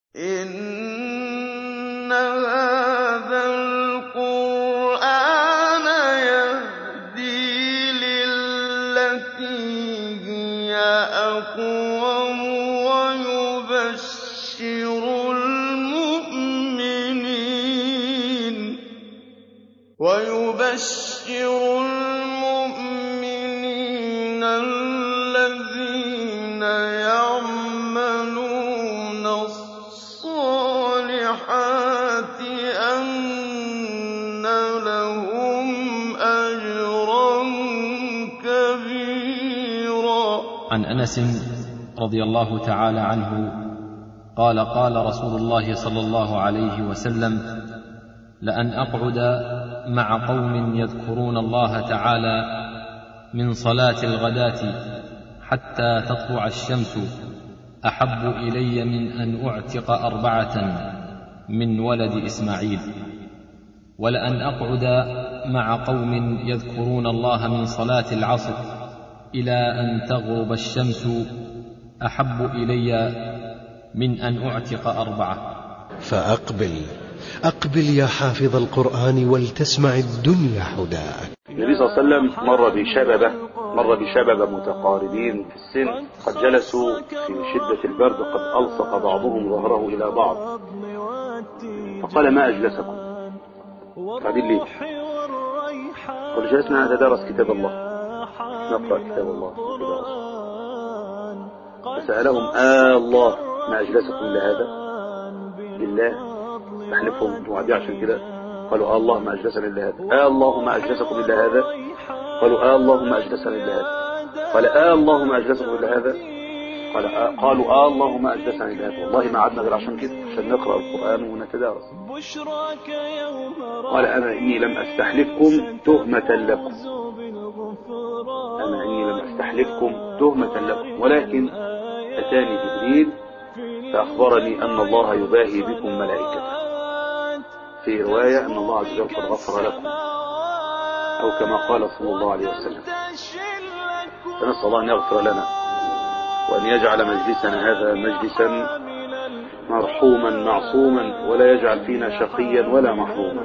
إِنَّ هَٰذَا الْقُرْآنَ يَهْدِي لِلَّتِي هِيَ أَقْوَمُ وَيُبَشِّرُ الْمُؤْمِنِينَ الَّذِينَ يَعْمَلُونَ الصَّالِحَاتِ أَنَّ لَهُمْ أَجْرًا كَبِيرًا عن انس رضي الله تعالى عنه قال قال رسول الله صلى الله عليه وسلم لان اقعد مع قوم يذكرون الله تعالى من صلاه الغداه حتى تطلع الشمس احب الي من ان اعتق اربعه من ولد اسماعيل ولان اقعد مع قوم يذكرون الله من صلاه العصر الى ان تغرب الشمس احب الي من ان اعتق اربعه فأقبل أقبل يا حافظ القرآن ولتسمع الدنيا حداك النبي صلى الله عليه وسلم مر بشببة مر بشببة متقاربين في السن قد جلسوا في شدة البرد قد ألصق بعضهم ظهره إلى بعض فقال ما أجلسكم قاعدين ليه قال جلسنا نتدارس كتاب الله نقرأ كتاب الله فسألهم آه الله ما أجلسكم إلا هذا بالله تحلفهم وعدي عشان كده قالوا آه الله ما أجلسنا إلا هذا آه الله ما أجلسكم إلا هذا قالوا آه الله ما أجلسنا إلا هذا قال آه الله ما أجلسكم إلا هذا قال آه قالوا آه الله ما أجلسنا إلا هذا والله ما عدنا غير عشان كده عشان نقرأ القرآن ونتدارس قال أنا إني لم أستحلفكم تهمة لكم أنا إني لم أستحلفكم تهمة لكم ولكن أتاني جبريل فأخبرني أن الله يباهي بكم ملائكته في رواية أن الله عز وجل قد غفر لكم أو كما قال صلى الله عليه وسلم فنسأل الله أن يغفر لنا وأن يجعل مجلسنا هذا مجلسا مرحوما معصوما ولا يجعل فينا شقيا ولا محروما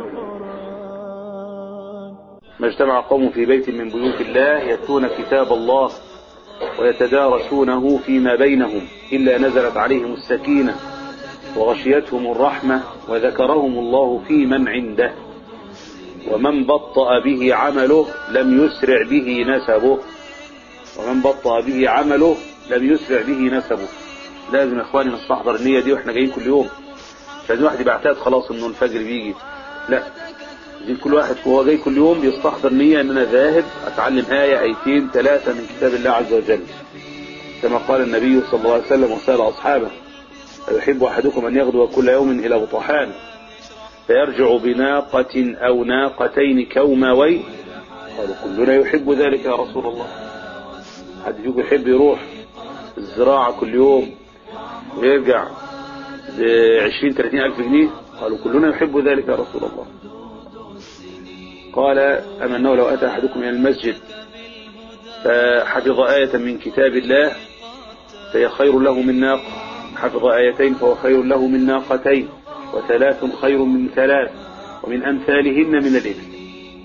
ما اجتمع قوم في بيت من بيوت الله يتلون كتاب الله ويتدارسونه فيما بينهم إلا نزلت عليهم السكينة وغشيتهم الرحمة وذكرهم الله في من عنده ومن بطأ به عمله لم يسرع به نسبه ومن بطأ به عمله لم يسرع به نسبه لازم يا اخواني نستحضر النية دي واحنا جايين كل يوم مش لازم واحد يبقى اعتاد خلاص انه الفجر بيجي لا دي كل واحد وهو جاي كل يوم بيستحضر نية ان انا ذاهب اتعلم آية ايتين ثلاثة من كتاب الله عز وجل كما قال النبي صلى الله عليه وسلم وسأل أصحابه أيحب أحدكم أن يغدو كل يوم إلى بطحان فيرجع بناقة أو ناقتين كوماوي قالوا كلنا يحب ذلك يا رسول الله حد فيكم يحب يروح الزراعة كل يوم ويرجع بعشرين ثلاثين ألف جنيه قالوا كلنا يحب ذلك يا رسول الله قال أما أنه لو أتى أحدكم إلى المسجد فحفظ آية من كتاب الله فهي خير له من ناقة حفظ آيتين فهو خير له من ناقتين وثلاث خير من ثلاث ومن أمثالهن من الإبل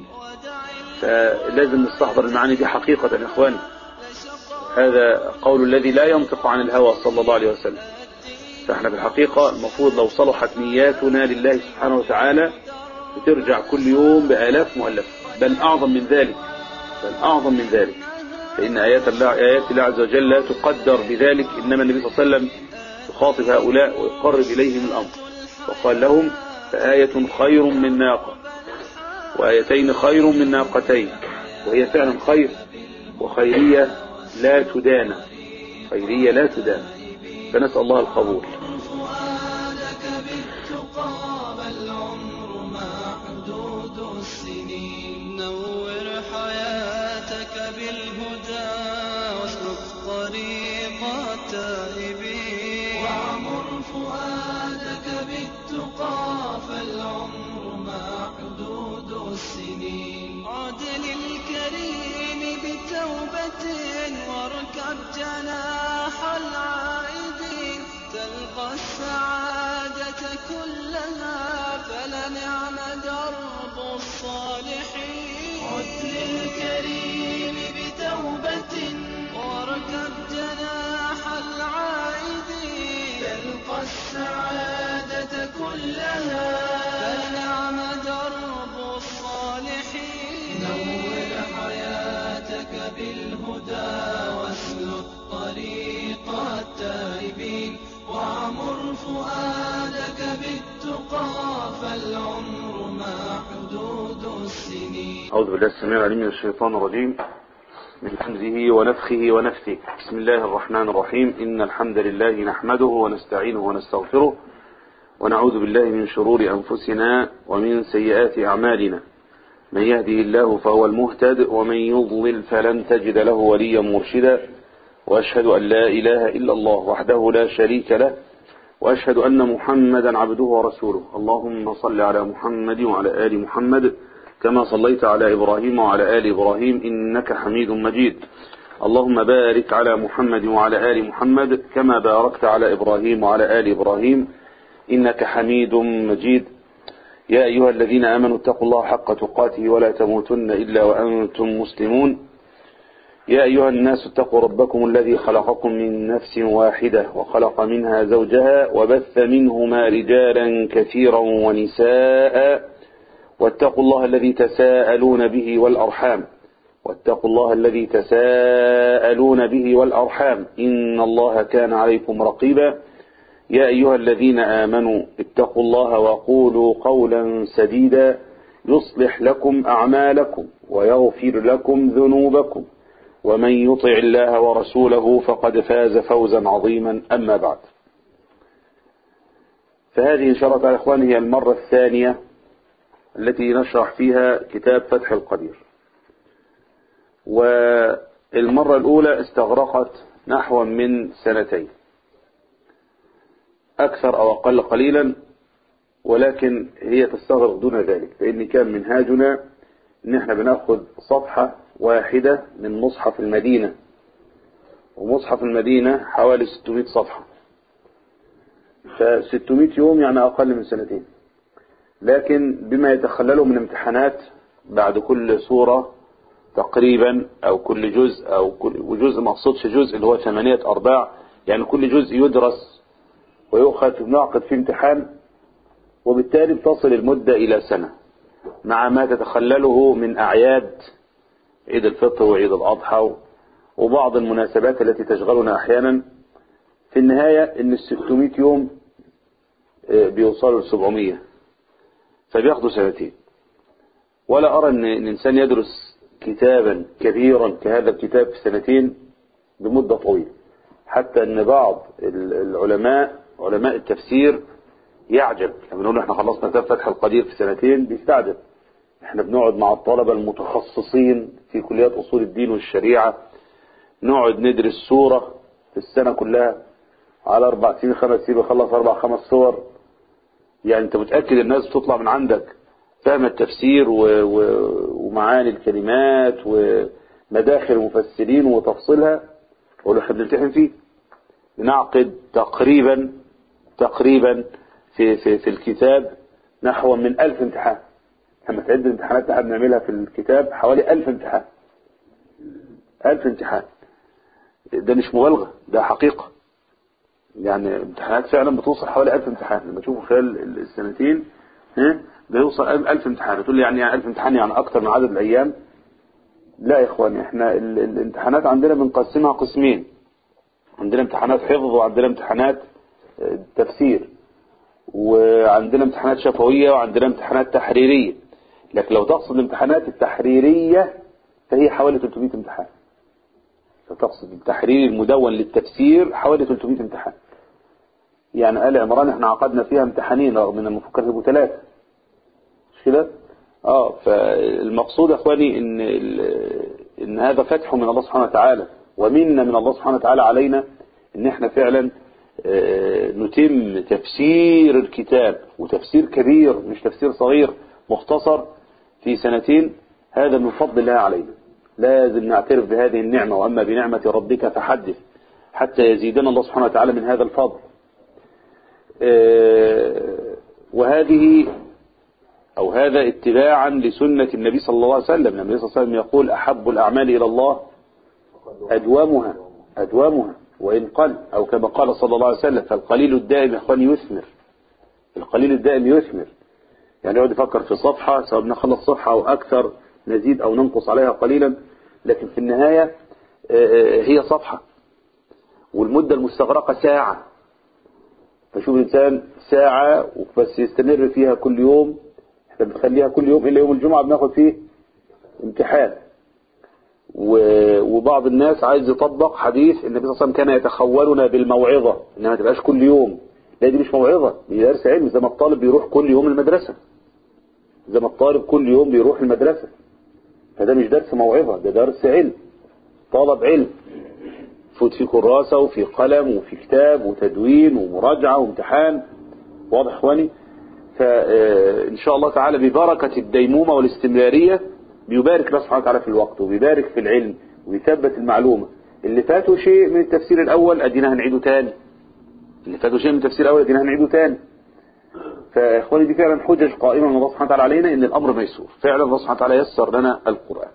فلازم نستحضر المعاني دي حقيقة يا إخواني هذا قول الذي لا ينطق عن الهوى صلى الله عليه وسلم فاحنا في الحقيقة المفروض لو صلحت نياتنا لله سبحانه وتعالى بترجع كل يوم بآلاف مؤلفة بل أعظم من ذلك بل أعظم من ذلك فإن آيات الله, آيات الله عز وجل لا تقدر بذلك إنما النبي صلى الله عليه وسلم يخاطب هؤلاء ويقرب إليهم الأمر وقال لهم فآية خير من ناقة وآيتين خير من ناقتين وهي فعلا خير وخيرية لا تدان خيرية لا تدان فنسأل الله القبول نور حياتك بالهدى واسلك طريق التائبين واعمر فؤادك بالتقى فالعمر محدود السنين عد للكريم بتوبة واركب جناح العائدين تلقى السعادة والسعادة كلها فالنعم درب الصالحين نور حياتك بالهدى واسلك طريق التائبين وعمر فؤادك بالتقى فالعمر ما حدود السنين أعوذ بالله السميع العليم من الشيطان الرجيم من حمزه ونفخه ونفثه بسم الله الرحمن الرحيم إن الحمد لله نحمده ونستعينه ونستغفره ونعوذ بالله من شرور أنفسنا ومن سيئات أعمالنا من يهده الله فهو المهتد ومن يضلل فلن تجد له وليا مرشدا وأشهد أن لا إله إلا الله وحده لا شريك له وأشهد أن محمدا عبده ورسوله اللهم صل على محمد وعلى آل محمد كما صليت على إبراهيم وعلى آل إبراهيم إنك حميد مجيد اللهم بارك على محمد وعلى آل محمد كما باركت على إبراهيم وعلى آل إبراهيم إنك حميد مجيد يا أيها الذين آمنوا اتقوا الله حق تقاته ولا تموتن إلا وأنتم مسلمون يا أيها الناس اتقوا ربكم الذي خلقكم من نفس واحدة وخلق منها زوجها وبث منهما رجالا كثيرا ونساء واتقوا الله الذي تساءلون به والأرحام واتقوا الله الذي تساءلون به والأرحام إن الله كان عليكم رقيبا يا أيها الذين آمنوا اتقوا الله وقولوا قولا سديدا يصلح لكم أعمالكم ويغفر لكم ذنوبكم ومن يطع الله ورسوله فقد فاز فوزا عظيما أما بعد فهذه إن شاء الله تعالى إخواني هي المرة الثانية التي نشرح فيها كتاب فتح القدير والمرة الأولى استغرقت نحو من سنتين أكثر أو أقل قليلا ولكن هي تستغرق دون ذلك لأن كان منهاجنا إن احنا بناخد صفحة واحدة من مصحف المدينة ومصحف المدينة حوالي 600 صفحة ف 600 يوم يعني أقل من سنتين لكن بما يتخلله من امتحانات بعد كل سورة تقريبا أو كل جزء أو كل وجزء ما اقصدش جزء اللي هو ثمانية أرباع يعني كل جزء يدرس ويؤخذ نعقد فيه امتحان وبالتالي تصل المدة إلى سنة مع ما تتخلله من أعياد عيد الفطر وعيد الأضحى وبعض المناسبات التي تشغلنا أحيانا في النهاية إن الستمائة يوم بيوصلوا لسبعمية فبياخدوا سنتين ولا أرى أن الإنسان يدرس كتابا كبيرا كهذا الكتاب في سنتين بمدة طويلة حتى أن بعض العلماء علماء التفسير يعجب لما نقول احنا خلصنا كتاب فتح القدير في سنتين بيستعجب احنا بنقعد مع الطلبة المتخصصين في كليات أصول الدين والشريعة نقعد ندرس سورة في السنة كلها على أربع سنين خمس سنين بخلص أربع خمس صور يعني أنت متأكد الناس بتطلع من عندك فهم التفسير و... و... ومعاني الكلمات ومداخل المفسرين وتفصيلها ولو احنا بنمتحن فيه بنعقد تقريبا تقريبا في, في, في الكتاب نحو من ألف امتحان لما تعد الامتحانات اللي احنا بنعملها في الكتاب حوالي ألف امتحان ألف امتحان ده مش مبالغة ده حقيقة يعني امتحانات فعلا بتوصل حوالي ألف امتحان لما تشوفوا خلال السنتين ها بيوصل ألف امتحان تقول لي يعني ألف امتحان يعني أكتر من عدد الأيام لا يا إخواني احنا الامتحانات عندنا بنقسمها قسمين عندنا امتحانات حفظ وعندنا امتحانات تفسير وعندنا امتحانات شفوية وعندنا امتحانات تحريرية لكن لو تقصد الامتحانات التحريرية فهي حوالي 300 امتحان لو تقصد التحرير المدون للتفسير حوالي 300 امتحان يعني آل عمران احنا عقدنا فيها امتحانين رغم ان المفكر يبقوا ثلاثة مش كده اه فالمقصود يا اخواني ان ان هذا فتح من الله سبحانه وتعالى ومنا من الله سبحانه وتعالى علينا ان احنا فعلا نتم تفسير الكتاب وتفسير كبير مش تفسير صغير مختصر في سنتين هذا من فضل الله علينا لازم نعترف بهذه النعمة وأما بنعمة ربك فحدث حتى يزيدنا الله سبحانه وتعالى من هذا الفضل وهذه أو هذا اتباعا لسنة النبي صلى الله عليه وسلم النبي صلى الله عليه وسلم يقول أحب الأعمال إلى الله أدوامها أدوامها وإن قل أو كما قال صلى الله عليه وسلم فالقليل الدائم يا إخواني يثمر القليل الدائم يثمر يعني يقعد يفكر في صفحة سواء بنخلص صفحة أو أكثر نزيد أو ننقص عليها قليلا لكن في النهاية هي صفحة والمدة المستغرقة ساعة فشوف الإنسان ساعة بس يستمر فيها كل يوم احنا بنخليها كل يوم إلا يوم الجمعة بناخد فيه امتحان وبعض الناس عايز يطبق حديث النبي صلى الله عليه وسلم كان يتخولنا بالموعظة انها ما تبقاش كل يوم لا دي مش موعظة دي درس علم زي ما الطالب بيروح كل يوم المدرسة زي ما الطالب كل يوم بيروح المدرسة فده مش درس موعظة ده درس علم طلب علم فوت في كراسة وفي قلم وفي كتاب وتدوين ومراجعة وامتحان واضح اخواني فإن شاء الله تعالى ببركة الديمومة والاستمرارية بيبارك الله سبحانه وتعالى في الوقت وبيبارك في العلم ويثبت المعلومة اللي فاته شيء من التفسير الأول أدينا هنعيده تاني اللي فاته شيء من التفسير الأول أدينا هنعيده تاني فإخواني دي فعلا حجج قائمة من الله سبحانه وتعالى علينا إن الأمر ميسور فعلا الله سبحانه وتعالى يسر لنا القرآن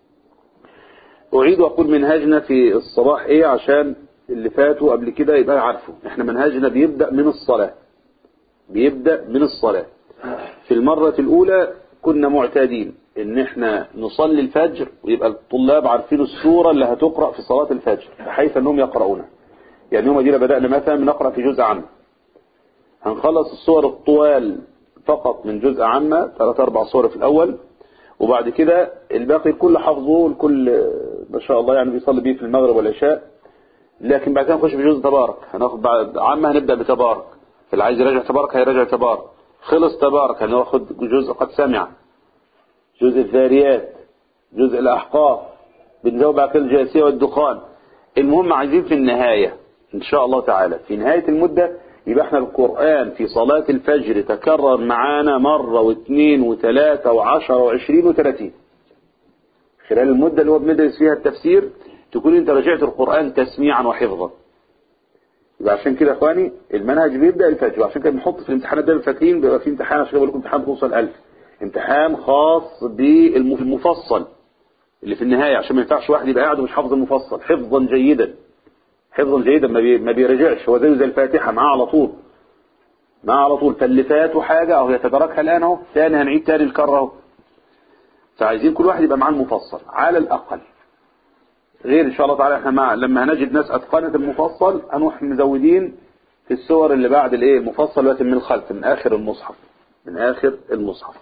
أعيد وأقول منهجنا في الصباح إيه عشان اللي فاتوا قبل كده يبقى عارفه إحنا منهجنا بيبدأ من الصلاة بيبدأ من الصلاة في المرة الأولى كنا معتادين إن إحنا نصلي الفجر ويبقى الطلاب عارفين السورة اللي هتقرأ في صلاة الفجر بحيث أنهم يقرؤونها يعني يوم دينا بدأنا مثلا بنقرأ في جزء عام هنخلص الصور الطوال فقط من جزء عامة ثلاث أربع صور في الأول وبعد كده الباقي كل حفظه الكل ما شاء الله يعني بيصلي بيه في المغرب والعشاء لكن بعد كده نخش في جزء تبارك هناخد بعد عامة هنبدأ بتبارك فاللي عايز يراجع تبارك هيراجع تبارك خلص تبارك هناخد جزء قد سمع جزء الذاريات جزء الأحقاف بنزود بعد كده الجاسية والدخان المهم عايزين في النهاية إن شاء الله تعالى في نهاية المدة يبقى احنا القرآن في صلاة الفجر تكرر معانا مرة واثنين وثلاثة وعشرة وعشرين وثلاثين خلال المدة اللي هو بندرس فيها التفسير تكون انت رجعت القرآن تسميعا وحفظا يبقى عشان كده يا اخواني المنهج بيبدأ الفجر وعشان كده بنحط في الامتحانات ده فاكرين بيبقى في امتحان عشان بقول لكم امتحان توصل 1000 امتحان خاص بالمفصل اللي في النهاية عشان ما ينفعش واحد يبقى قاعد ومش حافظ المفصل حفظا جيدا حفظا جيدا ما, بي... ما بيرجعش هو زيه زي الفاتحة معاه على طول معاه على طول فاللي فاته حاجة أو يتدركها الآن اهو ثاني هنعيد تاني الكرة اهو فعايزين كل واحد يبقى معاه المفصل على الأقل غير إن شاء الله تعالى احنا مع لما هنجد ناس أتقنت المفصل هنروح مزودين في السور اللي بعد الايه المفصل لكن من الخلف من آخر المصحف من آخر المصحف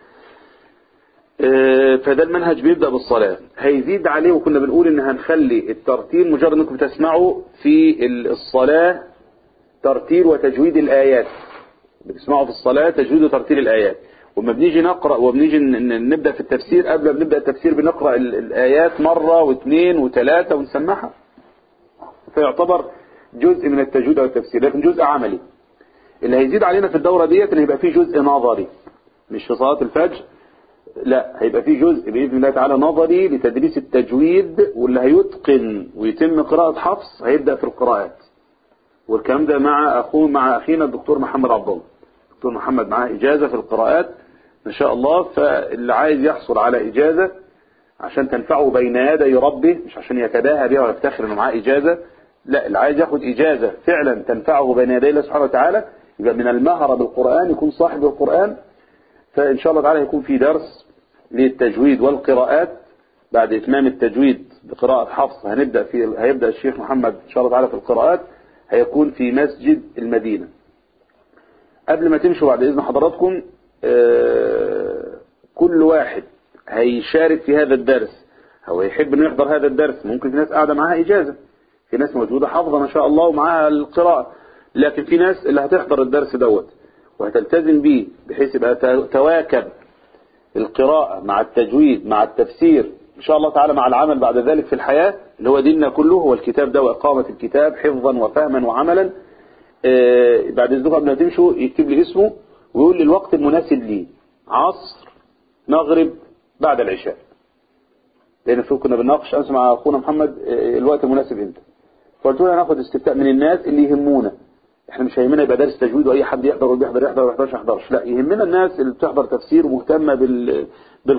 فده المنهج بيبدأ بالصلاة هيزيد عليه وكنا بنقول ان هنخلي الترتيل مجرد انكم تسمعوا في الصلاة ترتيل وتجويد الآيات بتسمعوا في الصلاة تجويد وترتيل الآيات وما بنيجي نقرأ وبنيجي نبدأ في التفسير قبل ما نبدأ التفسير بنقرأ الآيات مرة واثنين وثلاثة ونسمعها فيعتبر جزء من التجويد والتفسير لكن جزء عملي اللي هيزيد علينا في الدورة ديت ان هيبقى فيه جزء نظري مش في صلاة الفجر لا هيبقى فيه جزء بإذن الله تعالى نظري لتدريس التجويد واللي هيتقن ويتم قراءة حفص هيبدأ في القراءات والكلام ده مع أخوه مع أخينا الدكتور محمد عبد الله الدكتور محمد معاه إجازة في القراءات إن شاء الله فاللي عايز يحصل على إجازة عشان تنفعه بين يدي ربه مش عشان يتباهى بها ويفتخر إنه معاه إجازة لا اللي عايز ياخد إجازة فعلا تنفعه بين يدي الله سبحانه وتعالى يبقى من المهرة بالقرآن يكون صاحب القرآن فإن شاء الله تعالى يكون في درس للتجويد والقراءات بعد إتمام التجويد بقراءة حفص هنبدأ في هيبدأ الشيخ محمد إن شاء الله تعالى في القراءات هيكون في مسجد المدينة قبل ما تمشوا بعد إذن حضراتكم كل واحد هيشارك في هذا الدرس أو يحب أنه يحضر هذا الدرس ممكن في ناس قاعدة معاها إجازة في ناس موجودة حافظة ما شاء الله ومعاها القراءة لكن في ناس اللي هتحضر الدرس دوت وهتلتزم بيه بحيث يبقى تواكب القراءة مع التجويد مع التفسير إن شاء الله تعالى مع العمل بعد ذلك في الحياة اللي هو ديننا كله هو الكتاب ده وإقامة الكتاب حفظا وفهما وعملا آه بعد إذنكم قبل ما تمشوا يكتب لي اسمه ويقول لي الوقت المناسب ليه عصر مغرب بعد العشاء لأن في كنا بنناقش أمس مع أخونا محمد آه الوقت المناسب امتى فقلت له هناخد استفتاء من الناس اللي يهمونا احنا مش هيهمنا يبقى دارس تجويد واي حد يحضر واللي يحضر يحضر وما يحضرش يحضرش لا يهمنا الناس اللي بتحضر تفسير ومهتمه بال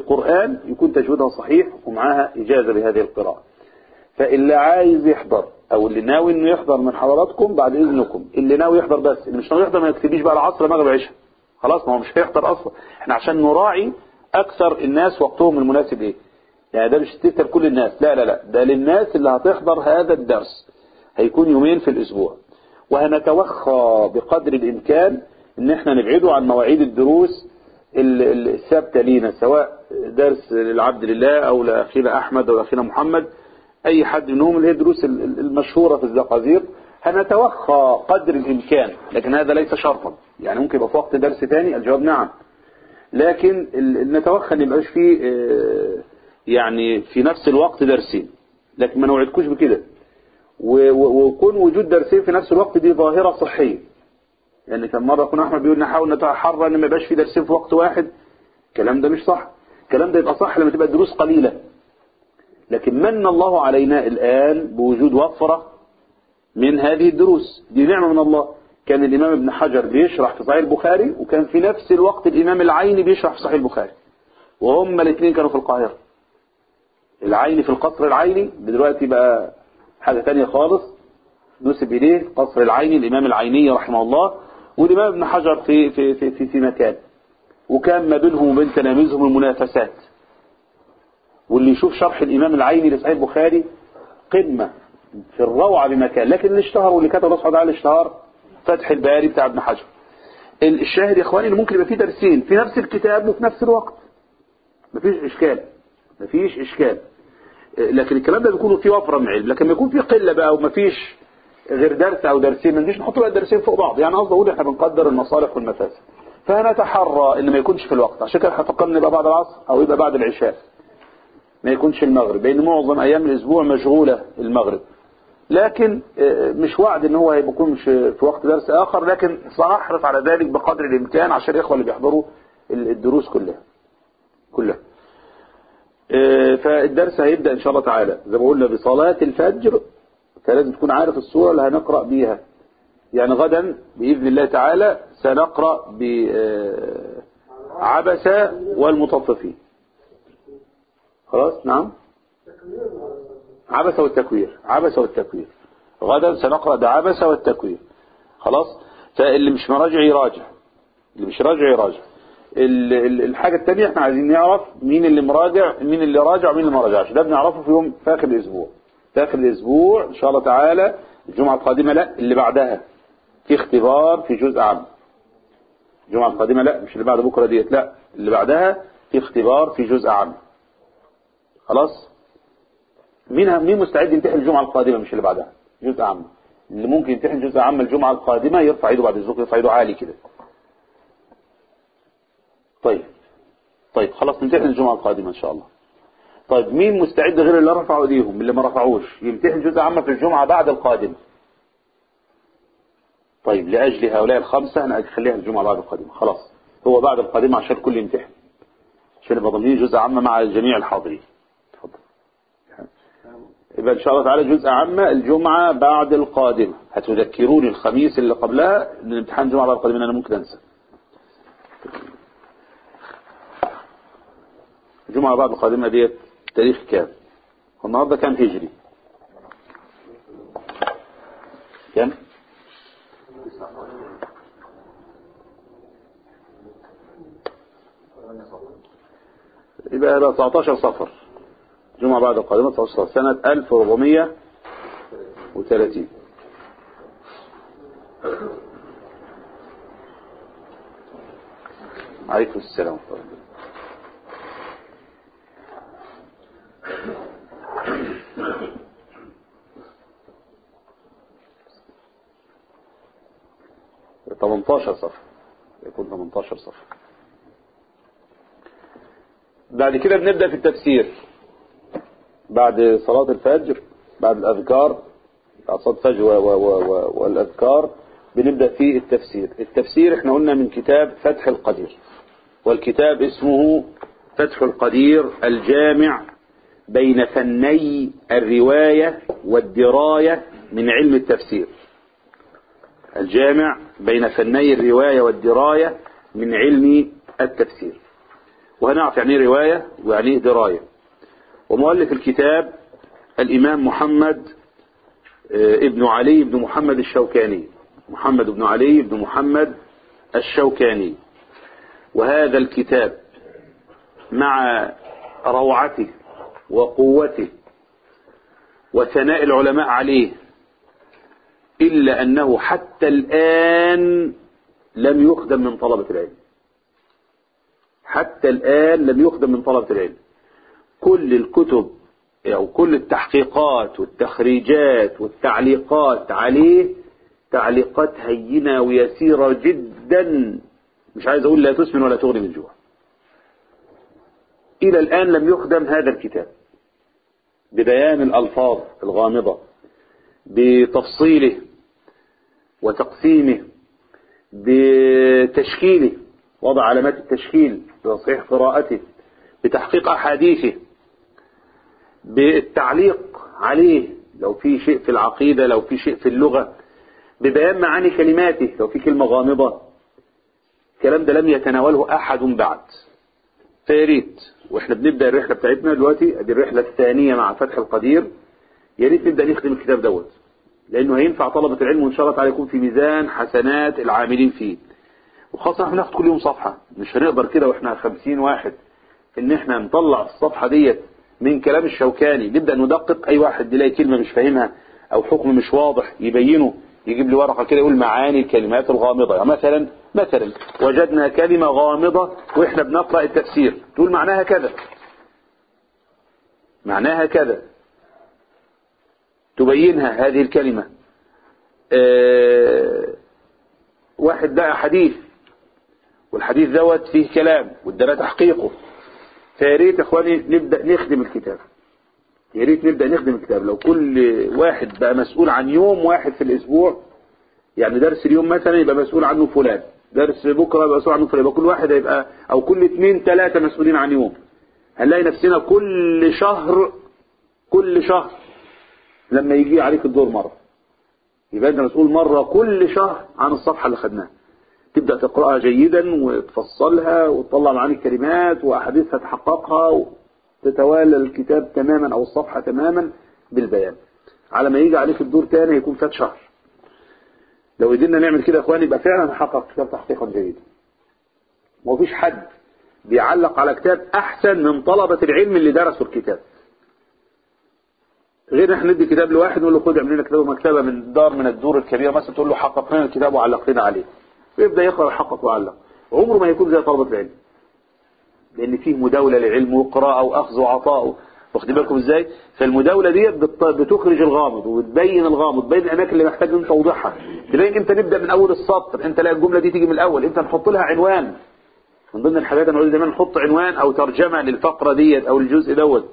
بالقران يكون تجويدها صحيح ومعاها اجازه بهذه القراءه فاللي عايز يحضر او اللي ناوي انه يحضر من حضراتكم بعد اذنكم اللي ناوي يحضر بس اللي مش ناوي يحضر ما يكتبيش بقى العصر مغرب عشاء خلاص ما هو مش هيحضر اصلا احنا عشان نراعي اكثر الناس وقتهم المناسب ايه يعني ده مش تفتر كل الناس لا لا لا ده للناس اللي هتحضر هذا الدرس هيكون يومين في الاسبوع وهنتوخى بقدر الامكان ان احنا نبعده عن مواعيد الدروس ال- ال- الثابته لينا سواء درس للعبد لله او لاخينا احمد او لاخينا محمد اي حد منهم اللي هي الدروس ال- ال- المشهوره في الزقازيق هنتوخى قدر الامكان لكن هذا ليس شرطا يعني ممكن يبقى في وقت درس ثاني الجواب نعم لكن ال- نتوخى ان يبقاش فيه آه، يعني في نفس الوقت درسين لكن ما نوعدكوش بكده و- و- ويكون وجود درسين في نفس الوقت دي ظاهرة صحية يعني كان مرة كنا احمد بيقول نحاول نتحرى ان ما يبقاش في درسين في وقت واحد الكلام ده مش صح الكلام ده يبقى صح لما تبقى الدروس قليلة لكن من الله علينا الآن بوجود وفرة من هذه الدروس دي نعمة من الله كان الإمام ابن حجر بيشرح في صحيح البخاري وكان في نفس الوقت الإمام العيني بيشرح في صحيح البخاري وهم الاثنين كانوا في القاهرة العيني في القصر العيني دلوقتي بقى حاجة تانية خالص نسب إليه قصر العيني الإمام العيني رحمه الله والإمام ابن حجر في في في في, في مكان وكان ما بينهم وبين تلاميذهم المنافسات واللي يشوف شرح الإمام العيني لصحيح البخاري قمة في الروعة بمكان لكن اللي اشتهر واللي كتب الله سبحانه وتعالى اشتهر فتح الباري بتاع ابن حجر الشاهد يا اخواني ان ممكن يبقى فيه درسين في نفس الكتاب وفي نفس الوقت مفيش اشكال مفيش اشكال لكن الكلام ده بيكون فيه وفره من علم لكن ما يكون فيه قله بقى ومفيش غير درس او درسين ما نجيش نحط بقى الدرسين فوق بعض يعني قصدي اقول احنا بنقدر المصالح والمفاسد فهنتحرى ان ما يكونش في الوقت عشان كده هفكرنا يبقى بعد العصر او يبقى بعد العشاء ما يكونش المغرب لان معظم ايام الاسبوع مشغوله المغرب لكن آه، مش وعد ان هو هيكون مش في وقت درس اخر لكن سنحرص على ذلك بقدر الامكان عشان الاخوه اللي بيحضروا ال- الدروس كلها كلها آه، فالدرس هيبدا ان شاء الله تعالى زي ما قلنا بصلاه الفجر فلازم تكون عارف السوره اللي هنقرا بيها يعني غدا باذن الله تعالى سنقرا ب آه، عبس والمطففين خلاص نعم عبس والتكوير عبس والتكوير غدا سنقرأ بعبس والتكوير خلاص فاللي مش مراجع يراجع اللي مش راجع يراجع ال- ال- الحاجة التانية احنا عايزين نعرف مين اللي مراجع مين اللي راجع ومين اللي ما راجعش ده بنعرفه في يوم في اخر الاسبوع في اخر الاسبوع ان شاء الله تعالى الجمعة القادمة لا اللي بعدها في اختبار في جزء عام الجمعة القادمة لا مش اللي بعد بكرة ديت لا اللي بعدها في اختبار في جزء عام خلاص مين مين مستعد يمتحن الجمعة القادمة مش اللي بعدها جزء عام اللي ممكن يمتحن جزء عام الجمعة القادمة يرفع ايده بعد الزوق يرفع ايده عالي كده طيب طيب خلاص نمتحن الجمعة القادمة ان شاء الله طيب مين مستعد غير اللي رفعوا ايديهم اللي ما رفعوش يمتحن جزء عام في الجمعة بعد القادمة طيب لأجل هؤلاء الخمسة أنا أخليها الجمعة بعد القادمة خلاص هو بعد القادمة عشان الكل يمتحن عشان يبقى ضمنين جزء عامة مع جميع الحاضرين اتفضل يبقى إن شاء الله تعالى جزء عامة الجمعة بعد القادمة هتذكروني الخميس اللي قبلها ان الامتحان الجمعة بعد القادمة أنا ممكن أنسى الجمعة بعد القادمة ديت تاريخ كام والنهاردة كام هجري كام يبقى ده 19 صفر جمعة بعد القادمة 19 صفر سنة 1430 عليكم السلام ورحمة الله تمنتاشر صفر يكون 18 صفر بعد كده بنبدأ في التفسير بعد صلاة الفجر بعد الأذكار بعد صلاة الفجر و و و و والأذكار بنبدأ في التفسير التفسير احنا قلنا من كتاب فتح القدير والكتاب اسمه فتح القدير الجامع بين فني الرواية والدراية من علم التفسير الجامع بين فني الرواية والدراية من علم التفسير وهنعرف يعني ايه رواية ويعني ايه دراية ومؤلف الكتاب الإمام محمد آه، ابن علي بن محمد الشوكاني محمد بن علي بن محمد الشوكاني وهذا الكتاب مع روعته وقوته وثناء العلماء عليه إلا أنه حتى الآن لم يخدم من طلبة العلم حتى الآن لم يخدم من طلبة العلم كل الكتب أو كل التحقيقات والتخريجات والتعليقات عليه تعليقات هينة ويسيرة جدا مش عايز أقول لا تسمن ولا تغني من جوع إلى الآن لم يخدم هذا الكتاب ببيان الألفاظ الغامضة بتفصيله وتقسيمه بتشكيله وضع علامات التشكيل بتصحيح قراءته بتحقيق أحاديثه بالتعليق عليه لو في شيء في العقيدة لو في شيء في اللغة ببيان معاني كلماته لو في كلمة غامضة الكلام ده لم يتناوله أحد بعد فياريت واحنا بنبدأ الرحلة بتاعتنا دلوقتي ادي الرحلة الثانية مع فتح القدير يا ريت نبدأ نخدم الكتاب دوت لأنه هينفع طلبة العلم وإن شاء الله تعالى يكون في ميزان حسنات العاملين فيه وخاصة احنا بناخد كل يوم صفحة مش هنقدر كده واحنا خمسين واحد ان احنا نطلع الصفحة ديت من كلام الشوكاني نبدأ ندقق اي واحد يلاقي كلمة مش فاهمها او حكم مش واضح يبينه يجيب لي ورقة كده يقول معاني الكلمات الغامضة يعني مثلا مثلا وجدنا كلمة غامضة واحنا بنقرأ التفسير تقول معناها كذا معناها كذا تبينها هذه الكلمة اه واحد لقى حديث والحديث دوت فيه كلام وادانا تحقيقه فيا ريت يا اخواني نبدا نخدم الكتاب يا ريت نبدا نخدم الكتاب لو كل واحد بقى مسؤول عن يوم واحد في الاسبوع يعني درس اليوم مثلا يبقى مسؤول عنه فلان درس بكره يبقى مسؤول عنه فلان يبقى كل واحد هيبقى او كل اثنين ثلاثه مسؤولين عن يوم هنلاقي نفسنا كل شهر كل شهر لما يجي عليك الدور مره يبقى انت مسؤول مرة كل شهر عن الصفحة اللي خدناها تبدأ تقرأها جيدا وتفصلها وتطلع معاني الكلمات وأحاديثها تحققها وتتوالى الكتاب تماما أو الصفحة تماما بالبيان على ما يجي عليك الدور تاني يكون فات شهر لو قدرنا نعمل كده يا اخواني يبقى فعلا نحقق كتاب تحقيقا جيدا ومفيش حد بيعلق على كتاب أحسن من طلبة العلم اللي درسوا الكتاب غير احنا ندي كتاب لواحد نقول له خد اعمل لنا كتاب مكتبه من دار من الدور الكبيره مثلا تقول له حقق لنا الكتاب وعلق لنا عليه ويبدا يقرا يحقق ويعلق عمره ما يكون زي طلبه العلم لان فيه مداوله للعلم وقراءه واخذ وعطاء واخدين بالكم ازاي فالمداوله ديت بتخرج الغامض وتبين الغامض تبين الاماكن اللي محتاج ان توضيحها تلاقي امتى نبدا من اول السطر انت لا الجمله دي تيجي من الاول امتى نحط لها عنوان من ضمن الحاجات انا دايما نحط عنوان او ترجمه للفقره ديت او الجزء دوت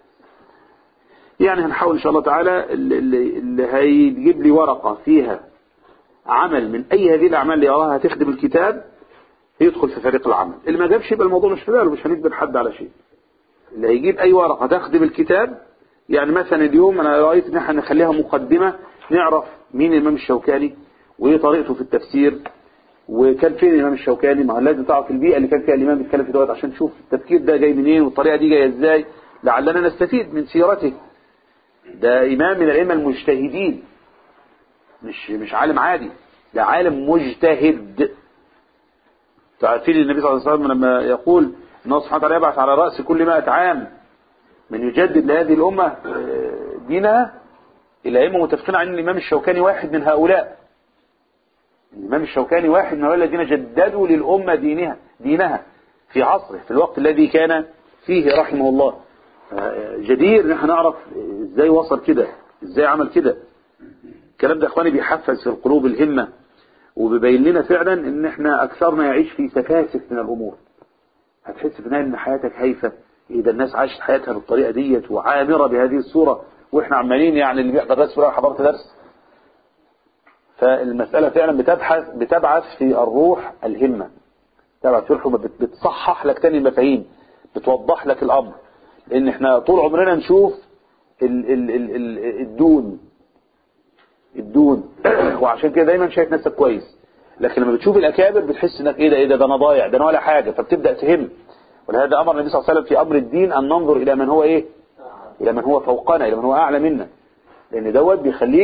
يعني هنحاول ان شاء الله تعالى اللي, اللي هيجيب لي ورقة فيها عمل من اي هذه الاعمال اللي يراها تخدم الكتاب يدخل في فريق العمل اللي ما جابش يبقى الموضوع مش في باله مش هنجبر حد على شيء اللي هيجيب اي ورقة تخدم الكتاب يعني مثلا اليوم انا رأيت ان احنا نخليها مقدمة نعرف مين الامام الشوكاني وايه طريقته في التفسير وكان فين الامام الشوكاني ما لازم تعرف البيئة اللي كان فيها الامام بيتكلم في دوت عشان تشوف التفكير ده جاي منين والطريقة دي جاية ازاي لعلنا نستفيد من سيرته ده إمام من الأئمة المجتهدين مش مش عالم عادي ده عالم مجتهد تعرفين النبي صلى الله عليه وسلم لما يقول ان الله سبحانه وتعالى يبعث على رأس كل مائة عام من يجدد لهذه الأمة دينها الأئمة متفقين عن الإمام الشوكاني واحد من هؤلاء الإمام الشوكاني واحد من هؤلاء الذين جددوا للأمة دينها دينها في عصره في الوقت الذي كان فيه رحمه الله جدير ان احنا نعرف ازاي وصل كده ازاي عمل كده الكلام ده اخواني بيحفز في القلوب الهمة وبيبين لنا فعلا ان احنا اكثرنا يعيش في سفاسف من الامور هتحس في النهايه ان حياتك هايفه اذا الناس عاشت حياتها بالطريقه ديت وعامره بهذه الصوره واحنا عمالين يعني اللي بيحضر درس ولا حضرت درس فالمساله فعلا بتبحث بتبعث في الروح الهمه تبعث في الروح بتصحح لك تاني المفاهيم بتوضح لك الامر لان احنا طول عمرنا نشوف ال ال ال ال الدون الدون وعشان كده دايما شايف نفسك كويس لكن لما بتشوف الاكابر بتحس انك ايه ده ايه ده ده انا ضايع ده انا ولا حاجه فبتبدا تهم ولهذا امر النبي صلى الله عليه وسلم في امر الدين ان ننظر الى من هو ايه الى من هو فوقنا الى من هو اعلى منا لان دوت بيخليك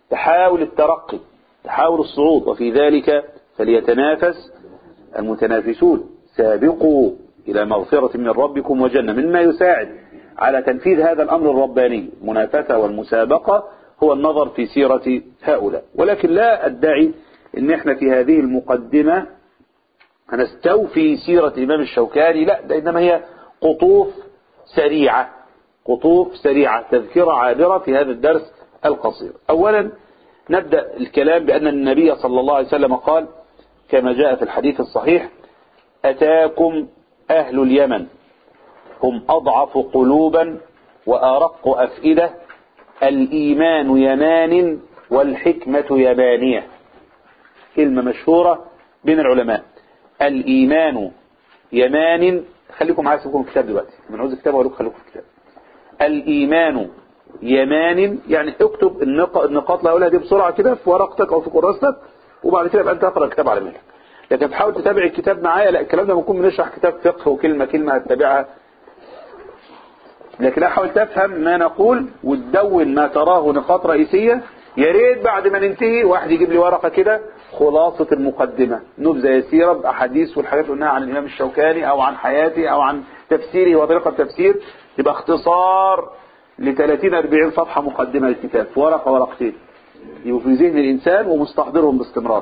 تحاول الترقي تحاول الصعود وفي ذلك فليتنافس المتنافسون سابقوا إلى مغفرة من ربكم وجنة مما يساعد على تنفيذ هذا الأمر الرباني المنافسة والمسابقة هو النظر في سيرة هؤلاء ولكن لا أدعي أن احنا في هذه المقدمة هنستوفي سيرة الإمام الشوكاني لا ده إنما هي قطوف سريعة قطوف سريعة تذكرة عابرة في هذا الدرس القصير أولا نبدأ الكلام بأن النبي صلى الله عليه وسلم قال كما جاء في الحديث الصحيح أتاكم أهل اليمن هم أضعف قلوبا وأرق أفئدة الإيمان يمان والحكمة يمانية كلمة مشهورة بين العلماء الإيمان يمان خليكم معايا سيبكم الكتاب دلوقتي من عاوز الكتاب أقول لكم خليكم في الكتاب الإيمان يمان يعني اكتب النق- النقاط اللي هقولها دي بسرعة كده في ورقتك أو في كراستك وبعد كده يبقى أنت تقرأ الكتاب على مهلك لكن تحاول تتابع الكتاب معايا لا الكلام ده بنكون بنشرح كتاب فقه وكلمة كلمة هتتابعها لكن احاول تفهم ما نقول وتدون ما تراه نقاط رئيسية يا ريت بعد ما ننتهي واحد يجيب لي ورقة كده خلاصة المقدمة نبذة يسيرة بأحاديث والحاجات اللي قلناها عن الإمام الشوكاني أو عن حياته أو عن تفسيره وطريقة التفسير يبقى اختصار ل 30 40 صفحة مقدمة للكتاب في ورقة ورقتين يبقوا في ذهن الإنسان ومستحضرهم باستمرار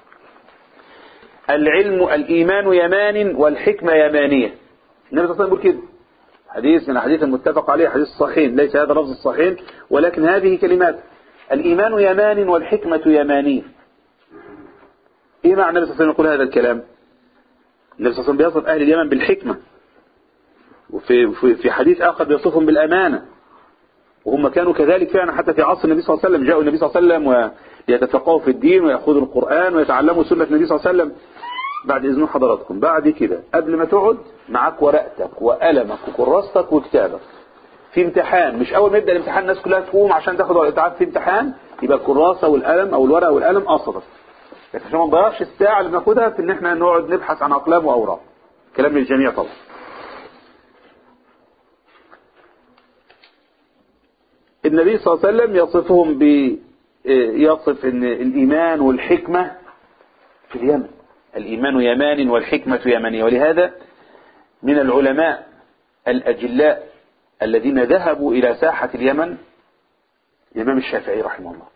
العلم الإيمان يمان والحكمة يمانية النبي صلى الله عليه وسلم يقول كده حديث من الحديث المتفق عليه حديث الصحيحين ليس هذا لفظ الصحيحين ولكن هذه كلمات الإيمان يمان والحكمة يمانية إيه معنى النبي صلى الله عليه وسلم يقول هذا الكلام النبي صلى الله عليه وسلم بيصف أهل اليمن بالحكمة وفي في في حديث آخر بيصفهم بالأمانة وهم كانوا كذلك فعلا حتى في عصر النبي صلى الله عليه وسلم جاءوا النبي صلى الله عليه وسلم ويتفقهوا في الدين ويأخذوا القرآن ويتعلموا سنة النبي صلى الله عليه وسلم بعد إذن حضراتكم بعد كده قبل ما تقعد معاك ورقتك وقلمك وكراستك وكتابك في امتحان مش أول ما يبدأ الامتحان الناس كلها تقوم عشان تاخد ورقة تعرف في امتحان يبقى الكراسة والقلم أو الورقة والقلم أصلا لكن عشان ما نضيعش الساعة اللي بناخدها في إن احنا نقعد نبحث عن أقلام وأوراق كلام للجميع طبعا النبي صلى الله عليه وسلم يصفهم ب يصف ان الايمان والحكمة في اليمن الايمان يمان والحكمة يمنية ولهذا من العلماء الاجلاء الذين ذهبوا الى ساحة اليمن الامام الشافعي رحمه الله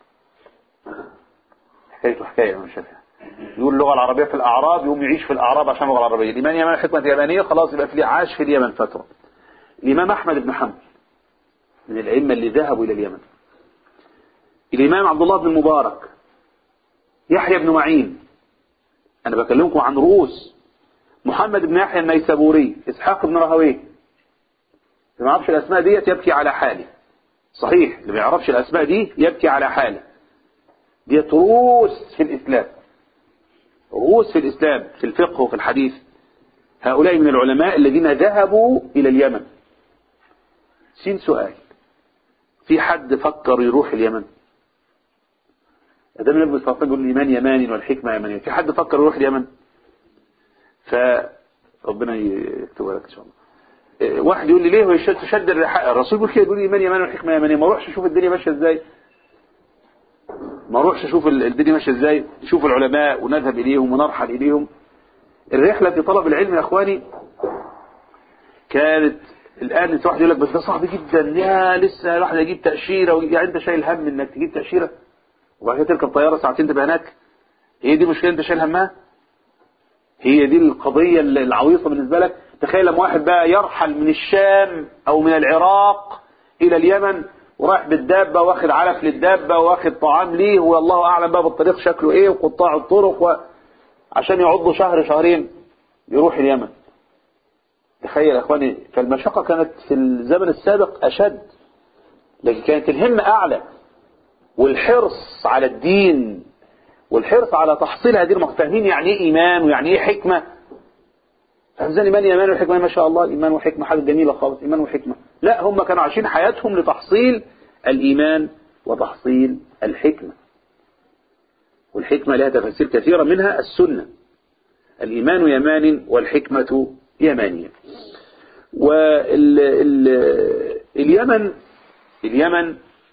حكايته حكاية الامام الشافعي يقول اللغة العربية في الاعراب يقوم يعيش في الاعراب عشان اللغة العربية الايمان يمان والحكمة يمنية خلاص يبقى في عاش في اليمن فترة الامام احمد بن حنبل من الأئمة اللي ذهبوا إلى اليمن الإمام عبد الله بن المبارك يحيى بن معين أنا بكلمكم عن رؤوس محمد بن يحيى النيسابوري إسحاق بن راهويه اللي ما يعرفش الأسماء ديت يبكي على حاله صحيح اللي ما يعرفش الأسماء دي يبكي على حاله ديت رؤوس في الإسلام رؤوس في الإسلام في الفقه وفي الحديث هؤلاء من العلماء الذين ذهبوا إلى اليمن سين سؤال في حد فكر يروح اليمن ده من النبي صلى الله عليه وسلم يقول الإيمان يماني والحكمة يمانية في حد فكر يروح اليمن فربنا يكتبها لك إن شاء الله واحد يقول لي ليه هو يشد تشد الرحال الرسول يقول كده يقول الإيمان يماني والحكمة يمانية ما اروحش اشوف الدنيا ماشية ازاي ما اروحش اشوف الدنيا ماشية ازاي نشوف العلماء ونذهب اليهم ونرحل اليهم الرحلة في طلب العلم يا اخواني كانت الآن انت واحد يقول لك بس ده صعب جدا يا لسه الواحد يجيب تأشيرة يعني انت شايل هم انك تجيب تأشيرة وبعد كده تركب طيارة ساعتين تبقى هناك هي دي مشكلة انت شايل همها هي دي القضية العويصة بالنسبة لك تخيل لما واحد بقى يرحل من الشام او من العراق الى اليمن ورايح بالدابة واخد علف للدابة واخد طعام ليه والله اعلم بقى بالطريق شكله ايه وقطاع الطرق و... عشان يعضوا شهر شهرين يروح اليمن تخيل يا اخواني فالمشقة كانت في الزمن السابق اشد لكن كانت الهمة اعلى والحرص على الدين والحرص على تحصيل هذه المفاهيم يعني ايه ايمان ويعني ايه حكمة فهمزان ايمان ايمان وحكمة ما شاء الله الايمان وحكمة حاجة جميلة خالص ايمان وحكمة لا هم كانوا عايشين حياتهم لتحصيل الايمان وتحصيل الحكمة والحكمة لها تفاسير كثيرة منها السنة الإيمان يمان والحكمة يمانية واليمن اليمن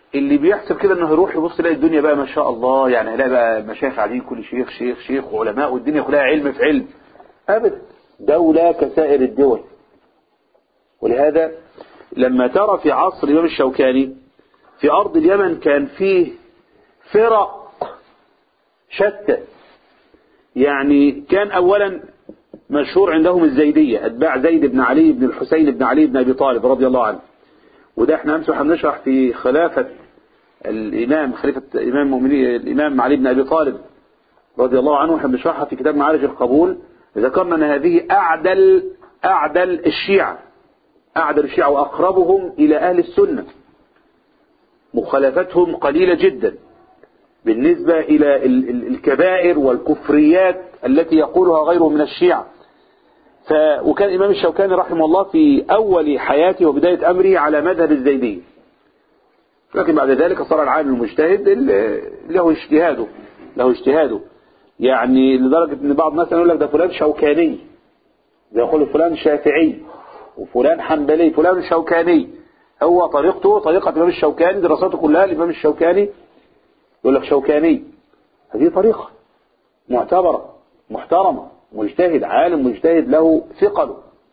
اللي بيحسب كده انه يروح يبص يلاقي الدنيا بقى ما شاء الله يعني هيلاقي بقى مشايخ قاعدين كل شيخ شيخ شيخ وعلماء والدنيا كلها علم في علم ابدا دولة كسائر الدول ولهذا لما ترى في عصر الإمام الشوكاني في أرض اليمن كان فيه فرق شتى يعني كان أولا مشهور عندهم الزيدية أتباع زيد بن علي بن الحسين بن علي بن أبي طالب رضي الله عنه وده احنا أمس هنشرح في خلافة الإمام خليفة الإمام المؤمنين الإمام علي بن أبي طالب رضي الله عنه احنا بنشرحها في كتاب معارج القبول ذكرنا أن هذه أعدل أعدل الشيعة أعدل الشيعة وأقربهم إلى أهل السنة مخالفتهم قليلة جدا بالنسبة إلى الكبائر والكفريات التي يقولها غيره من الشيعة ف... وكان الإمام الشوكاني رحمه الله في أول حياته وبداية أمره على مذهب الزيدية لكن بعد ذلك صار العالم المجتهد له اجتهاده له اجتهاده يعني لدرجة ان بعض الناس يقول لك ده فلان شوكاني زي يقول فلان شافعي وفلان حنبلي فلان شوكاني هو طريقته طريقة الإمام الشوكاني دراساته كلها الإمام الشوكاني يقول لك شوكاني هذه طريقة معتبرة محترمة مجتهد عالم مجتهد له ثقله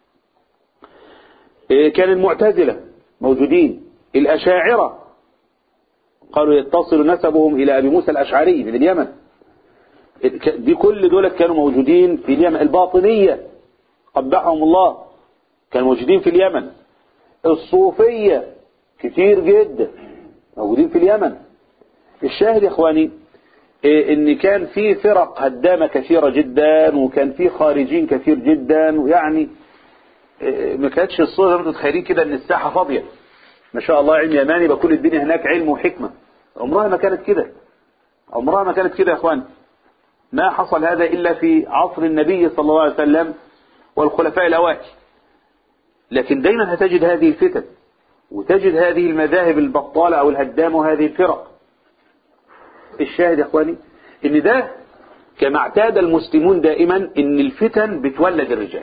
كان المعتزلة موجودين الأشاعرة قالوا يتصل نسبهم إلى أبي موسى الأشعري من اليمن دي كل دول كانوا موجودين في اليمن الباطنية قبحهم الله كانوا موجودين في اليمن الصوفية كتير جدا موجودين في اليمن الشاهد يا اخواني ان كان في فرق هدامة كثيرة جدا وكان في خارجين كثير جدا ويعني ما كانتش الصورة زي ما انتم متخيلين كده ان الساحة فاضية ما شاء الله علم يماني يبقى كل الدنيا هناك علم وحكمة عمرها ما كانت كده عمرها ما كانت كده يا اخوان ما حصل هذا الا في عصر النبي صلى الله عليه وسلم والخلفاء الاوائل لكن دايما هتجد هذه الفتن وتجد هذه المذاهب البطالة او الهدامة وهذه الفرق الشاهد يا اخواني ان ده كما اعتاد المسلمون دائما ان الفتن بتولد الرجال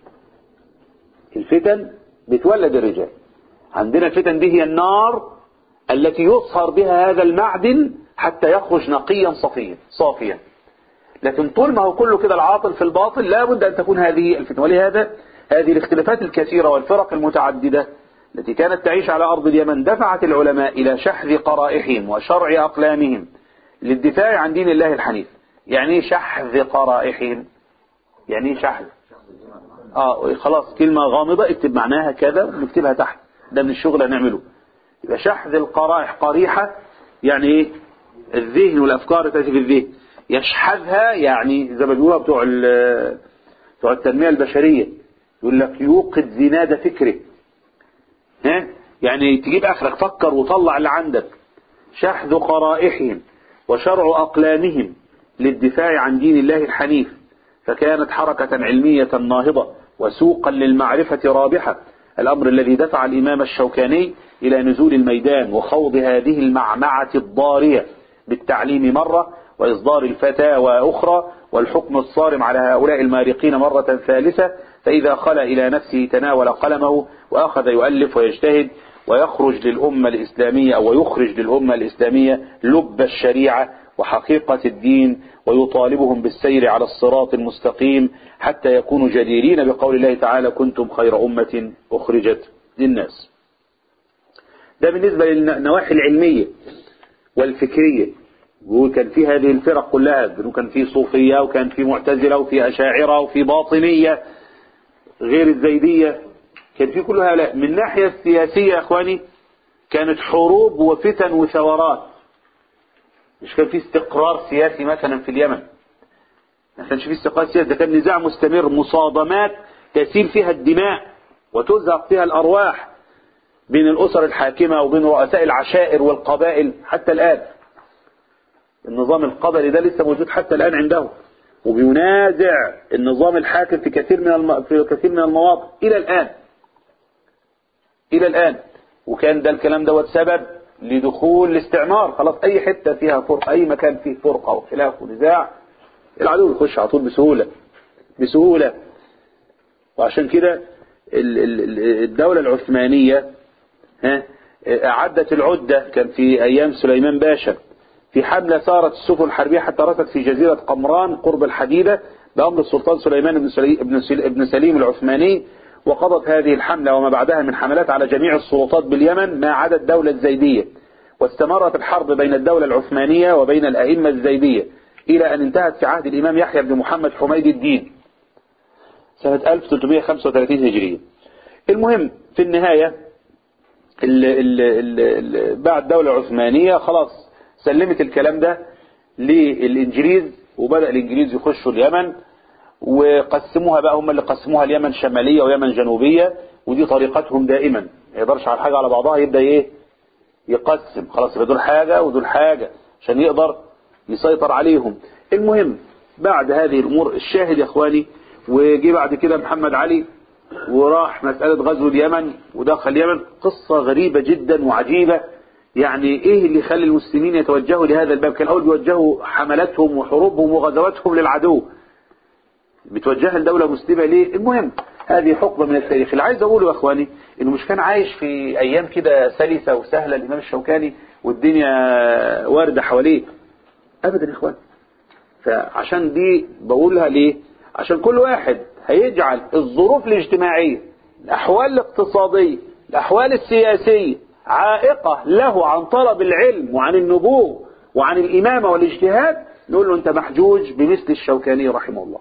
الفتن بتولد الرجال عندنا الفتن دي هي النار التي يصهر بها هذا المعدن حتى يخرج نقيا صفيا صافيا لكن طول ما هو كله كده العاطل في الباطل لابد أن تكون هذه الفتنة ولهذا هذه الاختلافات الكثيرة والفرق المتعددة التي كانت تعيش على أرض اليمن دفعت العلماء إلى شحذ قرائحهم وشرع أقلامهم للدفاع عن دين الله الحنيف يعني شحذ قرائحهم يعني شحذ اه خلاص كلمة غامضة اكتب معناها كذا ونكتبها تحت ده من الشغل هنعمله يبقى شحذ القرائح قريحة يعني ايه الذهن والافكار تأتي في الذهن يشحذها يعني زي ما بيقولوا بتوع بتوع التنمية البشرية يقول لك يوقد زناد فكره ها يعني تجيب اخرك فكر وطلع اللي عندك شحذ قرائحهم وشرع اقلامهم للدفاع عن دين الله الحنيف فكانت حركة علمية ناهضة وسوقا للمعرفة رابحة الأمر الذي دفع الإمام الشوكاني إلى نزول الميدان وخوض هذه المعمعة الضارية بالتعليم مرة وإصدار الفتاوى أخرى والحكم الصارم على هؤلاء المارقين مرة ثالثة فإذا خلى إلى نفسه تناول قلمه وأخذ يؤلف ويجتهد ويخرج للأمة الإسلامية أو يخرج للأمة الإسلامية لب الشريعة وحقيقة الدين ويطالبهم بالسير على الصراط المستقيم حتى يكونوا جديرين بقول الله تعالى كنتم خير أمة أخرجت للناس ده بالنسبة للنواحي العلمية والفكرية وكان في هذه الفرق كلها وكان في صوفية وكان في معتزلة وفي أشاعرة وفي باطنية غير الزيدية كان في كل هؤلاء من الناحية السياسية يا أخواني كانت حروب وفتن وثورات مش كان في استقرار سياسي مثلا في اليمن ما كانش في استقرار سياسي ده كان نزاع مستمر مصادمات تسيل فيها الدماء وتزهق فيها الأرواح بين الأسر الحاكمة وبين رؤساء العشائر والقبائل حتى الآن النظام القبلي ده لسه موجود حتى الآن عنده وبينازع النظام الحاكم في كثير من الم... في كثير من المواطن إلى الآن إلى الآن وكان ده الكلام دوت سبب لدخول الاستعمار خلاص أي حتة فيها فرقة أي مكان فيه فرقة وخلاف ونزاع العدو يخش على طول بسهولة بسهولة وعشان كده الدولة العثمانية ها أعدت العدة كان في أيام سليمان باشا في حملة سارت السفن الحربية حتى رست في جزيرة قمران قرب الحديدة بأمر السلطان سليمان بن سليم, بن سليم, بن سليم العثماني وقضت هذه الحملة وما بعدها من حملات على جميع السلطات باليمن ما عدا الدولة الزيدية واستمرت الحرب بين الدولة العثمانية وبين الأئمة الزيدية إلى أن انتهت في عهد الإمام يحيى بن محمد حميد الدين سنة 1335 هجرية المهم في النهاية ال ال ال ال بعد الدولة العثمانية خلاص سلمت الكلام ده للإنجليز وبدأ الإنجليز يخشوا اليمن وقسموها بقى هم اللي قسموها اليمن شمالية ويمن جنوبية ودي طريقتهم دائما ما يقدرش على حاجة على بعضها يبدأ ايه يقسم خلاص يبقى دول حاجة ودول حاجة عشان يقدر يسيطر عليهم المهم بعد هذه الأمور الشاهد يا اخواني وجي بعد كده محمد علي وراح مسألة غزو اليمن ودخل اليمن قصة غريبة جدا وعجيبة يعني ايه اللي يخلي المسلمين يتوجهوا لهذا الباب كان الاول بيوجهوا حملاتهم وحروبهم وغزواتهم للعدو بتوجهها لدولة مسلمة ليه المهم هذه حقبة من التاريخ اللي عايز اقوله يا اخواني انه مش كان عايش في ايام كده سلسة وسهلة الامام الشوكاني والدنيا واردة حواليه ابدا يا اخواني فعشان دي بقولها ليه عشان كل واحد هيجعل الظروف الاجتماعية الأحوال الاقتصادية الأحوال السياسية عائقة له عن طلب العلم وعن النبوغ وعن الإمامة والاجتهاد نقول له أنت محجوج بمثل الشوكاني رحمه الله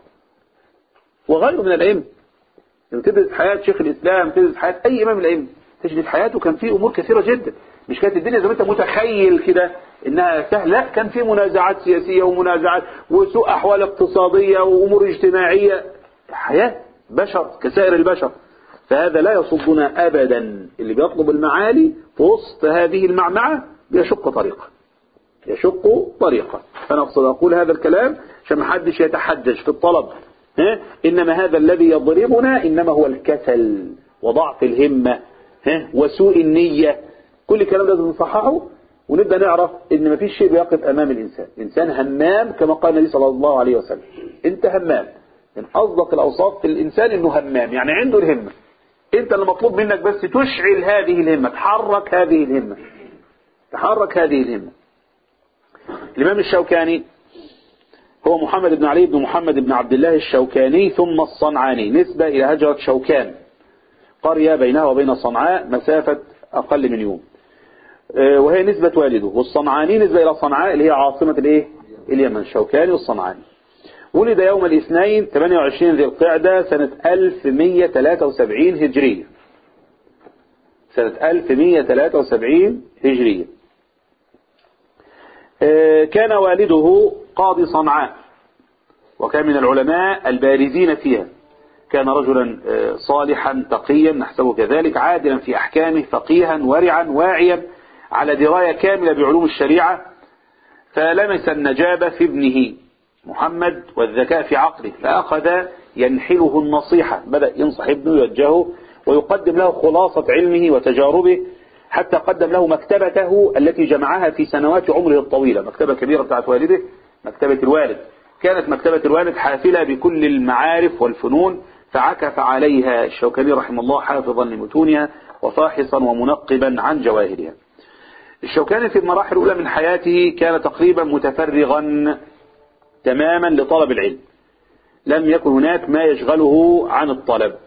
وغيره من الأئمة لما تدرس حياة شيخ الإسلام تدرس حياة أي إمام من الأئمة تجد في حياته كان فيه أمور كثيرة جدا مش كانت الدنيا زي ما أنت متخيل كده إنها سهلة لا كان في منازعات سياسية ومنازعات وسوء أحوال اقتصادية وأمور اجتماعية حياة بشر كسائر البشر فهذا لا يصدنا أبدا اللي بيطلب المعالي في وسط هذه المعمعة بيشق طريقه يشق طريقه أنا أقصد أقول هذا الكلام عشان ما حدش يتحجج في الطلب ها؟ إنما هذا الذي يضربنا إنما هو الكسل وضعف الهمة ها؟ وسوء النية كل الكلام لازم نصححه ونبدأ نعرف ان مفيش شيء بيقف امام الانسان الانسان همام كما قال النبي صلى الله عليه وسلم انت همام من اصدق الاوصاف في الانسان انه همام يعني عنده الهمة انت اللي مطلوب منك بس تشعل هذه الهمة تحرك هذه الهمة تحرك هذه الهمة الامام الشوكاني هو محمد بن علي بن محمد بن عبد الله الشوكاني ثم الصنعاني نسبة الى هجرة شوكان قرية بينها وبين صنعاء مسافة اقل من يوم وهي نسبة والده والصنعاني نسبة إلى صنعاء اللي هي عاصمة الايه اليمن الشوكاني والصنعاني ولد يوم الاثنين 28 ذي القعدة سنة 1173 هجرية سنة 1173 هجرية كان والده قاضي صنعاء وكان من العلماء البارزين فيها كان رجلا صالحا تقيا نحسبه كذلك عادلا في أحكامه فقيها ورعا واعيا على دراية كاملة بعلوم الشريعة فلمس النجابة في ابنه محمد والذكاء في عقله فأخذ ينحله النصيحة بدأ ينصح ابنه يوجهه ويقدم له خلاصة علمه وتجاربه حتى قدم له مكتبته التي جمعها في سنوات عمره الطويلة مكتبة كبيرة بتاعت والده مكتبة الوالد كانت مكتبة الوالد حافلة بكل المعارف والفنون فعكف عليها الشوكاني رحمه الله حافظا لمتونها وفاحصا ومنقبا عن جواهرها الشوكاني في المراحل الأولى من حياته كان تقريبا متفرغا تماما لطلب العلم لم يكن هناك ما يشغله عن الطلب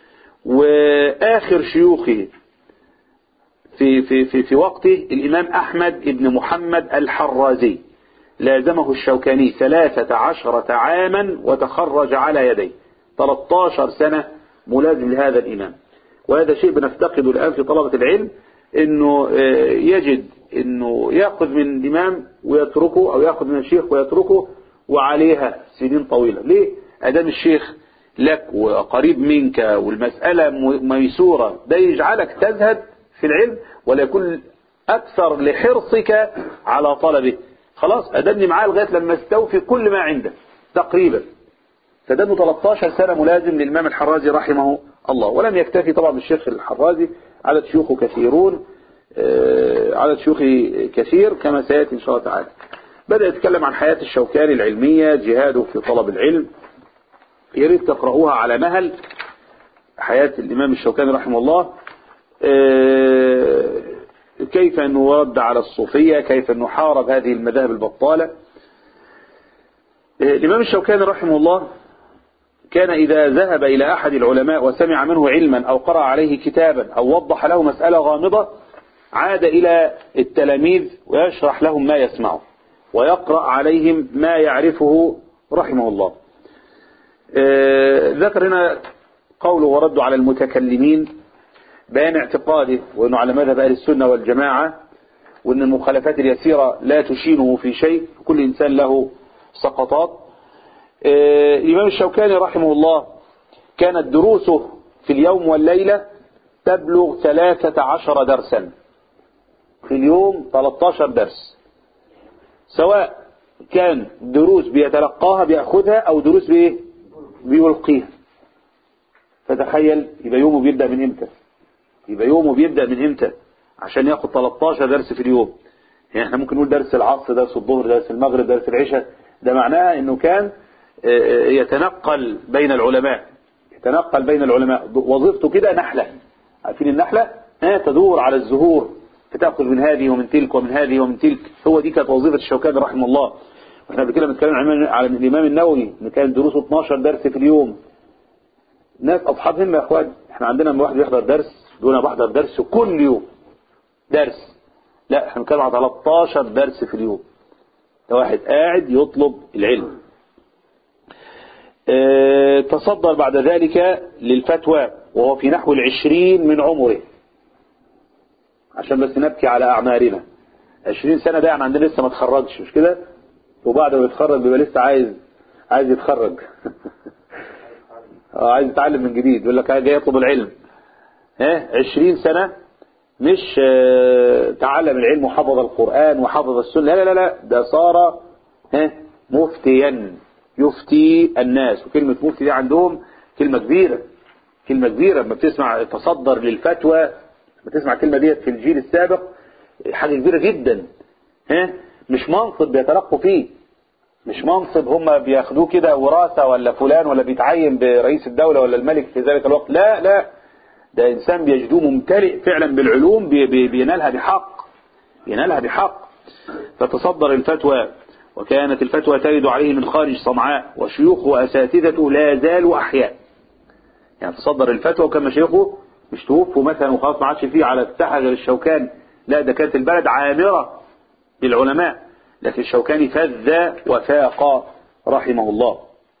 وآخر شيوخه في, في, في, في وقته الإمام أحمد بن محمد الحرازي لازمه الشوكاني ثلاثة عشرة عاما وتخرج على يديه 13 سنة ملازم لهذا الإمام وهذا شيء بنفتقده الآن في طلبة العلم انه يجد انه ياخذ من الامام ويتركه او ياخذ من الشيخ ويتركه وعليها سنين طويلة ليه ادام الشيخ لك وقريب منك والمسألة ميسورة ده يجعلك تزهد في العلم ولا يكون اكثر لحرصك على طلبه خلاص ادمني معاه لغاية لما استوفي كل ما عنده تقريبا فدمه 13 سنة ملازم للإمام الحرازي رحمه الله ولم يكتفي طبعا بالشيخ الحرازي عدد شيوخه كثيرون عدد شيوخه كثير كما سيأتي إن شاء الله تعالى بدأ يتكلم عن حياة الشوكاني العلمية جهاده في طلب العلم يريد تقرأوها على مهل حياة الإمام الشوكاني رحمه الله كيف أنه رد على الصوفية كيف أنه حارب هذه المذاهب البطالة الإمام الشوكاني رحمه الله كان إذا ذهب إلى أحد العلماء وسمع منه علما أو قرأ عليه كتابا أو وضح له مسألة غامضة عاد إلى التلاميذ ويشرح لهم ما يسمعه ويقرأ عليهم ما يعرفه رحمه الله ذكر هنا قوله ورد على المتكلمين بيان اعتقاده وأنه على مذهب أهل السنة والجماعة وأن المخالفات اليسيرة لا تشينه في شيء كل إنسان له سقطات الإمام الشوكاني رحمه الله كانت دروسه في اليوم والليلة تبلغ ثلاثة عشر درسا في اليوم 13 درس سواء كان دروس بيتلقاها بيأخذها أو دروس بإيه بيلقيها فتخيل يبقى يومه بيبدأ من امتى يبقى يومه بيبدأ من امتى عشان ياخد 13 درس في اليوم يعني احنا ممكن نقول درس العصر درس الظهر درس المغرب درس العشاء ده معناها انه كان يتنقل بين العلماء يتنقل بين العلماء وظيفته كده نحلة عارفين النحلة ها تدور على الزهور فتأخذ من هذه ومن تلك ومن هذه ومن تلك هو دي كانت وظيفة الشوكاني رحمه الله واحنا قبل كده بنتكلم على الإمام النووي ان كان دروسه 12 درس في اليوم ناس أصحاب همة يا اخوان احنا عندنا لما واحد بيحضر درس دون أنا بحضر درس كل يوم درس لا احنا بنتكلم على 13 درس في اليوم ده واحد قاعد يطلب العلم اه تصدر بعد ذلك للفتوى وهو في نحو العشرين من عمره عشان بس نبكي على أعمارنا عشرين سنة ده يعني عندنا لسه ما تخرجش مش كده وبعد ما يتخرج بيبقى لسه عايز عايز يتخرج عايز يتعلم من جديد يقول لك جاي يطلب العلم ها عشرين سنة مش اه تعلم العلم وحفظ القرآن وحفظ السنة لا لا لا ده صار ها مفتيا يفتي الناس وكلمة مفتي دي عندهم كلمة كبيرة كلمة كبيرة لما بتسمع تصدر للفتوى لما تسمع الكلمة ديت في الجيل السابق حاجة كبيرة جدا ها مش منصب بيترقوا فيه مش منصب هم بياخدوه كده وراثة ولا فلان ولا بيتعين برئيس الدولة ولا الملك في ذلك الوقت لا لا ده إنسان بيجدوه ممتلئ فعلا بالعلوم بي بي بينالها بحق بينالها بحق فتصدر الفتوى وكانت الفتوى ترد عليه من خارج صنعاء وشيوخه وأساتذته لا زالوا أحياء يعني تصدر الفتوى وكان مشايخه مش توفوا مثلا وخلاص ما عادش فيه على الساحة غير الشوكان لا ده كانت البلد عامرة بالعلماء لكن الشوكاني فذ وفاق رحمه الله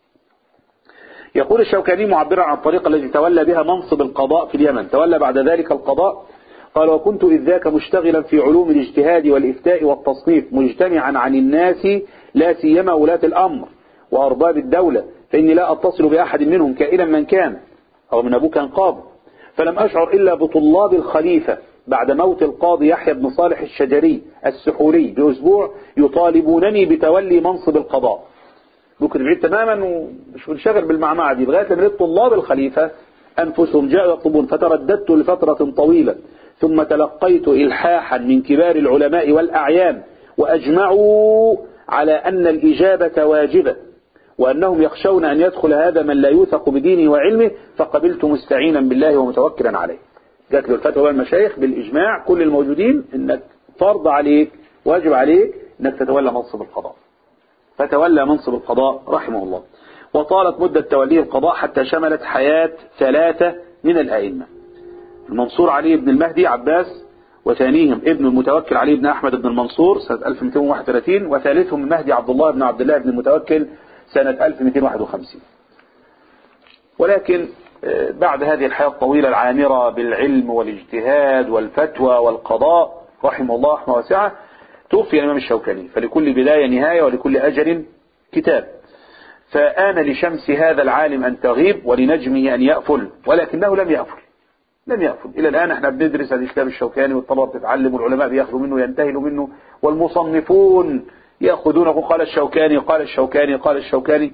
يقول الشوكاني معبرا عن الطريقة التي تولى بها منصب القضاء في اليمن تولى بعد ذلك القضاء قال وكنت إذ ذاك مشتغلا في علوم الاجتهاد والإفتاء والتصنيف مجتمعا عن الناس لا سيما ولاة الأمر وأرباب الدولة فإني لا أتصل بأحد منهم كائنا من كان أو من أبوه كان قاضي فلم أشعر إلا بطلاب الخليفة بعد موت القاضي يحيى بن صالح الشجري السحوري بأسبوع يطالبونني بتولي منصب القضاء ممكن بعيد تماما ومش منشغل بالمعمعة دي لغاية لما طلاب الخليفة أنفسهم جاءوا يطلبون فترددت لفترة طويلة ثم تلقيت إلحاحا من كبار العلماء والأعيان وأجمعوا على أن الإجابة واجبة وأنهم يخشون أن يدخل هذا من لا يوثق بدينه وعلمه فقبلت مستعينا بالله ومتوكلا عليه جات له الفتوى بين المشايخ بالإجماع كل الموجودين أنك فرض عليك واجب عليك أنك تتولى منصب القضاء فتولى منصب القضاء رحمه الله وطالت مدة توليه القضاء حتى شملت حياة ثلاثة من الأئمة المنصور علي بن المهدي عباس وثانيهم ابن المتوكل علي بن أحمد بن المنصور سنة 1231 وثالثهم المهدي عبد الله بن عبد الله بن المتوكل سنة 1251 ولكن بعد هذه الحياة الطويلة العامرة بالعلم والاجتهاد والفتوى والقضاء رحمه الله رحمه واسعة توفي الإمام الشوكاني فلكل بداية نهاية ولكل أجل كتاب فآن لشمس هذا العالم أن تغيب ولنجمه أن يأفل ولكنه لم يأفل لم يأفل إلى الآن احنا بندرس هذا الكتاب الشوكاني والطلبة بتتعلم والعلماء بياخذوا منه ينتهلوا منه والمصنفون يأخذونه قال الشوكاني قال الشوكاني قال الشوكاني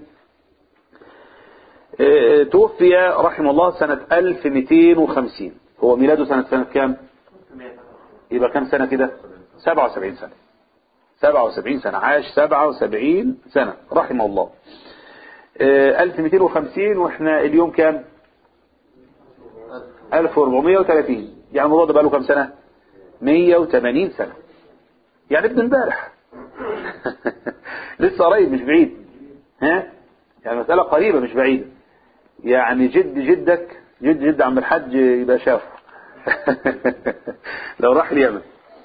اه توفي رحمه الله سنة 1250 هو ميلاده سنة سنة كام يبقى كام سنة كده 77 سنة 77 سنة عاش 77 سنة رحمه الله اه 1250 واحنا اليوم كام 1430 يعني الموضوع ده بقى له كام سنة 180 سنة يعني ابن امبارح لسه قريب مش بعيد ها يعني مسألة قريبة مش بعيدة يعني جد جدك جد جد عم الحج يبقى شافه لو راح اليمن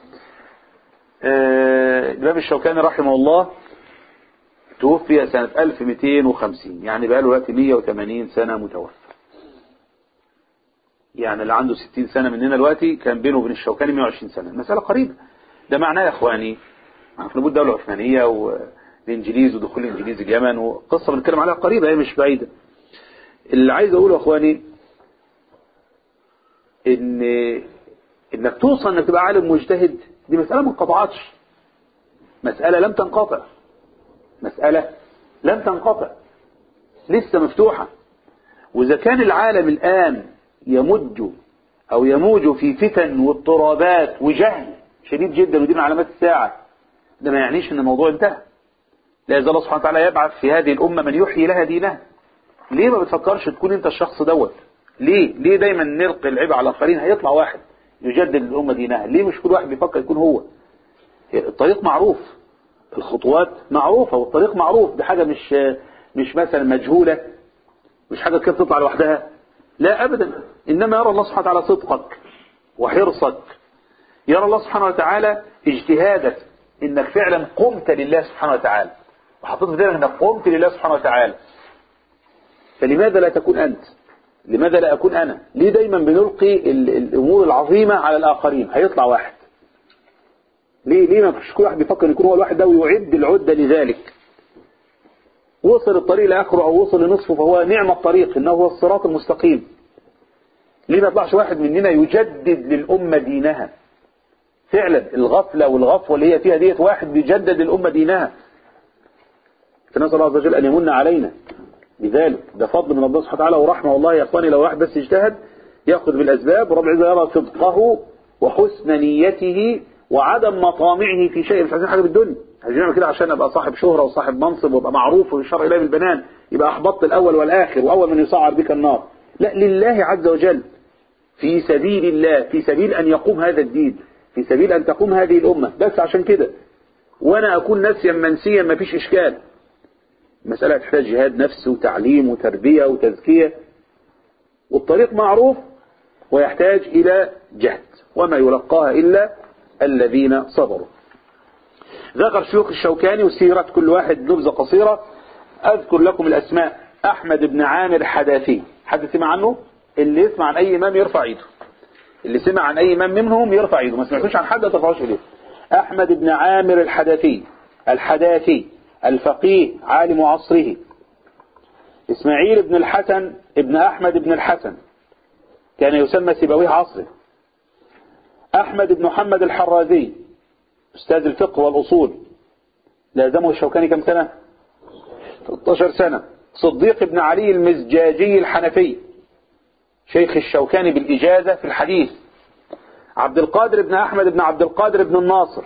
آه، الإمام الشوكاني رحمه الله توفي سنة 1250 يعني بقى له دلوقتي 180 سنة متوفى يعني اللي عنده 60 سنة مننا دلوقتي كان بينه وبين الشوكاني 120 سنة المسألة قريبة ده معناه يا اخواني في نبوة الدولة العثمانية والانجليز ودخول الانجليز اليمن وقصة بنتكلم عليها قريبة هي مش بعيدة اللي عايز اقوله يا اخواني ان انك توصل انك تبقى عالم مجتهد دي مسألة ما انقطعتش مسألة لم تنقطع مسألة لم تنقطع لسه مفتوحة وإذا كان العالم الآن يمج أو يموج في فتن واضطرابات وجهل شديد جدا ودي من علامات الساعة ده ما يعنيش ان الموضوع انتهى لا يزال الله سبحانه وتعالى يبعث في هذه الأمة من يحيي لها دينها ليه ما بتفكرش تكون انت الشخص دوت ليه ليه دايما نلقي العيب على الآخرين هيطلع واحد يجدد الأمة دينها ليه مش كل واحد بيفكر يكون هو الطريق معروف الخطوات معروفة والطريق معروف دي حاجة مش مش مثلا مجهولة مش حاجة كده تطلع لوحدها لا أبدا إنما يرى الله سبحانه وتعالى صدقك وحرصك يرى الله سبحانه وتعالى اجتهادك إنك فعلا قمت لله سبحانه وتعالى وحطيت في ذلك إنك قمت لله سبحانه وتعالى فلماذا لا تكون أنت لماذا لا أكون أنا ليه دايما بنلقي ال- الأمور العظيمة على الآخرين هيطلع واحد ليه ليه ما فيش كل واحد بيفكر يكون هو الواحد ده ويعد العدة لذلك وصل الطريق لآخره أو وصل لنصفه فهو نعم الطريق إنه هو الصراط المستقيم ليه ما يطلعش واحد مننا يجدد للأمة دينها فعلا الغفلة والغفوة اللي هي فيها ديت واحد بيجدد للأمة دينها فنسأل الله عز وجل أن يمن علينا بذلك ده فضل من الله سبحانه وتعالى ورحمة والله يا أخواني لو واحد بس اجتهد يأخذ بالأسباب ورب العزة يرى صدقه وحسن نيته وعدم مطامعه في شيء مش عايزين حاجة بالدنيا عايزين نعمل كده عشان ابقى صاحب شهرة وصاحب منصب وابقى معروف ويشار إليه بالبنان يبقى أحبطت الأول والآخر وأول من يصعد بك النار لا لله عز وجل في سبيل الله في سبيل أن يقوم هذا الدين في سبيل أن تقوم هذه الأمة بس عشان كده وأنا أكون نسيا منسيا ما فيش إشكال مسألة تحتاج جهاد نفس وتعليم وتربية وتزكية والطريق معروف ويحتاج إلى جهد وما يلقاها إلا الذين صبروا ذكر شيوخ الشوكاني وسيرة كل واحد نبذة قصيرة أذكر لكم الأسماء أحمد بن عامر حداثي حد سمع عنه اللي يسمع عن أي إمام يرفع ايده اللي سمع عن أي إمام منهم يرفع ايده ما سمعتوش عن حد ما ترفعوش ايده أحمد بن عامر الحداثي الحداثي الفقيه عالم عصره إسماعيل بن الحسن ابن أحمد بن الحسن كان يسمى سيبويه عصره أحمد بن محمد الحرازي أستاذ الفقه والأصول لازمه الشوكاني كم سنة 13 سنة صديق بن علي المزجاجي الحنفي شيخ الشوكاني بالإجازة في الحديث عبد القادر بن أحمد بن عبد القادر بن الناصر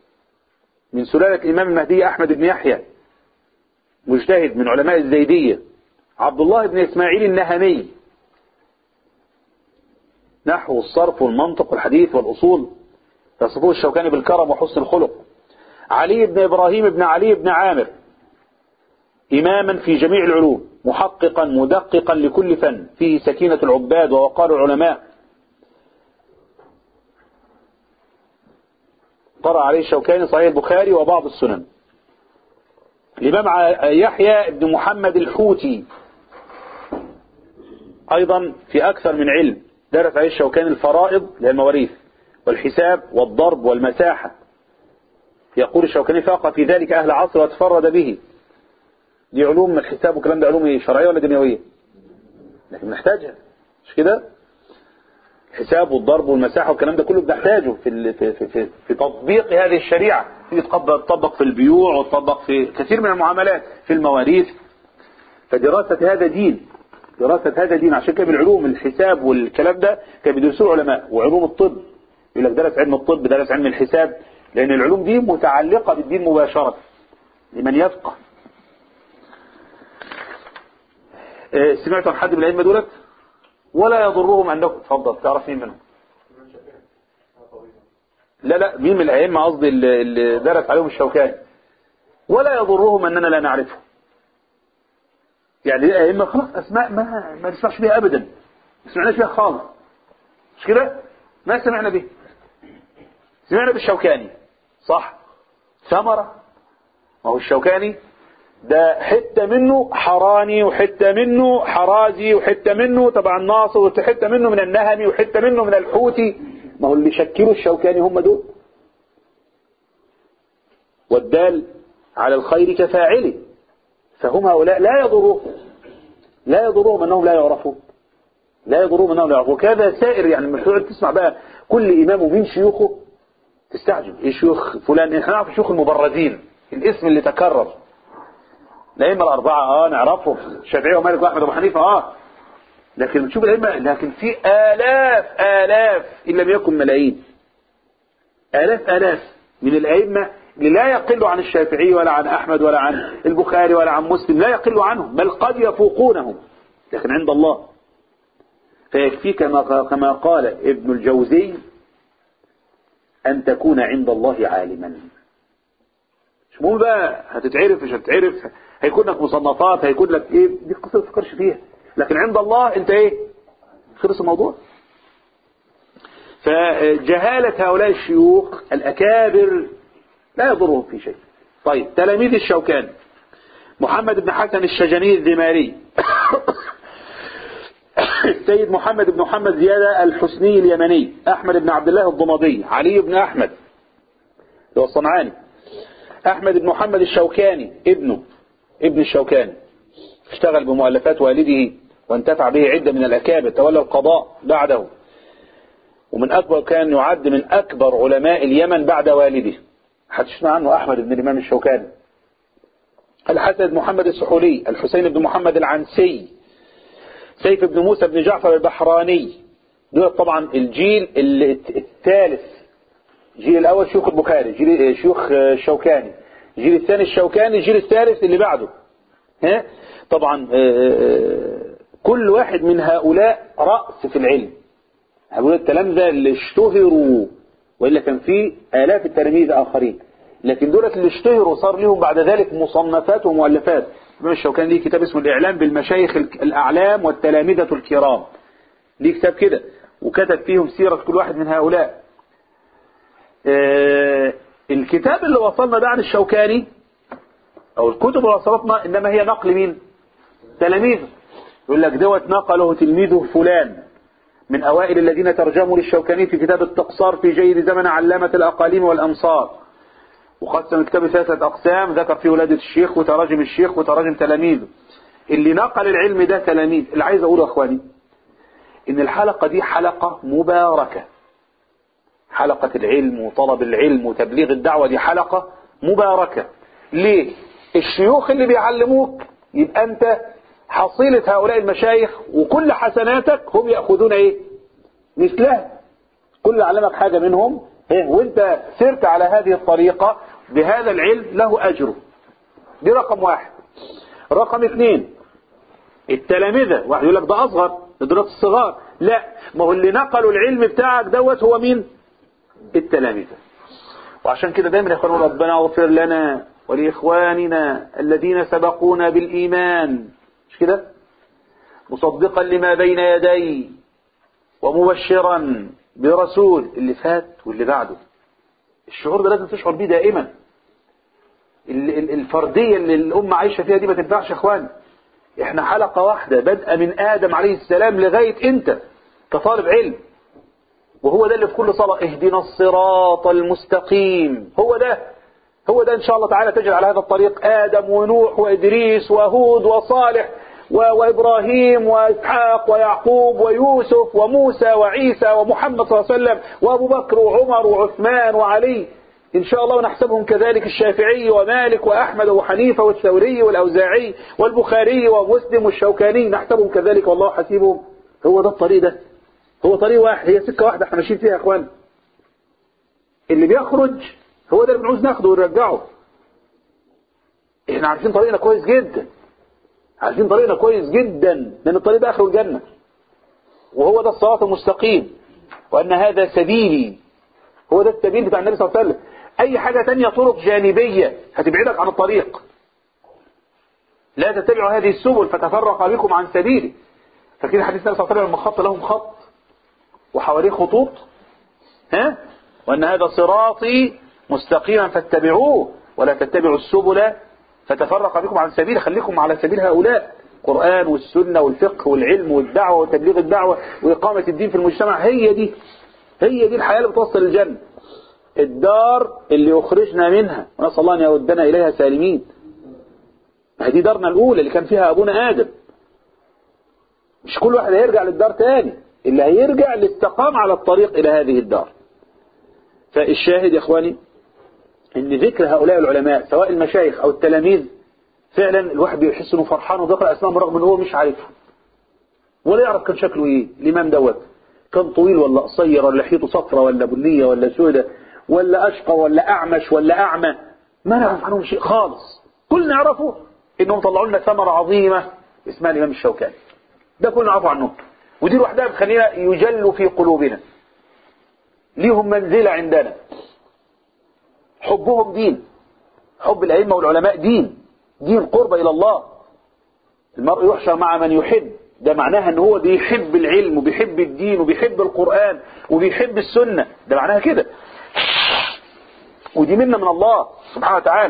من سلالة الإمام المهدي أحمد بن يحيى مجتهد من علماء الزيدية عبد الله بن إسماعيل النهمي نحو الصرف والمنطق والحديث والأصول يصفه الشوكاني بالكرم وحسن الخلق علي بن إبراهيم بن علي بن عامر إماما في جميع العلوم محققا مدققا لكل فن فيه سكينة العباد ووقار العلماء قرأ عليه الشوكاني صحيح البخاري وبعض السنن الإمام يحيى بن محمد الحوتي أيضا في أكثر من علم درس عليه الشوكاني الفرائض للمواريث والحساب والضرب والمساحة يقول الشوكاني فاق في ذلك أهل عصر وتفرد به دي علوم الحساب والكلام ده علوم ايه شرعية ولا دنيوية لكن نحتاجها مش كده الحساب والضرب والمساحة والكلام ده كله بنحتاجه في, ال... في, في, في, في تطبيق هذه الشريعة تيجي تطبق في البيوع وتطبق في كثير من المعاملات في المواريث فدراسة هذا دين دراسة هذا دين عشان كده بالعلوم الحساب والكلام ده كان بيدرسوه العلماء وعلوم الطب يقول لك درس علم الطب درس علم الحساب لأن العلوم دي متعلقة بالدين مباشرة لمن يفقه سمعتوا عن حد من الأئمة دولت ولا يضرهم أنكم تفضل تعرف مين منهم لا لا مين من الأئمة قصدي اللي اللي درس عليهم الشوكاني ولا يضرهم أننا لا نعرفه يعني دي أئمة خلاص أسماء ما ما نسمعش بيها أبدا ما سمعناش بيها خالص مش كده ما سمعنا بيه سمعنا بالشوكاني صح ثمرة ما هو الشوكاني ده حتة منه حراني وحتة منه حرازي وحتة منه تبع الناصر وحتة منه من النهمي وحتة منه من الحوتي ما هو اللي شكلوا الشوكاني هم دول والدال على الخير كفاعله فهم هؤلاء لا يضرهم لا يضرهم انهم لا يعرفون لا يضرهم انهم لا يعرفون وكذا سائر يعني لما تقعد تسمع بقى كل امام ومين شيوخه تستعجب ايه شيوخ فلان احنا نعرف شيوخ المبرزين الاسم اللي تكرر الائمه الاربعه اه نعرفهم الشافعي ومالك واحمد وابو حنيفه اه لكن بتشوف الائمه لكن في الاف الاف ان لم يكن ملايين الاف الاف من الائمه اللي لا يقل عن الشافعي ولا عن احمد ولا عن البخاري ولا عن مسلم لا يقل عنهم بل قد يفوقونهم لكن عند الله فيكفي كما كما قال ابن الجوزي أن تكون عند الله عالما مش مهم بقى هتتعرف مش هتتعرف هيكون لك مصنفات هيكون لك ايه دي قصة ما تفكرش فيها لكن عند الله انت ايه خلص الموضوع فجهالة هؤلاء الشيوخ الأكابر لا يضرهم في شيء طيب تلاميذ الشوكاني محمد بن حسن الشجني الذماري السيد محمد بن محمد زيادة الحسني اليمني أحمد بن عبد الله الضمضي علي بن أحمد اللي هو الصنعاني أحمد بن محمد الشوكاني ابنه ابن الشوكاني اشتغل بمؤلفات والده وانتفع به عدة من الأكابر تولى القضاء بعده ومن أكبر كان يعد من أكبر علماء اليمن بعد والده حدثنا عنه أحمد بن الإمام الشوكاني الحسن بن محمد السحولي الحسين بن محمد العنسي سيف بن موسى بن جعفر البحراني دول طبعا الجيل الثالث الجيل الأول شيوخ البخاري جيل شيوخ الشوكاني الجيل الثاني الشوكاني الجيل الثالث اللي بعده ها طبعا كل واحد من هؤلاء رأس في العلم هؤلاء التلامذة اللي اشتهروا وإلا كان في آلاف التلاميذ آخرين لكن دولت اللي اشتهروا صار لهم بعد ذلك مصنفات ومؤلفات الإمام الشوكاني ليه كتاب اسمه الإعلام بالمشايخ الأعلام والتلامذة الكرام ليه كتاب كده وكتب فيهم سيرة كل واحد من هؤلاء آه الكتاب اللي وصلنا ده عن الشوكاني أو الكتب اللي وصلتنا إنما هي نقل مين تلاميذه يقول لك دوت نقله تلميذه فلان من أوائل الذين ترجموا للشوكاني في كتاب التقصار في جيد زمن علامة الأقاليم والأمصار وقسم الكتاب ثلاثة أقسام ذكر فيه ولادة الشيخ وتراجم الشيخ وتراجم تلاميذه اللي نقل العلم ده تلاميذ اللي عايز أقوله يا أخواني إن الحلقة دي حلقة مباركة حلقة العلم وطلب العلم وتبليغ الدعوة دي حلقة مباركة ليه الشيوخ اللي بيعلموك يبقى أنت حصيلة هؤلاء المشايخ وكل حسناتك هم يأخذون إيه مثلها كل علمك حاجة منهم وانت سرت على هذه الطريقة بهذا العلم له أجره دي رقم واحد رقم اثنين التلامذة واحد يقول لك ده أصغر دول الصغار لا ما هو اللي نقلوا العلم بتاعك دوت هو مين التلامذة وعشان كده دايما يقولون ربنا اغفر لنا ولإخواننا الذين سبقونا بالإيمان مش كده مصدقا لما بين يدي ومبشرا برسول اللي فات واللي بعده الشعور ده لازم تشعر بيه دائما الفردية اللي الأمة عايشة فيها دي ما تنفعش يا اخوان احنا حلقة واحدة بدأ من آدم عليه السلام لغاية انت كطالب علم وهو ده اللي في كل صلاة اهدنا الصراط المستقيم هو ده هو ده ان شاء الله تعالى تجد على هذا الطريق آدم ونوح وإدريس وهود وصالح وإبراهيم وإسحاق ويعقوب ويوسف وموسى وعيسى ومحمد صلى الله عليه وسلم وأبو بكر وعمر وعثمان وعلي إن شاء الله ونحسبهم كذلك الشافعي ومالك وأحمد وحنيفة والثوري والأوزاعي والبخاري ومسلم والشوكاني نحسبهم كذلك والله حسيبهم هو ده الطريق ده هو طريق واحد هي سكة واحدة احنا ماشيين فيها يا اخوان اللي بيخرج هو ده اللي بنعوز ناخده ونرجعه احنا عارفين طريقنا كويس جدا عارفين طريقنا كويس جدا لان الطريق ده اخر الجنة وهو ده الصراط المستقيم وان هذا سبيلي هو ده السبيل بتاع النبي صلى الله عليه وسلم اي حاجة تانية طرق جانبية هتبعدك عن الطريق لا تتبعوا هذه السبل فتفرق بكم عن سبيلي فكده حديث النبي صلى الله عليه وسلم لما خط لهم خط وحواليه خطوط ها وان هذا صراطي مستقيما فاتبعوه ولا تتبعوا السبل فتفرق بكم عن سبيل خليكم على سبيل هؤلاء القرآن والسنة والفقه والعلم والدعوة وتبليغ الدعوة وإقامة الدين في المجتمع هي دي هي دي الحياة اللي بتوصل الجنة الدار اللي أخرجنا منها ونسأل الله أن يردنا إليها سالمين هذه دارنا الأولى اللي كان فيها أبونا آدم مش كل واحد هيرجع للدار تاني اللي هيرجع اللي استقام على الطريق إلى هذه الدار فالشاهد يا إخواني ان ذكر هؤلاء العلماء سواء المشايخ او التلاميذ فعلا الواحد بيحس انه فرحان وبيقرا اسمائهم رغم ان هو مش عارفهم ولا يعرف كان شكله ايه الامام دوت كان طويل ولا قصير ولا لحيته صفرة ولا بنية ولا سودة ولا اشقر ولا اعمش ولا اعمى ما نعرف عنهم شيء خالص كل نعرفه انهم طلعوا لنا ثمرة عظيمة اسمها الامام الشوكاني ده كل نعرفه عنهم ودي لوحدها بتخلينا يجل في قلوبنا ليهم منزلة عندنا حبهم دين حب الأئمة والعلماء دين دين قرب إلى الله المرء يحشر مع من يحب ده معناها ان هو بيحب العلم وبيحب الدين وبيحب القرآن وبيحب السنة ده معناها كده ودي منا من الله سبحانه وتعالى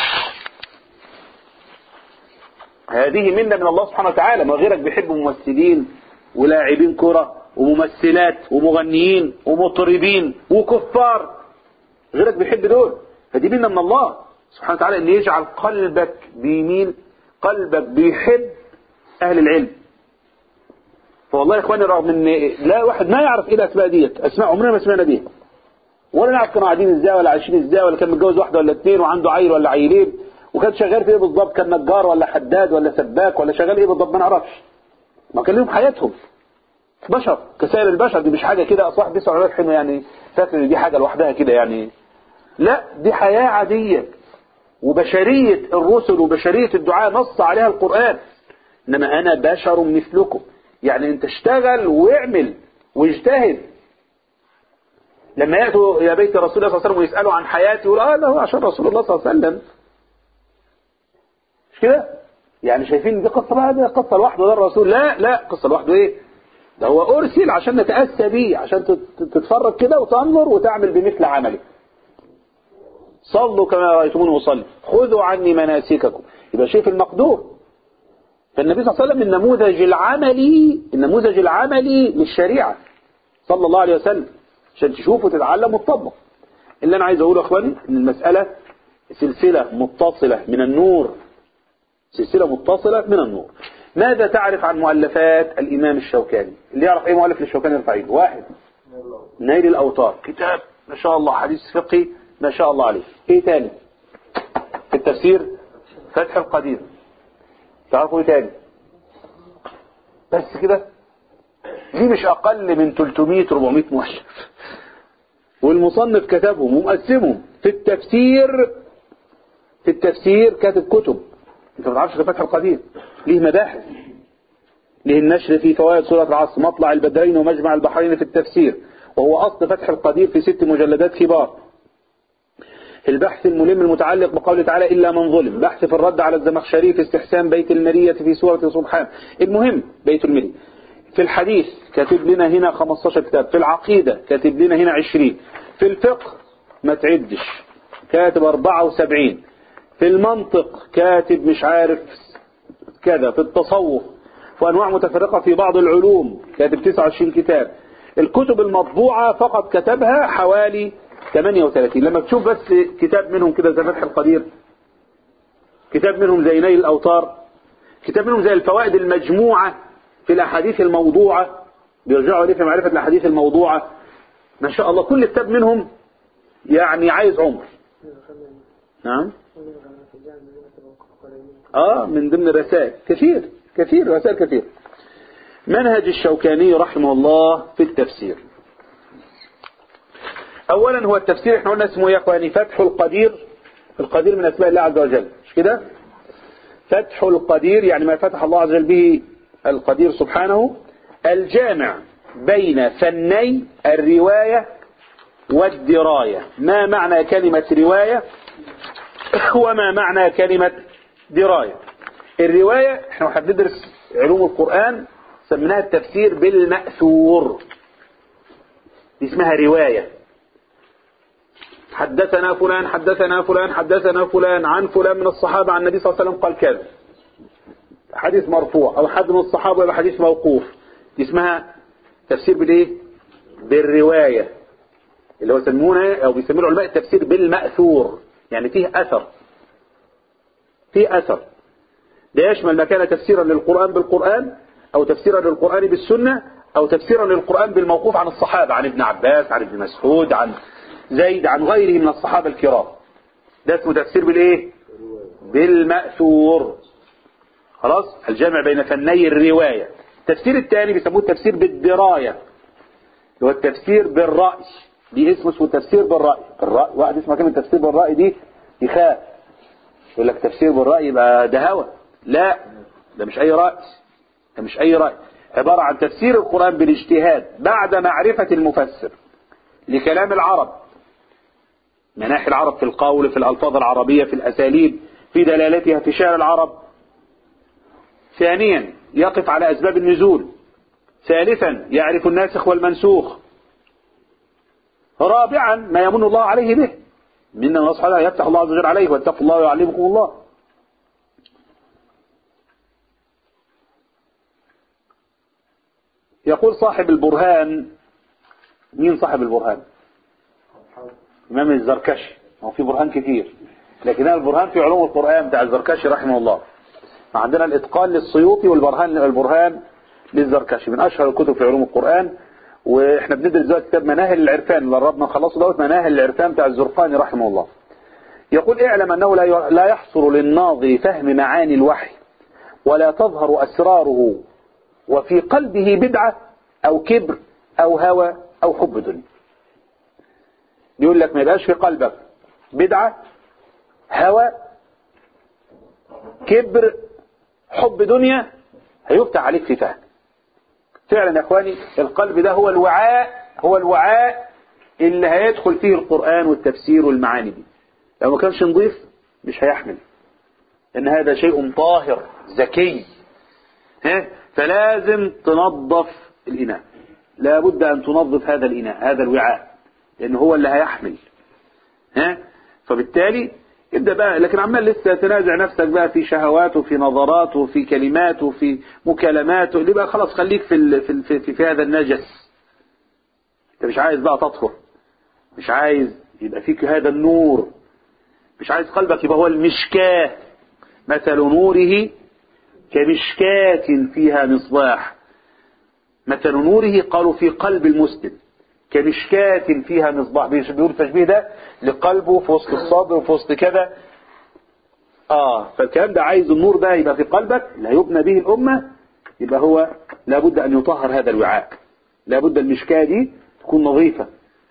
هذه منا من الله سبحانه وتعالى ما غيرك بيحب ممثلين ولاعبين كرة وممثلات ومغنيين ومطربين وكفار غيرك بيحب دول فدي منا من الله سبحانه وتعالى ان يجعل قلبك بيميل قلبك بيحب اهل العلم فوالله يا اخواني رغم ان لا واحد ما يعرف ايه الاسماء ديت اسماء عمرنا ما سمعنا بيها ولا نعرف كانوا قاعدين ازاي ولا عايشين ازاي ولا كان متجوز واحده ولا اثنين وعنده عيل ولا عيلين وكان شغال في ايه بالظبط كان نجار ولا حداد ولا سباك ولا شغال ايه بالظبط ما نعرفش ما كان لهم حياتهم بشر كسائر البشر دي مش حاجه كده اصل واحد بيسمع عليك حلو يعني فاكر ان دي حاجه لوحدها كده يعني لا دي حياه عاديه وبشريه الرسل وبشريه الدعاء نص عليها القران انما انا بشر مثلكم يعني انت اشتغل واعمل واجتهد لما يأتوا إلى بيت رسول الله صلى الله عليه وسلم ويسألوا عن حياته يقول آه ده هو عشان رسول الله صلى الله عليه وسلم مش كده يعني شايفين دي قصة بقى دي قصة لوحده ده الرسول لا لا قصة لوحده ايه ده هو أرسل عشان نتأسى بيه عشان تتفرج كده وتنظر وتعمل بمثل عمله صلوا كما رأيتموني أصلي خذوا عني مناسككم يبقى شيء في المقدور فالنبي صلى الله عليه وسلم النموذج العملي النموذج العملي للشريعة صلى الله عليه وسلم عشان تشوف وتتعلم وتطبق اللي انا عايز اقوله يا اخواني ان المسألة سلسلة متصلة من النور سلسلة متصلة من النور ماذا تعرف عن مؤلفات الامام الشوكاني اللي يعرف ايه مؤلف للشوكاني يرفع ايده واحد نيل الاوتار كتاب ما شاء الله حديث فقهي ما شاء الله عليه ايه تاني في التفسير فتح القدير تعرفوا ايه تاني بس كده دي مش اقل من 300 400 مؤلف والمصنف كتبهم ومقسمهم في التفسير في التفسير كاتب كتب انت ما تعرفش فتح القدير ليه مباحث ليه النشر في فوائد سورة العصر مطلع البدرين ومجمع البحرين في التفسير وهو أصل فتح القدير في ست مجلدات كبار البحث الملم المتعلق بقوله تعالى إلا من ظلم بحث في الرد على الزمخشري في استحسان بيت المرية في سورة سبحان المهم بيت المرية في الحديث كاتب لنا هنا 15 كتاب في العقيدة كاتب لنا هنا 20 في الفقه ما تعدش كاتب 74 في المنطق كاتب مش عارف كذا في التصوف وأنواع متفرقة في بعض العلوم كاتب 29 كتاب الكتب المطبوعة فقط كتبها حوالي 38 لما تشوف بس كتاب منهم كده زي فتح القدير كتاب منهم زي نيل الأوتار كتاب منهم زي الفوائد المجموعة في الأحاديث الموضوعة بيرجعوا ليه في معرفة الأحاديث الموضوعة ما شاء الله كل كتاب منهم يعني عايز عمر نعم آه من ضمن الرسائل كثير كثير رسائل كثير منهج الشوكاني رحمه الله في التفسير أولا هو التفسير احنا قلنا اسمه يا اخواني فتح القدير القدير من أسماء الله عز وجل مش كده فتح القدير يعني ما فتح الله عز وجل به القدير سبحانه الجامع بين فني الرواية والدراية ما معنى كلمة رواية وما معنى كلمة دراية الرواية احنا واحنا بندرس علوم القرآن سميناها التفسير بالمأثور دي اسمها رواية حدثنا فلان حدثنا فلان حدثنا فلان عن فلان من الصحابة عن النبي صلى الله عليه وسلم قال كذا حديث مرفوع او حد من الصحابة يبقى حديث موقوف دي اسمها تفسير بالايه بالرواية اللي هو يسمونه او بيسموه العلماء التفسير بالمأثور يعني فيه اثر فيه اثر ده يشمل ما كان تفسيرا للقرآن بالقرآن او تفسيرا للقرآن بالسنة او تفسيرا للقرآن بالموقوف عن الصحابة عن ابن عباس عن ابن مسعود عن زيد عن غيره من الصحابة الكرام ده اسمه تفسير بالايه بالمأثور خلاص الجمع بين فني الرواية التفسير الثاني بيسموه التفسير بالدراية اللي هو التفسير بالرأي دي اسمه اسمه التفسير بالرأي الرأي واحد اسمه كلمة تفسير بالرأي دي يخاف يقول لك تفسير بالرأي يبقى ده هوى لا ده مش أي رأي ده مش أي رأي عبارة عن تفسير القرآن بالاجتهاد بعد معرفة المفسر لكلام العرب مناحي العرب في القول في الألفاظ العربية في الأساليب في دلالتها في شعر العرب ثانيا يقف على أسباب النزول ثالثا يعرف الناسخ والمنسوخ رابعا ما يمن الله عليه به من الله سبحانه يفتح الله عز وجل عليه واتقوا الله ويعلمكم الله يقول صاحب البرهان مين صاحب البرهان إمام الزركشي هو في برهان كتير لكن هذا البرهان في علوم القرآن بتاع الزركشي رحمه الله عندنا الإتقان للسيوطي والبرهان البرهان للزركشي من أشهر الكتب في علوم القرآن واحنا بندرس دلوقتي كتاب مناهل العرفان اللي قربنا نخلصه دوت مناهل العرفان بتاع الزرقاني رحمه الله يقول اعلم انه لا لا يحصل للناظر فهم معاني الوحي ولا تظهر اسراره وفي قلبه بدعة او كبر او هوى او حب دنيا بيقول لك ما يبقاش في قلبك بدعة هوى كبر حب دنيا هيفتح عليك في فهم فعلا يا اخواني القلب ده هو الوعاء هو الوعاء اللي هيدخل فيه القرآن والتفسير والمعاني دي لو ما كانش نظيف مش هيحمل ان هذا شيء طاهر ذكي ها فلازم تنظف الإناء لابد أن تنظف هذا الإناء هذا الوعاء لأن هو اللي هيحمل ها فبالتالي ابدأ بقى لكن عمال لسه تنازع نفسك بقى في شهوات وفي نظرات وفي كلمات وفي مكالمات اللي بقى خلاص خليك في, ال في, ال في, في, في هذا النجس انت مش عايز بقى تطهر مش عايز يبقى فيك هذا النور مش عايز قلبك يبقى هو المشكاة مثل نوره كمشكاة فيها مصباح مثل نوره قالوا في قلب المسلم كمشكاة فيها مصباح بيقول التشبيه ده لقلبه في وسط الصدر وفي وسط كذا اه فالكلام ده عايز النور ده يبقى في قلبك لا يبنى به الأمة يبقى هو لابد أن يطهر هذا الوعاء لابد المشكاة دي تكون نظيفة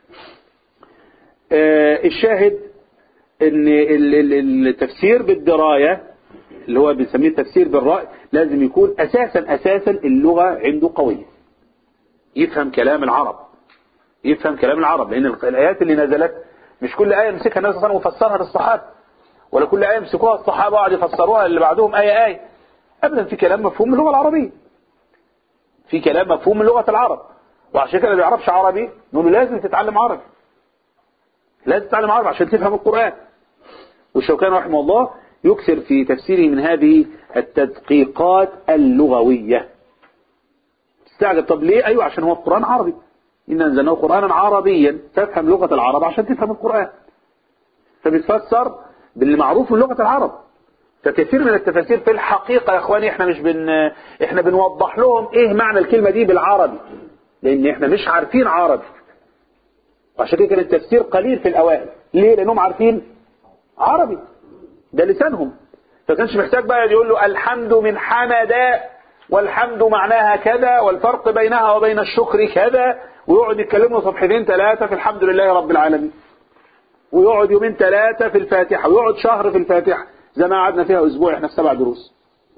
آه الشاهد ان التفسير بالدراية اللي هو بنسميه التفسير بالرأي لازم يكون أساسا أساسا اللغة عنده قوية يفهم كلام العرب يفهم كلام العرب لأن الآيات اللي نزلت مش كل آية يمسكها النبي صلى الله عليه وسلم وفسرها للصحابة ولا كل آية يمسكوها الصحابة وقعدوا يفسروها اللي بعدهم آية آية أبدا في كلام مفهوم من اللغة العربية في كلام مفهوم من لغة العرب وعشان كده ما بيعرفش عربي نقول له لازم تتعلم عربي لازم تتعلم عربي عشان تفهم القرآن والشوكاني رحمه الله يكثر في تفسيره من هذه التدقيقات اللغوية تستعجب طب ليه أيوة عشان هو القرآن عربي إن أنزلناه قرآنا عربيا تفهم لغة العرب عشان تفهم القرآن فبتفسر باللي معروف من لغة العرب فكثير من التفاسير في الحقيقة يا اخواني احنا مش بن احنا بنوضح لهم ايه معنى الكلمة دي بالعربي لان احنا مش عارفين عربي وعشان كده كان التفسير قليل في الاوائل ليه لانهم عارفين عربي ده لسانهم فكانش محتاج بقى يقول له الحمد من حمد والحمد معناها كذا والفرق بينها وبين الشكر كذا ويقعد يتكلم له صفحتين ثلاثة في الحمد لله رب العالمين ويقعد يومين ثلاثة في الفاتحة ويقعد شهر في الفاتحة زي ما قعدنا فيها اسبوع احنا في سبع دروس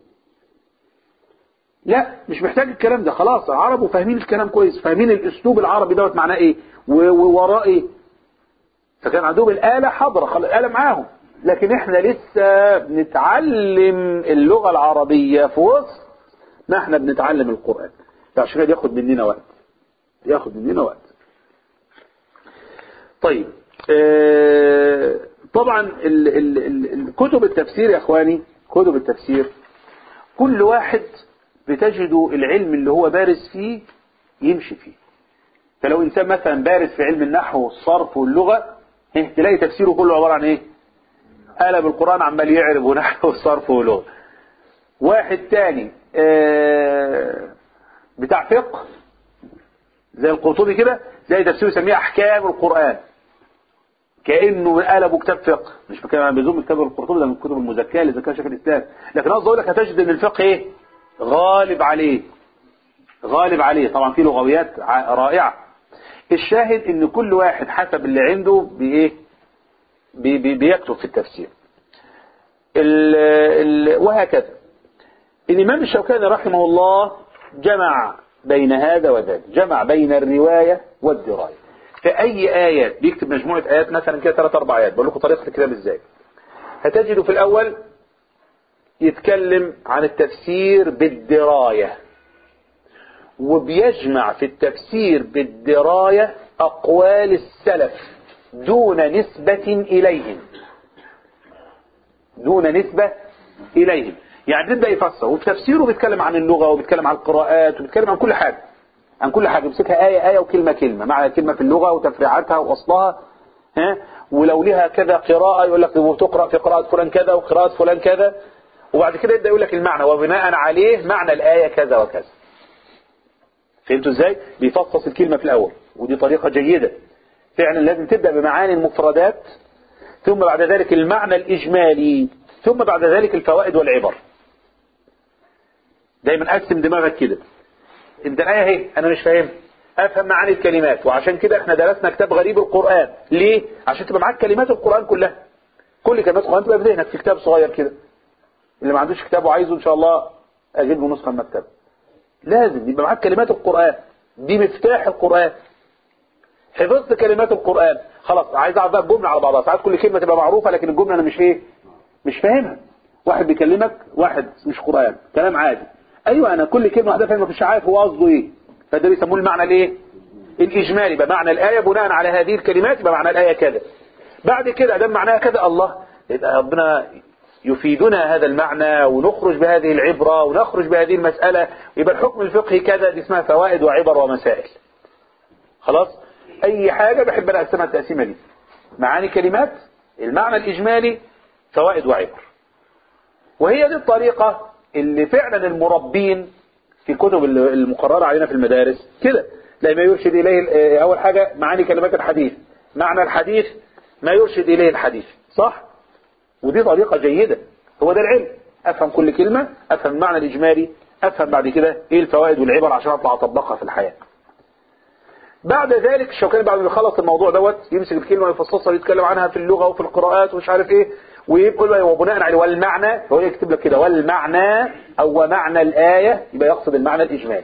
لا مش محتاج الكلام ده خلاص عرب وفاهمين الكلام كويس فاهمين الاسلوب العربي دوت معناه ايه ووراه ايه فكان عندهم الآلة حاضرة خلاص الآلة معاهم لكن احنا لسه بنتعلم اللغة العربية في وسط ما احنا بنتعلم القرآن فعشان كده ياخد مننا وقت ياخد مننا وقت طيب اه طبعا ال ال ال كتب التفسير يا اخواني كتب التفسير كل واحد بتجد العلم اللي هو بارز فيه يمشي فيه فلو انسان مثلا بارز في علم النحو والصرف واللغة إيه تلاقي تفسيره كله عبارة عن ايه قلب القرآن عمال يعرب ونحو والصرف ولغة واحد تاني اه بتاع فقه زي القرطبي كده زي تفسيره يسميه احكام القرآن كانه قلبه كتاب فقه مش بتكلم عن بيزوم كتاب القرطبي ده من الكتب المزكاه اللي ذكرها شيخ الاسلام لكن قصدي اقول لك هتجد ان الفقه ايه غالب عليه غالب عليه طبعا في لغويات رائعه الشاهد ان كل واحد حسب اللي عنده بايه بي بي بيكتب في التفسير ال ال وهكذا الامام الشوكاني رحمه الله جمع بين هذا وذاك جمع بين الروايه والدرايه في اي ايات بيكتب مجموعه ايات مثلا كده ثلاث اربع ايات بقول لكم طريقه الكلام ازاي هتجدوا في الاول يتكلم عن التفسير بالدرايه وبيجمع في التفسير بالدرايه اقوال السلف دون نسبه اليهم دون نسبه اليهم يعني بيبدا يفسر وفي تفسيره بيتكلم عن اللغه وبيتكلم عن القراءات وبيتكلم عن كل حاجه عن كل حاجة يمسكها آية آية وكلمة كلمة معنى كلمة في اللغة وتفريعاتها وأصلها ها ولو لها كذا قراءة يقول لك تقرأ في قراءة فلان كذا وقراءة فلان كذا وبعد كده يبدأ يقول لك المعنى وبناء عليه معنى الآية كذا وكذا فهمتوا ازاي بيفصص الكلمة في الأول ودي طريقة جيدة فعلا لازم تبدأ بمعاني المفردات ثم بعد ذلك المعنى الإجمالي ثم بعد ذلك الفوائد والعبر دايما قسم دماغك كده انت الآية اهي انا مش فاهم افهم معاني الكلمات وعشان كده احنا درسنا كتاب غريب القرآن ليه عشان تبقى معاك كلمات القرآن كلها كل كلمات القرآن تبقى في ذهنك في كتاب صغير كده اللي ما عندوش كتاب وعايزه ان شاء الله اجيب له نسخه من المكتبه لازم يبقى معاك كلمات القرآن دي مفتاح القرآن حفظت كلمات القرآن خلاص عايز اعرف بقى الجمله على بعضها ساعات كل كلمه تبقى معروفه لكن الجمله انا مش ايه مش فاهمها واحد بيكلمك واحد مش قرآن كلام عادي ايوه انا كل كلمه واحده فاهم مش عارف هو قصده ايه فده بيسموه المعنى الايه الاجمالي يبقى معنى الايه بناء على هذه الكلمات يبقى معنى الايه كذا بعد كده ده معناها كذا الله يبقى ربنا يفيدنا هذا المعنى ونخرج بهذه العبرة ونخرج بهذه المسألة يبقى الحكم الفقهي كذا دي اسمها فوائد وعبر ومسائل خلاص اي حاجة بحب انا اقسمها التقسيمة دي معاني كلمات المعنى الاجمالي فوائد وعبر وهي دي الطريقة اللي فعلا المربين في كتب المقررة علينا في المدارس كده لا ما يرشد إليه أول حاجة معاني كلمات الحديث معنى الحديث ما يرشد إليه الحديث صح ودي طريقة جيدة هو ده العلم أفهم كل كلمة أفهم المعنى الإجمالي أفهم بعد كده إيه الفوائد والعبر عشان أطلع أطبقها في الحياة بعد ذلك الشوكاني بعد ما يخلص الموضوع دوت يمسك الكلمة ويفصصها ويتكلم عنها في اللغة وفي القراءات ومش عارف إيه ويقول وبناء عليه والمعنى هو يكتب لك كده والمعنى أو معنى الآية يبقى يقصد المعنى الإجمالي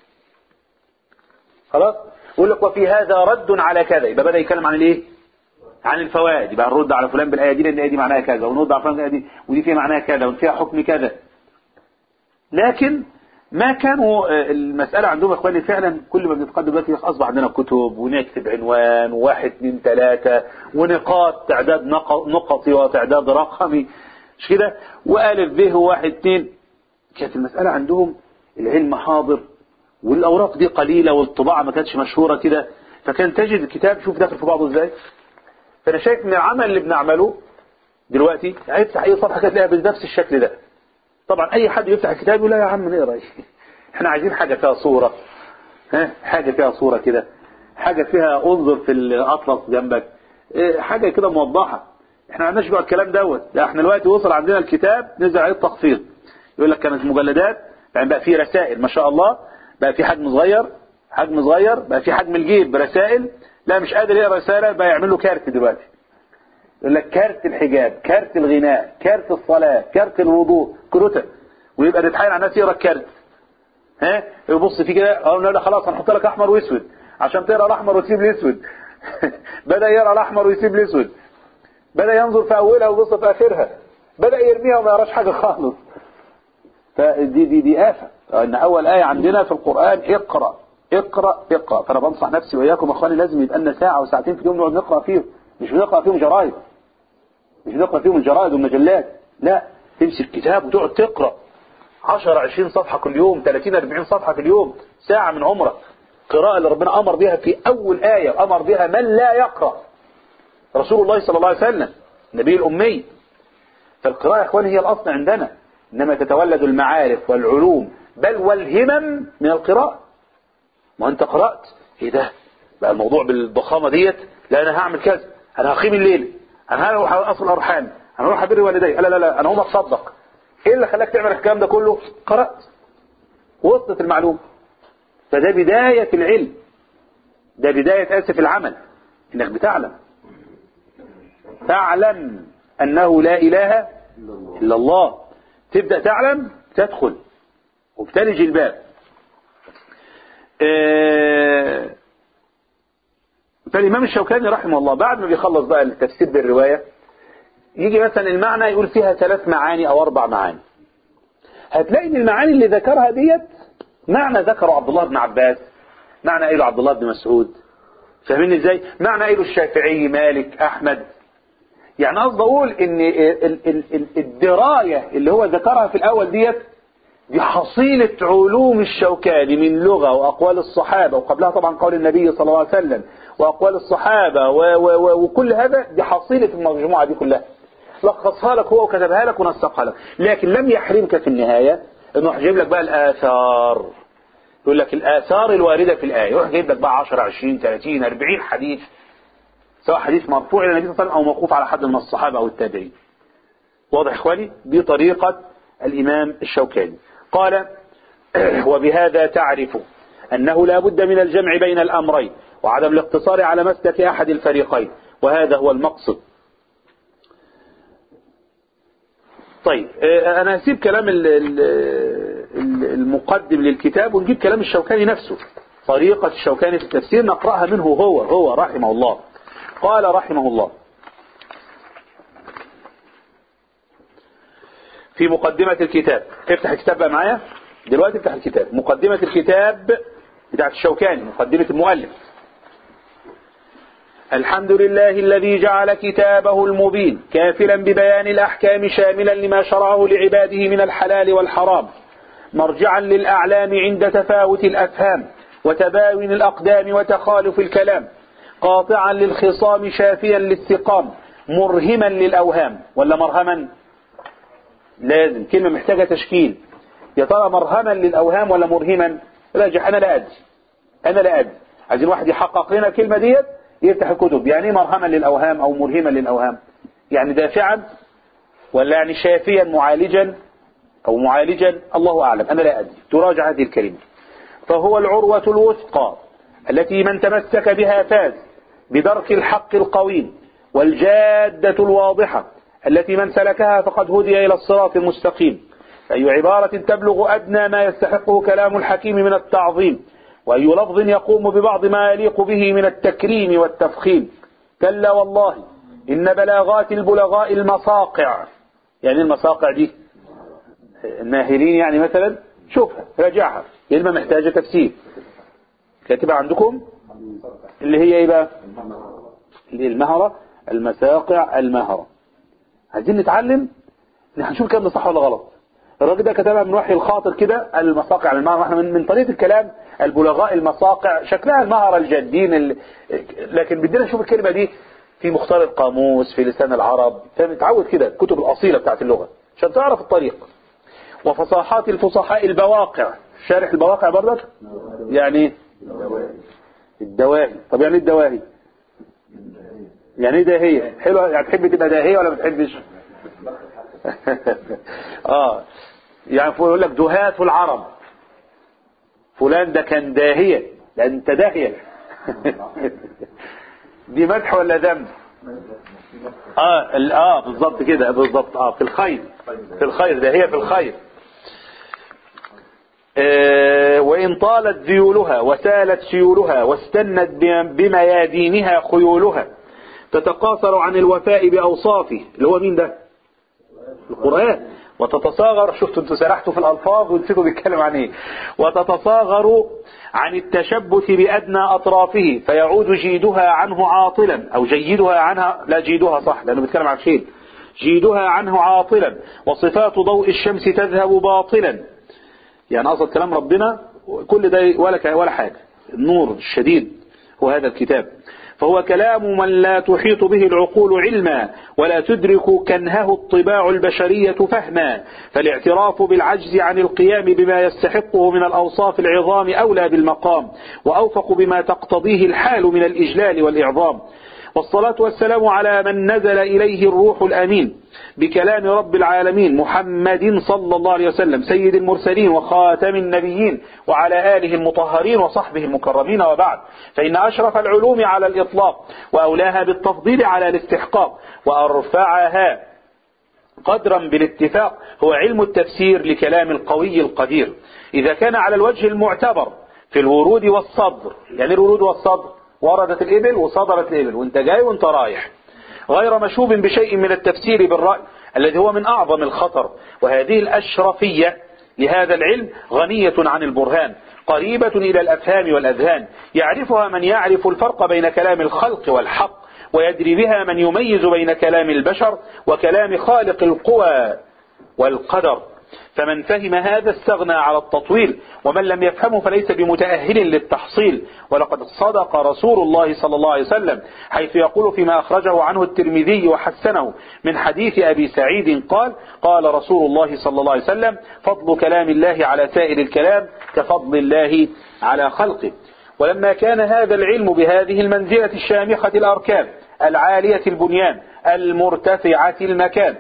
خلاص يقول لك وفي هذا رد على كذا يبقى بدأ يتكلم عن الايه عن الفوائد يبقى نرد على فلان بالآية دي لأن الآية دي معناها كذا ونرد على فلان بالآية دي ودي فيها معناها كذا وفيها حكم كذا لكن ما كانوا المسألة عندهم اخواني فعلا كل ما بنتقدم دلوقتي اصبح عندنا كتب ونكتب عنوان وواحد اثنين ثلاثة ونقاط تعداد نقطي وتعداد رقمي مش كده وألف به واحد اثنين كانت المسألة عندهم العلم حاضر والأوراق دي قليلة والطباعة ما كانتش مشهورة كده فكان تجد الكتاب شوف داخل في بعضه ازاي فأنا شايف ان العمل اللي بنعمله دلوقتي هيفتح اي صفحة كده تلاقيها بنفس الشكل ده طبعا اي حد يفتح الكتاب يقول لا يا عم نقرا ايه احنا عايزين حاجة فيها صورة ها حاجة فيها صورة كده حاجة فيها انظر في الاطلس جنبك اه حاجة كده موضحة احنا ما عندناش بقى الكلام دوت لا احنا دلوقتي وصل عندنا الكتاب نزل عليه التخفيض يقول لك كانت مجلدات يعني بقى في رسائل ما شاء الله بقى في حجم صغير حجم صغير بقى في حجم الجيب برسائل لا مش قادر يقرا رسالة بقى يعمل له كارت دلوقتي يقول لك كارت الحجاب كارت الغناء كارت الصلاة كارت الوضوء كروتة ويبقى تتحايل على الناس يقرا الكارت ها يبص فيه كده اه لا خلاص هنحط لك احمر واسود عشان تقرا الاحمر وتسيب الاسود بدأ يرى الأحمر ويسيب الأسود بدأ ينظر في أولها ويبص في آخرها بدأ يرميها وما يراش حاجة خالص فدي دي دي آفة ان اول آية عندنا في القرآن اقرأ اقرأ اقرأ فانا بنصح نفسي واياكم اخواني لازم يبقى لنا ساعة وساعتين في اليوم نقعد نقرأ فيهم مش بنقرأ فيهم جرايد مش بنقرأ فيهم الجرايد والمجلات لا تمسك كتاب وتقعد تقرأ 10 20 صفحة كل يوم 30 40 صفحة في اليوم ساعة من عمرك قراءة اللي ربنا أمر بها في أول آية أمر بها من لا يقرأ رسول الله صلى الله عليه وسلم النبي الأمي فالقراءة يا إخواني هي الأصل عندنا إنما تتولد المعارف والعلوم بل والهمم من القراءة ما أنت قرأت إيه ده بقى الموضوع بالضخامة ديت لا أنا هعمل كذا أنا هقيم الليل أنا هروح أصل أرحام أنا هروح أبر والدي لا لا لا أنا هقوم أتصدق إيه اللي خلاك تعمل الكلام ده كله قرأت وصلت المعلومة فده بداية العلم ده بداية آسف العمل إنك بتعلم تعلم أنه لا إله إلا الله تبدأ تعلم تدخل وبتلج الباب آه، فالإمام الشوكاني رحمه الله بعد ما بيخلص بقى التفسير بالرواية يجي مثلا المعنى يقول فيها ثلاث معاني أو أربع معاني هتلاقي ان المعاني اللي ذكرها ديت معنى ذكره عبد الله بن عباس معنى قايله عبد الله بن مسعود فاهمين ازاي معنى قايله الشافعي مالك احمد يعني قصدي اقول ان ال- ال- ال- الدرايه اللي هو ذكرها في الاول ديت دي حصيلة علوم الشوكاني من لغة وأقوال الصحابة وقبلها طبعا قول النبي صلى الله عليه وسلم وأقوال الصحابة و و و وكل هذا دي حصيلة المجموعة دي كلها لخصها لك هو وكتبها لك ونسقها لك لكن لم يحرمك في النهاية انه يجيب لك بقى الآثار يقول لك الآثار الواردة في الآية يروح جايب لك بقى 10 20 30 40 حديث سواء حديث مرفوع إلى النبي صلى الله عليه وسلم أو موقوف على حد من الصحابة أو التابعين واضح إخواني دي طريقة الإمام الشوكاني قال وبهذا تعرف أنه لا بد من الجمع بين الأمرين وعدم الاقتصار على مسلك أحد الفريقين وهذا هو المقصد طيب آه، أنا هسيب كلام ال- ال- ال- المقدم للكتاب ونجيب كلام الشوكاني نفسه طريقة الشوكاني في التفسير نقرأها منه هو هو رحمه الله قال رحمه الله في مقدمة الكتاب افتح الكتاب بقى معايا دلوقتي افتح الكتاب مقدمة الكتاب بتاعت الشوكاني مقدمة المؤلف الحمد لله الذي جعل كتابه المبين كافلا ببيان الأحكام شاملا لما شرعه لعباده من الحلال والحرام مرجعا للأعلام عند تفاوت الأفهام وتباين الأقدام وتخالف الكلام قاطعا للخصام شافيا للسقام مرهما للأوهام ولا مرهما لازم كلمة محتاجة تشكيل يا ترى مرهما للأوهام ولا مرهما راجح أنا لا أدري أنا لا أدري عايزين واحد يحقق لنا الكلمة ديت يفتح الكتب يعني ايه مرهما للأوهام أو مرهما للأوهام يعني دافعا ولا يعني شافيا معالجا أو معالجا الله أعلم أنا لا أدري تراجع هذه الكلمة فهو العروة الوثقى التي من تمسك بها فاز بدرك الحق القويم والجادة الواضحة التي من سلكها فقد هدي إلى الصراط المستقيم أي عبارة تبلغ أدنى ما يستحقه كلام الحكيم من التعظيم وأي لفظ يقوم ببعض ما يليق به من التكريم والتفخيم كلا والله إن بلاغات البلغاء المصاقع يعني المصاقع دي الناهرين يعني مثلا شوفها راجعها كلمة محتاجة تفسير كاتبها عندكم اللي هي ايه بقى اللي هي المهرة المساقع المهرة عايزين نتعلم هنشوف الكلام ده صح ولا غلط الراجل ده كتبها من وحي الخاطر كده المصاقع المهرة احنا من, من طريقة الكلام البلغاء المصاقع شكلها المهرة الجادين ال... لكن بدنا نشوف الكلمة دي في مختار القاموس في لسان العرب فنتعود كده الكتب الأصيلة بتاعت اللغة عشان تعرف الطريق وفصاحات الفصحاء البواقع شارح البواقع برضك يعني الدواهي طب يعني ايه الدواهي يعني ايه داهية حلوة يعني تحب تبقى داهية ولا ما بتحبش اه يعني يقول لك دهاة العرب فلان ده كان داهية ده انت داهية دي مدح ولا ذم اه ال- اه بالظبط كده بالظبط اه في الخير في الخير ده هي في الخير آه، وإن طالت ذيولها وسالت سيولها واستنت بميادينها خيولها تتقاصر عن الوفاء بأوصافه اللي هو مين ده القرآن وتتصاغر شفتوا انتوا سرحتوا في الألفاظ ونسيتوا بيتكلم عن ايه وتتصاغر عن التشبث بأدنى أطرافه فيعود جيدها عنه عاطلا أو جيدها عنها لا جيدها صح لأنه بيتكلم عن شيء جيدها عنه عاطلا وصفات ضوء الشمس تذهب باطلا يعني أصل كلام ربنا كل ده ولا ولا حاجة النور الشديد هو هذا الكتاب فهو كلام من لا تحيط به العقول علما ولا تدرك كنهه الطباع البشرية فهما فالاعتراف بالعجز عن القيام بما يستحقه من الأوصاف العظام أولى بالمقام وأوفق بما تقتضيه الحال من الإجلال والإعظام والصلاة والسلام على من نزل إليه الروح الأمين بكلام رب العالمين محمد صلى الله عليه وسلم سيد المرسلين وخاتم النبيين وعلى آله المطهرين وصحبه المكرمين وبعد فإن أشرف العلوم على الإطلاق وأولاها بالتفضيل على الاستحقاق وأرفعها قدرا بالاتفاق هو علم التفسير لكلام القوي القدير إذا كان على الوجه المعتبر في الورود والصدر يعني الورود والصدر وردت الإبل وصدرت الإبل وانت جاي وانت رايح غير مشوب بشيء من التفسير بالرأي الذي هو من أعظم الخطر وهذه الأشرفية لهذا العلم غنية عن البرهان قريبة إلى الأفهام والأذهان يعرفها من يعرف الفرق بين كلام الخلق والحق ويدري بها من يميز بين كلام البشر وكلام خالق القوى والقدر فمن فهم هذا استغنى على التطويل ومن لم يفهمه فليس بمتأهل للتحصيل ولقد صدق رسول الله صلى الله عليه وسلم حيث يقول فيما أخرجه عنه الترمذي وحسنه من حديث أبي سعيد قال قال رسول الله صلى الله عليه وسلم فضل كلام الله على سائر الكلام كفضل الله على خلقه ولما كان هذا العلم بهذه المنزلة الشامخة الأركان العالية البنيان المرتفعة المكان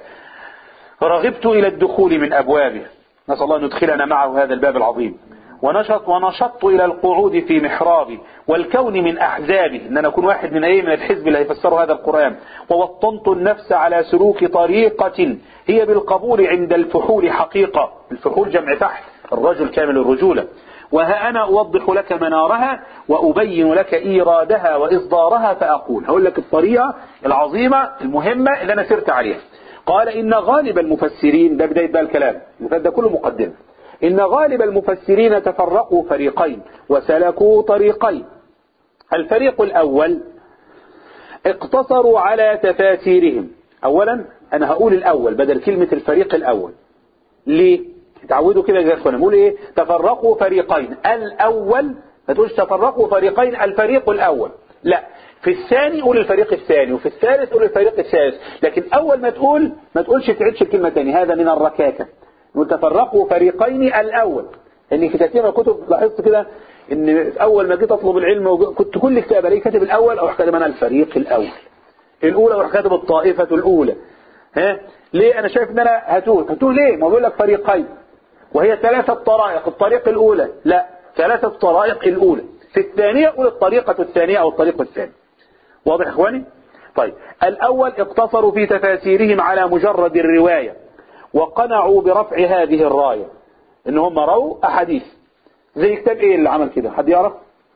رغبت إلى الدخول من أبوابه نسأل الله أن يدخلنا معه هذا الباب العظيم ونشط ونشطت إلى القعود في محرابي والكون من أحزابه أن أنا أكون واحد من أيه من الحزب اللي هيفسروا هذا القرآن ووطنت النفس على سلوك طريقة هي بالقبول عند الفحول حقيقة الفحول جمع تحت الرجل كامل الرجولة وها أنا أوضح لك منارها وأبين لك إيرادها وإصدارها فأقول هقول لك الطريقة العظيمة المهمة اللي أنا سرت عليها قال إن غالب المفسرين ده بداية بقى الكلام ده كله مقدمة إن غالب المفسرين تفرقوا فريقين وسلكوا طريقين الفريق الأول اقتصروا على تفاسيرهم أولا أنا هقول الأول بدل كلمة الفريق الأول ليه تعودوا كده يا اخوانا نقول ايه تفرقوا فريقين الأول ما تقولش تفرقوا فريقين الفريق الأول لا في الثاني قول الفريق الثاني وفي الثالث قول الفريق الثالث لكن أول ما تقول ما تقولش تعيدش الكلمة تاني هذا من الركاكة نقول تفرقوا فريقين الأول ان في كثير من الكتب لاحظت كده ان اول ما جيت اطلب العلم كنت كل كتاب الاقي كاتب الاول او كاتب انا الفريق الاول الاولى اروح كاتب الطائفه الاولى ها ليه انا شايف ان انا هتوه هتوه ليه ما بقول لك فريقين وهي ثلاثه طرائق الطريق الاولى لا ثلاثه طرائق الاولى في الثانيه قول الطريقه الثانيه او الطريق الثاني واضح يا اخواني طيب الاول اقتصروا في تفاسيرهم على مجرد الروايه وقنعوا برفع هذه الرايه ان هم روا احاديث زي كتاب ايه اللي عمل كده حد يعرف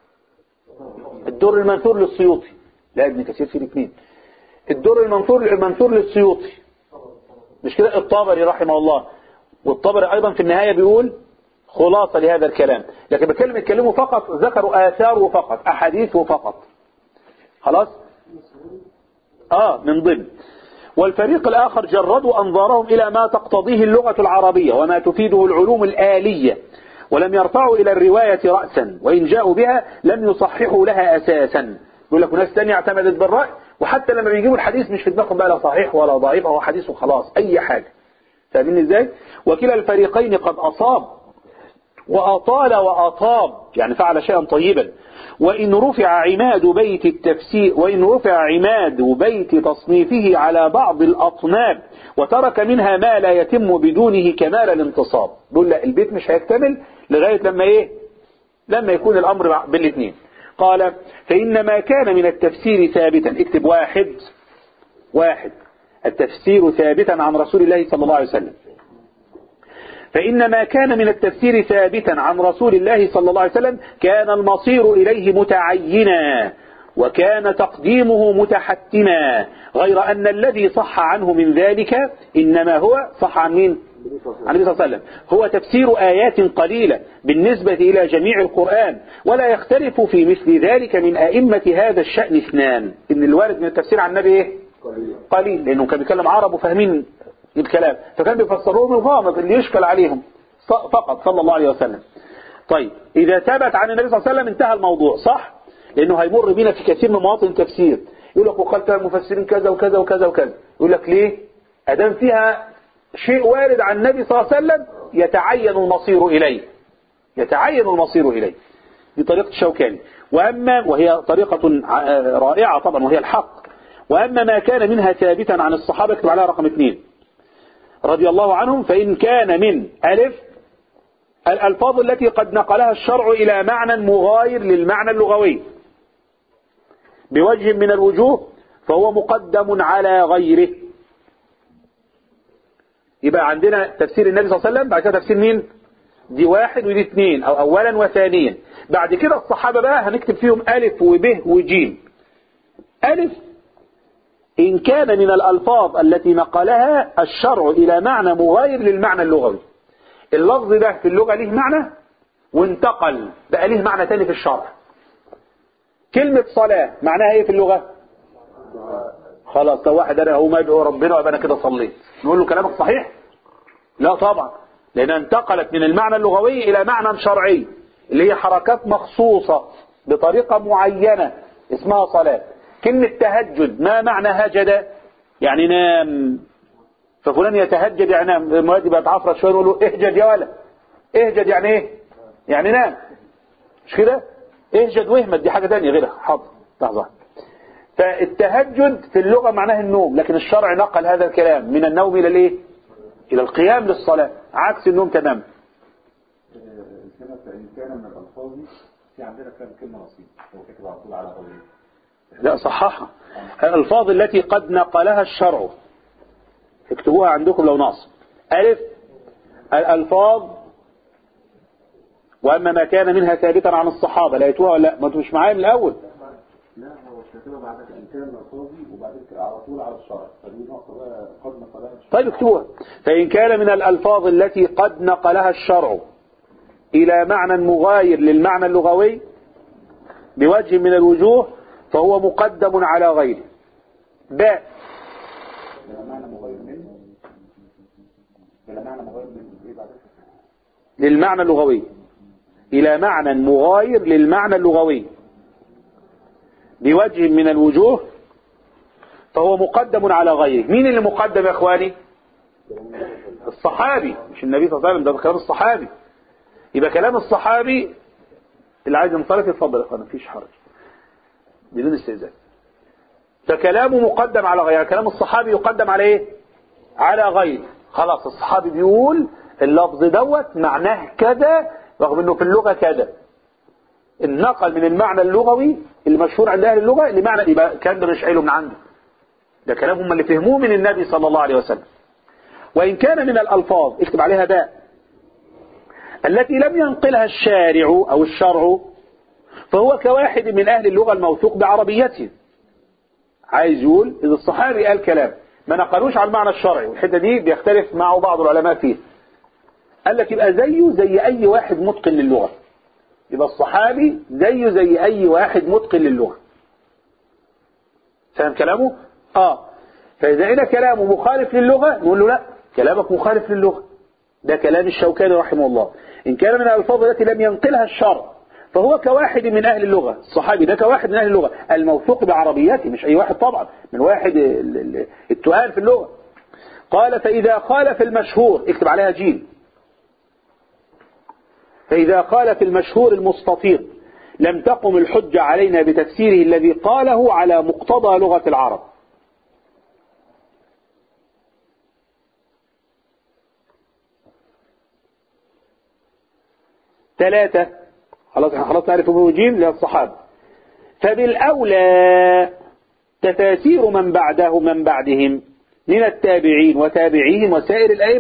الدر المنثور للسيوطي لا ابن كثير في الاثنين الدر المنثور المنثور للسيوطي مش كده الطبري رحمه الله والطبري ايضا في النهايه بيقول خلاصه لهذا الكلام لكن بكلم يتكلموا فقط ذكروا اثاره فقط احاديثه فقط خلاص اه من ضمن والفريق الآخر جردوا أنظارهم إلى ما تقتضيه اللغة العربية وما تفيده العلوم الآلية ولم يرفعوا إلى الرواية رأسا وإن جاءوا بها لم يصححوا لها أساسا يقول لك ناس تانية اعتمدت بالرأي وحتى لما بيجيبوا الحديث مش في دماغهم بقى لا صحيح ولا ضعيف هو حديث وخلاص أي حاجة فاهمين ازاي وكلا الفريقين قد أصاب وأطال وأطاب يعني فعل شيئا طيبا وإن رفع عماد بيت التفسير وإن رفع عماد بيت تصنيفه على بعض الأطناب وترك منها ما لا يتم بدونه كمال الانتصاب بيقول لا البيت مش هيكتمل لغاية لما إيه لما يكون الأمر بالاثنين قال فإن ما كان من التفسير ثابتا اكتب واحد واحد التفسير ثابتا عن رسول الله صلى الله عليه وسلم فإن ما كان من التفسير ثابتا عن رسول الله صلى الله عليه وسلم كان المصير إليه متعينا وكان تقديمه متحتما غير أن الذي صح عنه من ذلك إنما هو صح عن مين؟ عن النبي صلى الله عليه وسلم هو تفسير آيات قليلة بالنسبة إلى جميع القرآن ولا يختلف في مثل ذلك من أئمة هذا الشأن اثنان إن الوارد من التفسير عن النبي إيه؟ قليل لأنه كان بيتكلم عرب وفاهمين الكلام فكان بيفسروه الغامض اللي يشكل عليهم فقط صلى الله عليه وسلم طيب إذا ثبت عن النبي صلى الله عليه وسلم انتهى الموضوع صح لأنه هيمر بينا في كثير من مواطن التفسير يقول لك وقال المفسرين كذا وكذا وكذا وكذا يقول لك ليه أدام فيها شيء وارد عن النبي صلى الله عليه وسلم يتعين المصير إليه يتعين المصير إليه دي طريقة الشوكاني وأما وهي طريقة رائعة طبعا وهي الحق وأما ما كان منها ثابتا عن الصحابة اكتب عليها رقم اثنين رضي الله عنهم فإن كان من ألف الألفاظ التي قد نقلها الشرع إلى معنى مغاير للمعنى اللغوي بوجه من الوجوه فهو مقدم على غيره يبقى عندنا تفسير النبي صلى الله عليه وسلم بعد كده تفسير مين دي واحد ودي اثنين او اولا وثانيا بعد كده الصحابة بقى هنكتب فيهم الف وب وجيم الف ان كان من الالفاظ التي نقلها الشرع الى معنى مغاير للمعنى اللغوي اللفظ ده في اللغة ليه معنى وانتقل بقى ليه معنى تاني في الشرع كلمة صلاة معناها ايه في اللغة خلاص لو واحد انا هو ادعو ربنا وابقى انا كده صليت نقول له كلامك صحيح لا طبعا لانها انتقلت من المعنى اللغوي الى معنى شرعي اللي هي حركات مخصوصة بطريقة معينة اسمها صلاة كلمة تهجد ما معنى هجد يعني نام ففلان يتهجد يعني نام المواد بيتعفرت شويه يقول له اهجد يا ولد اهجد يعني ايه يعني نام مش كده اهجد واهمد دي حاجة تانية غيرها حاضر لحظة فالتهجد في اللغة معناه النوم لكن الشرع نقل هذا الكلام من النوم إلى الايه إلى القيام للصلاة عكس النوم تماما الكلمة فإن كان من الألفاظ في عندنا كلام كلمة نصيب هو كاتب على طول على قولين لا صححها الألفاظ التي قد نقلها الشرع اكتبوها عندكم لو ناقص ألف الألفاظ وأما ما كان منها ثابتا عن الصحابة لقيتوها ولا لا ما انتوا مش معايا من الأول لا هو كاتبها بعد إن كان الألفاظي وبعدين كده على طول على الشرع فدي نقطة بقى قد نقلها الشرع طيب اكتبوها فإن كان من الألفاظ التي قد نقلها الشرع إلى معنى مغاير للمعنى اللغوي بوجه من الوجوه فهو مقدم على غيره باء بلا معنى مغير منه بلا معنى مغير منه إيه بعد للمعنى اللغوي إلى معنى مغاير للمعنى اللغوي بوجه من الوجوه فهو مقدم على غيره مين اللي مقدم يا اخواني الصحابي مش النبي صلى الله عليه وسلم ده كلام الصحابي يبقى كلام الصحابي اللي عايز ينصرف يتفضل يا اخوانا مفيش حرج بدون استئذان فكلامه مقدم على غيره كلام الصحابي يقدم على ايه على غيره خلاص الصحابي بيقول اللفظ دوت معناه كذا رغم انه في اللغة كذا النقل من المعنى اللغوي المشهور عند اهل اللغة لمعنى يبقى كان ده مش قايله من عنده ده كلام هم اللي فهموه من النبي صلى الله عليه وسلم وإن كان من الألفاظ اكتب عليها باء التي لم ينقلها الشارع أو الشرع فهو كواحد من أهل اللغة الموثوق بعربيته عايز يقول إذا الصحابي قال كلام ما نقلوش على المعنى الشرعي والحتة دي بيختلف معه بعض العلماء فيه قال لك يبقى زيه زي أي واحد متقن للغة يبقى الصحابي زيه زي أي واحد متقن للغة فاهم كلامه؟ آه فإذا إذا كلامه مخالف للغة نقول له لا كلامك مخالف للغة ده كلام الشوكاني رحمه الله إن كان من الألفاظ التي لم ينقلها الشرع فهو كواحد من أهل اللغة الصحابي ده كواحد من أهل اللغة الموثوق بعربيته مش أي واحد طبعا من واحد ال- ال- التقال في اللغة قال فإذا خالف المشهور اكتب عليها جيم فإذا قال في المشهور المستطير لم تقم الحجة علينا بتفسيره الذي قاله على مقتضى لغة العرب ثلاثة خلاص احنا خلاص نعرف ابن جيم للصحابة فبالأولى تفاسير من بعده من بعدهم من التابعين وتابعيهم وسائر الأئمة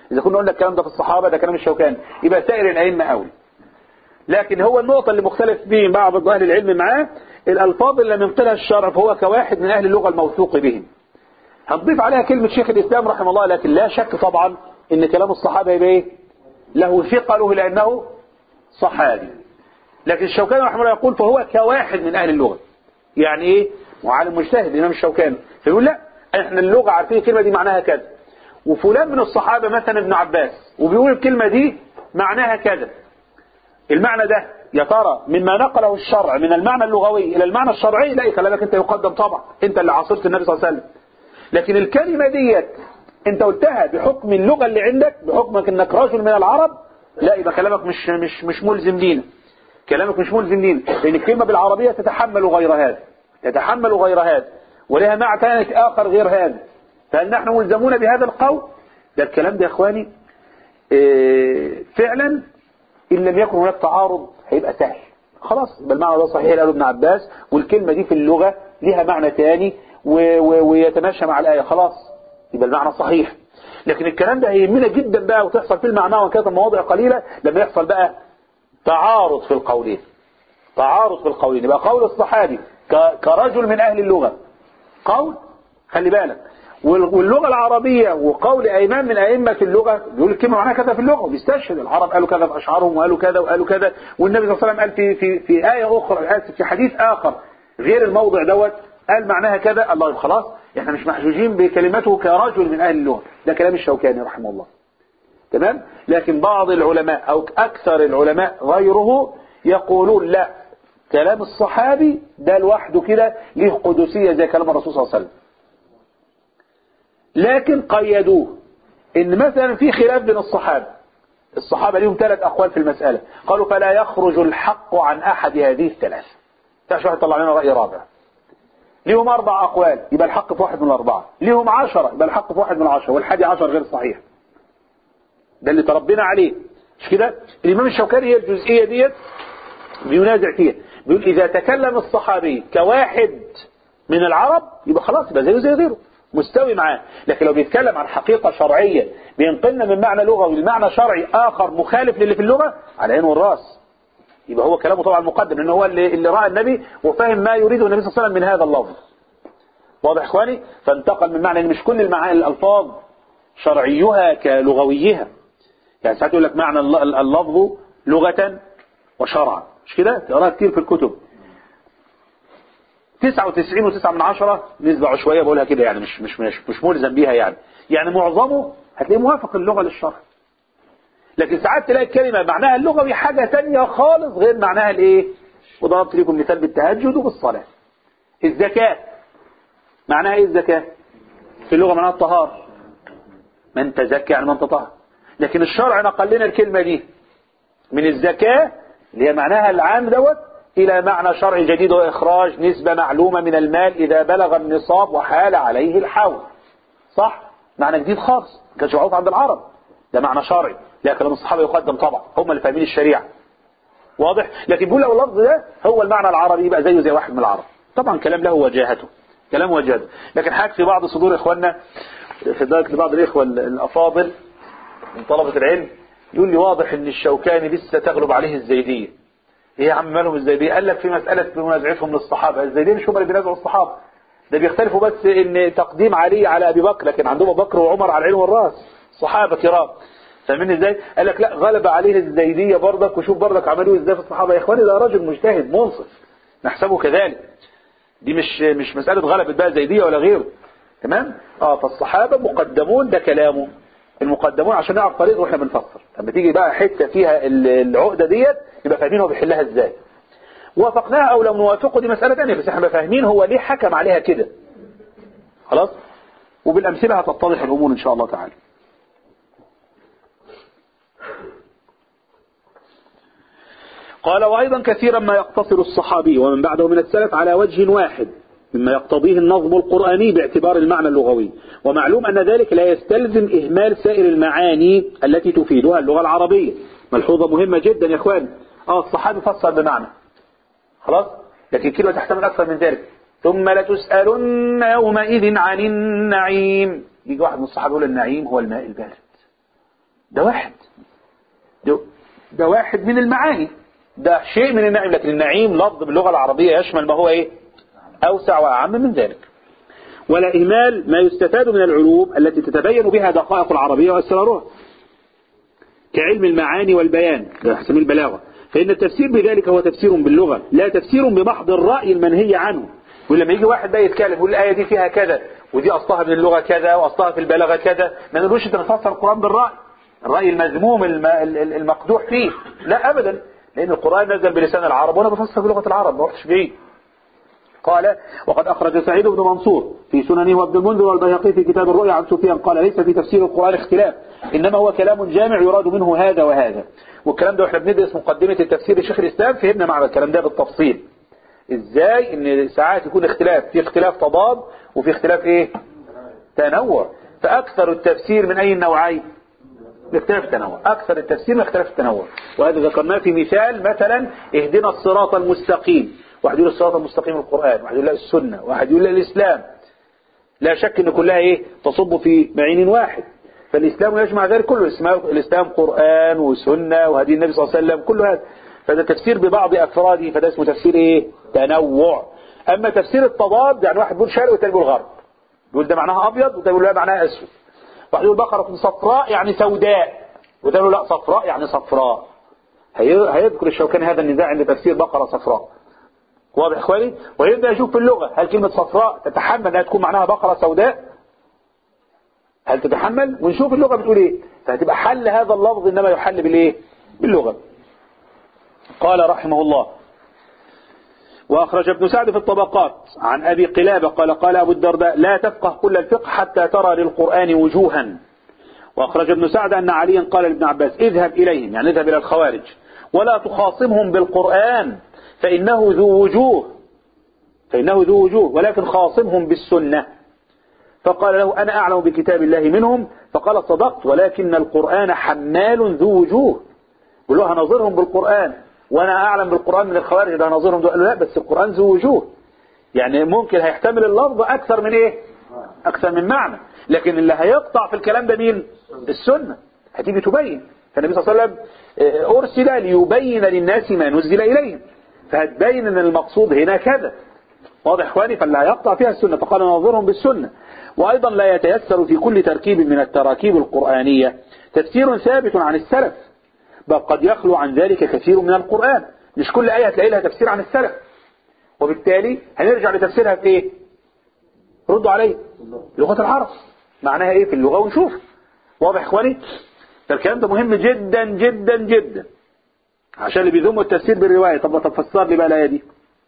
إذا كنا قلنا الكلام ده في الصحابة ده كلام الشوكاني يبقى سائر الأئمة أولي لكن هو النقطة اللي مختلف به بعض أهل العلم معاه الألفاظ اللي لم ينقلها الشرع فهو كواحد من أهل اللغة الموثوق بهم هنضيف عليها كلمة شيخ الإسلام رحمه الله لكن لا شك طبعا إن كلام الصحابة يبقى إيه؟ له ثقله لأنه صحابي لكن الشوكاني رحمه الله يقول فهو كواحد من أهل اللغة يعني إيه؟ وعالم مجتهد الإمام الشوكاني فيقول لا إحنا اللغة عارفين الكلمة دي معناها كذا وفلان من الصحابة مثلا ابن عباس وبيقول الكلمة دي معناها كذا المعنى ده يا ترى مما نقله الشرع من المعنى اللغوي إلى المعنى الشرعي لا كلامك أنت يقدم طبعا أنت اللي عاصرت النبي صلى الله عليه وسلم لكن الكلمة ديت أنت قلتها بحكم اللغة اللي عندك بحكمك أنك رجل من العرب لا يبقى كلامك مش مش مش ملزم لينا كلامك مش ملزم لينا لأن الكلمة بالعربية تتحمل غير هذا تتحمل غير هذا ولها معنى ثاني آخر غير هذا فهل نحن ملزمون بهذا القول ده الكلام ده يا إخواني إيه فعلا إن لم يكن هناك تعارض هيبقى سهل خلاص يبقى المعنى ده صحيح قاله ابن عباس والكلمة دي في اللغة لها معنى تاني و و ويتماشى مع الآية خلاص يبقى المعنى صحيح لكن الكلام ده هيهمنا جدا بقى وتحصل في المعنى وكانت مواضع قليلة لما يحصل بقى تعارض في القولين تعارض في القولين يبقى قول الصحابي كرجل من أهل اللغة قول خلي بالك واللغة العربية وقول أيمان من أئمة اللغة بيقول الكلمة معناها كذا في اللغة وبيستشهد العرب قالوا كذا في أشعارهم وقالوا كذا وقالوا كذا والنبي صلى الله عليه وسلم قال في في في آية أخرى آسف في حديث آخر غير الموضع دوت قال معناها كذا الله خلاص احنا مش محجوجين بكلمته كرجل من أهل اللغة ده كلام الشوكاني رحمه الله تمام لكن بعض العلماء أو أكثر العلماء غيره يقولون لا كلام الصحابي ده لوحده كده ليه قدسية زي كلام الرسول صلى الله عليه وسلم لكن قيدوه ان مثلا في خلاف بين الصحابة الصحابة ليهم ثلاث اقوال في المسألة قالوا فلا يخرج الحق عن احد هذه الثلاث تعرف واحد طلع لنا رأي رابع ليهم اربع اقوال يبقى الحق في واحد من الاربعة ليهم عشرة يبقى الحق في واحد من العشرة والحادي عشر غير صحيح ده اللي تربينا عليه مش كده الامام الشوكاني هي الجزئية ديت بينازع فيها بيقول اذا تكلم الصحابي كواحد من العرب يبقى خلاص يبقى زيه زي غيره مستوي معاه لكن لو بيتكلم عن حقيقة شرعية بينقلنا من معنى لغوي لمعنى شرعي آخر مخالف للي في اللغة على عين والراس يبقى هو كلامه طبعا مقدم لأنه هو اللي, اللي رأى النبي وفهم ما يريده النبي صلى الله عليه وسلم من هذا اللفظ واضح إخواني فانتقل من معنى ان مش كل المعاني الألفاظ شرعيها كلغويها يعني ساعات يقول لك معنى اللفظ لغة وشرعا مش كده تقراها كتير في الكتب 99 وتسعة من عشرة نسبة عشوائية بقولها كده يعني مش مش مش, مش ملزم بيها يعني يعني معظمه هتلاقيه موافق اللغة للشرع لكن ساعات تلاقي الكلمة معناها اللغوي حاجة تانية خالص غير معناها الايه وضربت لكم مثال بالتهجد وبالصلاة الزكاة معناها ايه الزكاة في اللغة معناها الطهار من تزكى يعني من تطهر لكن الشرع نقل لنا الكلمة دي من الزكاة اللي هي معناها العام دوت إلى معنى شرعي جديد هو إخراج نسبة معلومة من المال إذا بلغ النصاب وحال عليه الحول صح؟ معنى جديد خالص كانش معروف عند العرب ده معنى شرعي لا كلام الصحابة يقدم طبعا هم اللي فاهمين الشريعة واضح لكن بيقول لو اللفظ ده هو المعنى العربي يبقى زيه زي واحد من العرب طبعا كلام له وجاهته كلام وجاهته لكن حاجة في بعض صدور إخواننا في ذلك لبعض الإخوة الأفاضل من طلبة العلم يقول لي واضح ان الشوكاني لسه تغلب عليه الزيدية ايه يا عم مالهم الزيدية قال لك في مسألة منازعتهم للصحابة الزيدية مش هم اللي بينازعوا الصحابة ده بيختلفوا بس ان تقديم علي على ابي بكر لكن عندهم ابو بكر وعمر على العين والراس صحابة كرام فاهمين ازاي قال لك لا غلب عليه الزيدية برضك وشوف برضك عملوه ازاي في الصحابة يا اخواني ده راجل مجتهد منصف نحسبه كذلك دي مش مش مسألة غلبت بقى زيدية ولا غيره تمام اه فالصحابة مقدمون ده كلامه المقدمون عشان نعرف طريقه واحنا بنفسر لما تيجي بقى حته فيها العقده ديت يبقى فاهمين هو بيحلها ازاي وافقناها او لم نوافقه دي مساله ثانيه بس احنا فاهمين هو ليه حكم عليها كده خلاص وبالامثله هتتضح الامور ان شاء الله تعالى قال وايضا كثيرا ما يقتصر الصحابي ومن بعده من السلف على وجه واحد مما يقتضيه النظم القرآني باعتبار المعنى اللغوي ومعلوم أن ذلك لا يستلزم إهمال سائر المعاني التي تفيدها اللغة العربية ملحوظة مهمة جدا يا اخوان اه الصحابي فسر بمعنى خلاص لكن كلمة تحتمل أكثر من ذلك ثم لتسألن يومئذ عن النعيم يجي واحد من الصحابة يقول النعيم هو الماء البارد ده واحد ده, ده واحد من المعاني ده شيء من النعيم لكن النعيم لفظ باللغة العربية يشمل ما هو ايه اوسع واعم من ذلك ولا إهمال ما يستفاد من العلوم التي تتبين بها دقائق العربية وأسرارها كعلم المعاني والبيان ده حسمي البلاغة فإن التفسير بذلك هو تفسير باللغة لا تفسير بمحض الرأي المنهي عنه ولما يجي واحد بقى يتكلم يقول الآية دي فيها كذا ودي أصلها من اللغة كذا وأصلها في البلاغة كذا ما نقولش أنت بتفسر القرآن بالرأي الرأي المذموم الم- المقدوح فيه لا أبدا لأن القرآن نزل بلسان العرب وأنا بفسر بلغة العرب ما رحتش بعيد قال وقد أخرج سعيد بن منصور في سننه وابن المنذر والبيهقي في كتاب الرؤيا عن سفيان قال ليس في تفسير القرآن اختلاف إنما هو كلام جامع يراد منه هذا وهذا والكلام ده واحنا بندرس مقدمة التفسير لشيخ الإسلام فهمنا معنى الكلام ده بالتفصيل ازاي ان ساعات يكون اختلاف في اختلاف تضاد وفي اختلاف ايه تنوع فاكثر التفسير من اي النوعين اختلاف التنوع اكثر التفسير من اختلاف التنوع وهذا ذكرناه في مثال مثلا اهدنا الصراط المستقيم واحد يقول الصراط المستقيم القرآن واحد يقول لا السنة واحد يقول لا الإسلام لا شك ان كلها ايه تصب في معين واحد فالإسلام يجمع ذلك كله الإسلام الإسلام قرآن وسنة وهدي النبي صلى الله عليه وسلم كل هذا فده تفسير ببعض أفراده فده اسمه تفسير ايه تنوع أما تفسير التضاد يعني واحد يقول شرق والتاني يقول غرب يقول ده معناها أبيض والتاني يقول لا معناها أسود واحد يقول بقرة صفراء يعني سوداء والتاني يقول لا صفراء يعني صفراء هي- هيذكر الشوكاني هذا النزاع عند تفسير بقرة صفراء واضح يا اخواني ويبدا يشوف في اللغه هل كلمه صفراء تتحمل انها تكون معناها بقره سوداء هل تتحمل ونشوف اللغه بتقول ايه فهتبقى حل هذا اللفظ انما يحل بالايه باللغه قال رحمه الله واخرج ابن سعد في الطبقات عن ابي قلابه قال قال ابو الدرداء لا تفقه كل الفقه حتى ترى للقران وجوها واخرج ابن سعد ان عليا قال لابن عباس اذهب اليهم يعني اذهب الى الخوارج ولا تخاصمهم بالقران فانه ذو وجوه فانه ذو وجوه ولكن خاصمهم بالسنه فقال له انا اعلم بكتاب الله منهم فقال صدقت ولكن القران حمال ذو وجوه قال له هنظرهم بالقران وانا اعلم بالقران من الخوارج ده هنظرهم قال له لا بس القران ذو وجوه يعني ممكن هيحتمل اللفظ اكثر من ايه اكثر من معنى لكن اللي هيقطع في الكلام ده مين السنه هتيجي تبين فالنبي صلى الله عليه وسلم آه، ارسل ليبين للناس ما نزل اليهم فهتبين ان المقصود هنا كذا واضح اخواني فاللي هيقطع فيها السنه فقال نظرهم بالسنه وايضا لا يتيسر في كل تركيب من التراكيب القرانيه تفسير ثابت عن السلف بل قد يخلو عن ذلك كثير من القران مش كل ايه هتلاقي لها تفسير عن السلف وبالتالي هنرجع لتفسيرها في ايه ردوا علي لغة العرب معناها ايه في اللغة ونشوف واضح اخواني فالكلام ده مهم جدا جدا جدا عشان اللي بيذموا التفسير بالرواية طب طب فسر لي بقى الآية دي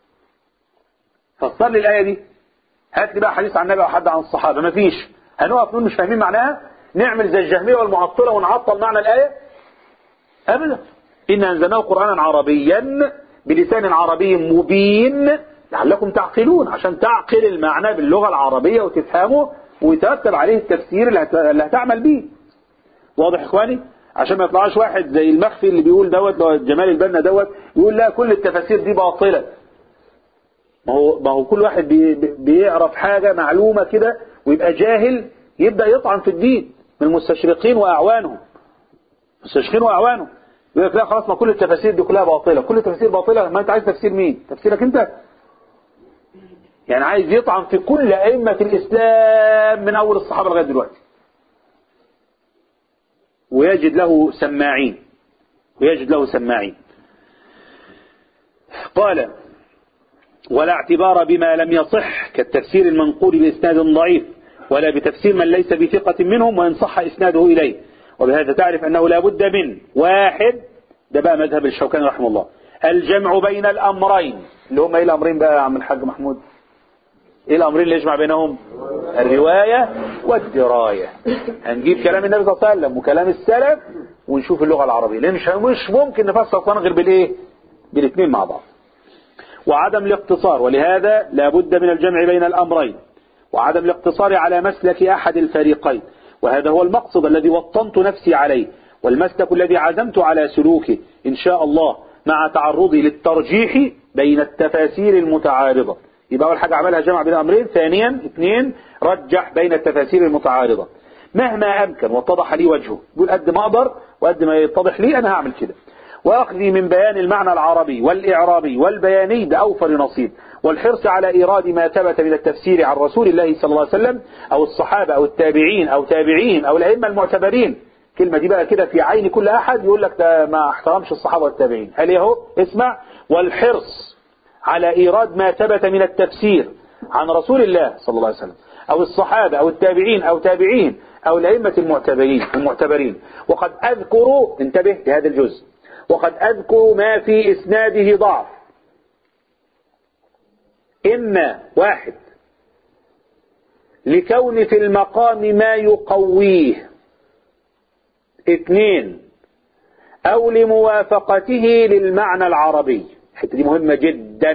فسر لي الآية دي هات لي بقى حديث عن النبي أو حد عن الصحابة مفيش هنقف نقول مش فاهمين معناها نعمل زي الجهمية والمعطلة ونعطل معنى الآية أبدا إن أنزلناه قرآنا عربيا بلسان عربي مبين لعلكم تعقلون عشان تعقل المعنى باللغة العربية وتفهمه ويترتب عليه التفسير اللي هت- اللي هتعمل بيه واضح اخواني عشان ما يطلعش واحد زي المخفي اللي بيقول دوت لو جمال البنا دوت يقول لا كل التفاسير دي باطلة ما هو ما هو كل واحد بي بي- بيعرف حاجة معلومة كده ويبقى جاهل يبدأ يطعن في الدين من المستشرقين وأعوانهم مستشرقين وأعوانهم يقول لك لا خلاص ما كل التفاسير دي كلها باطلة كل التفاسير باطلة ما انت عايز تفسير مين تفسيرك انت يعني عايز يطعن في كل أئمة الإسلام من أول الصحابة لغاية دلوقتي ويجد له سماعين ويجد له سماعين قال ولا اعتبار بما لم يصح كالتفسير المنقول بإسناد ضعيف ولا بتفسير من ليس بثقة منهم وإن صح إسناده إليه وبهذا تعرف أنه لا بد من واحد ده بقى مذهب الشوكاني رحمه الله الجمع بين الأمرين اللي هم إيه الأمرين بقى يا عم الحاج محمود ايه الامرين اللي يجمع بينهم الرواية والدراية هنجيب كلام النبي صلى الله عليه وسلم وكلام السلف ونشوف اللغة العربية لان مش مش ممكن نفسر القرآن غير بالايه بالاثنين مع بعض وعدم الاقتصار ولهذا لا بد من الجمع بين الامرين وعدم الاقتصار على مسلك احد الفريقين وهذا هو المقصد الذي وطنت نفسي عليه والمسلك الذي عزمت على سلوكه ان شاء الله مع تعرضي للترجيح بين التفاسير المتعارضة يبقى أول حاجة عملها جمع بين أمرين ثانيا اثنين رجح بين التفاسير المتعارضة مهما أمكن واتضح لي وجهه يقول قد ما أقدر وقد ما يتضح لي أنا هعمل كده وأخذي من بيان المعنى العربي والإعرابي والبياني بأوفر نصيب والحرص على إيراد ما ثبت من التفسير عن رسول الله صلى الله عليه وسلم أو الصحابة أو التابعين أو تابعين أو الأئمة المعتبرين كلمة دي بقى كده في عين كل أحد يقول لك ده ما احترمش الصحابة والتابعين قال اهو اسمع والحرص على إيراد ما ثبت من التفسير عن رسول الله صلى الله عليه وسلم أو الصحابة أو التابعين أو تابعين أو الأئمة المعتبرين المعتبرين وقد أذكر انتبه لهذا الجزء وقد أذكر ما في إسناده ضعف إما واحد لكون في المقام ما يقويه اثنين أو لموافقته للمعنى العربي الحته دي مهمة جدا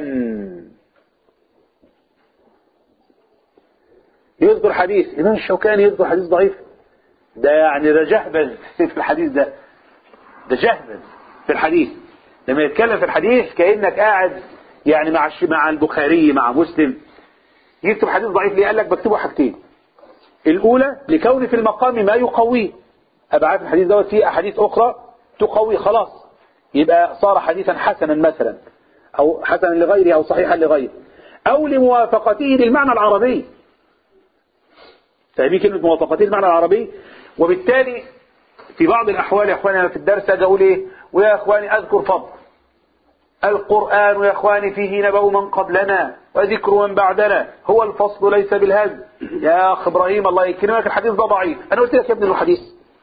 يذكر حديث إمام الشوكاني يذكر حديث ضعيف ده يعني ده جهبذ في الحديث ده ده جهبذ في الحديث لما يتكلم في الحديث كأنك قاعد يعني مع مع البخاري مع مسلم يكتب حديث ضعيف ليه قال لك بكتبه حاجتين الأولى لكون في المقام ما يقويه أبقى عارف الحديث دوت فيه أحاديث أخرى تقوي خلاص يبقى صار حديثا حسنا مثلا أو حسنا لغيره أو صحيحا لغيره أو لموافقته للمعنى العربي فاهمين كلمة موافقته للمعنى العربي وبالتالي في بعض الأحوال يا أخواني أنا في الدرس أجي أقول إيه ويا أخواني أذكر فضل القرآن يا أخواني فيه نبأ من قبلنا وذكر من بعدنا هو الفصل ليس بالهزل يا أخ إبراهيم الله يكرمك الحديث ده ضعيف أنا قلت لك يا ابن الحديث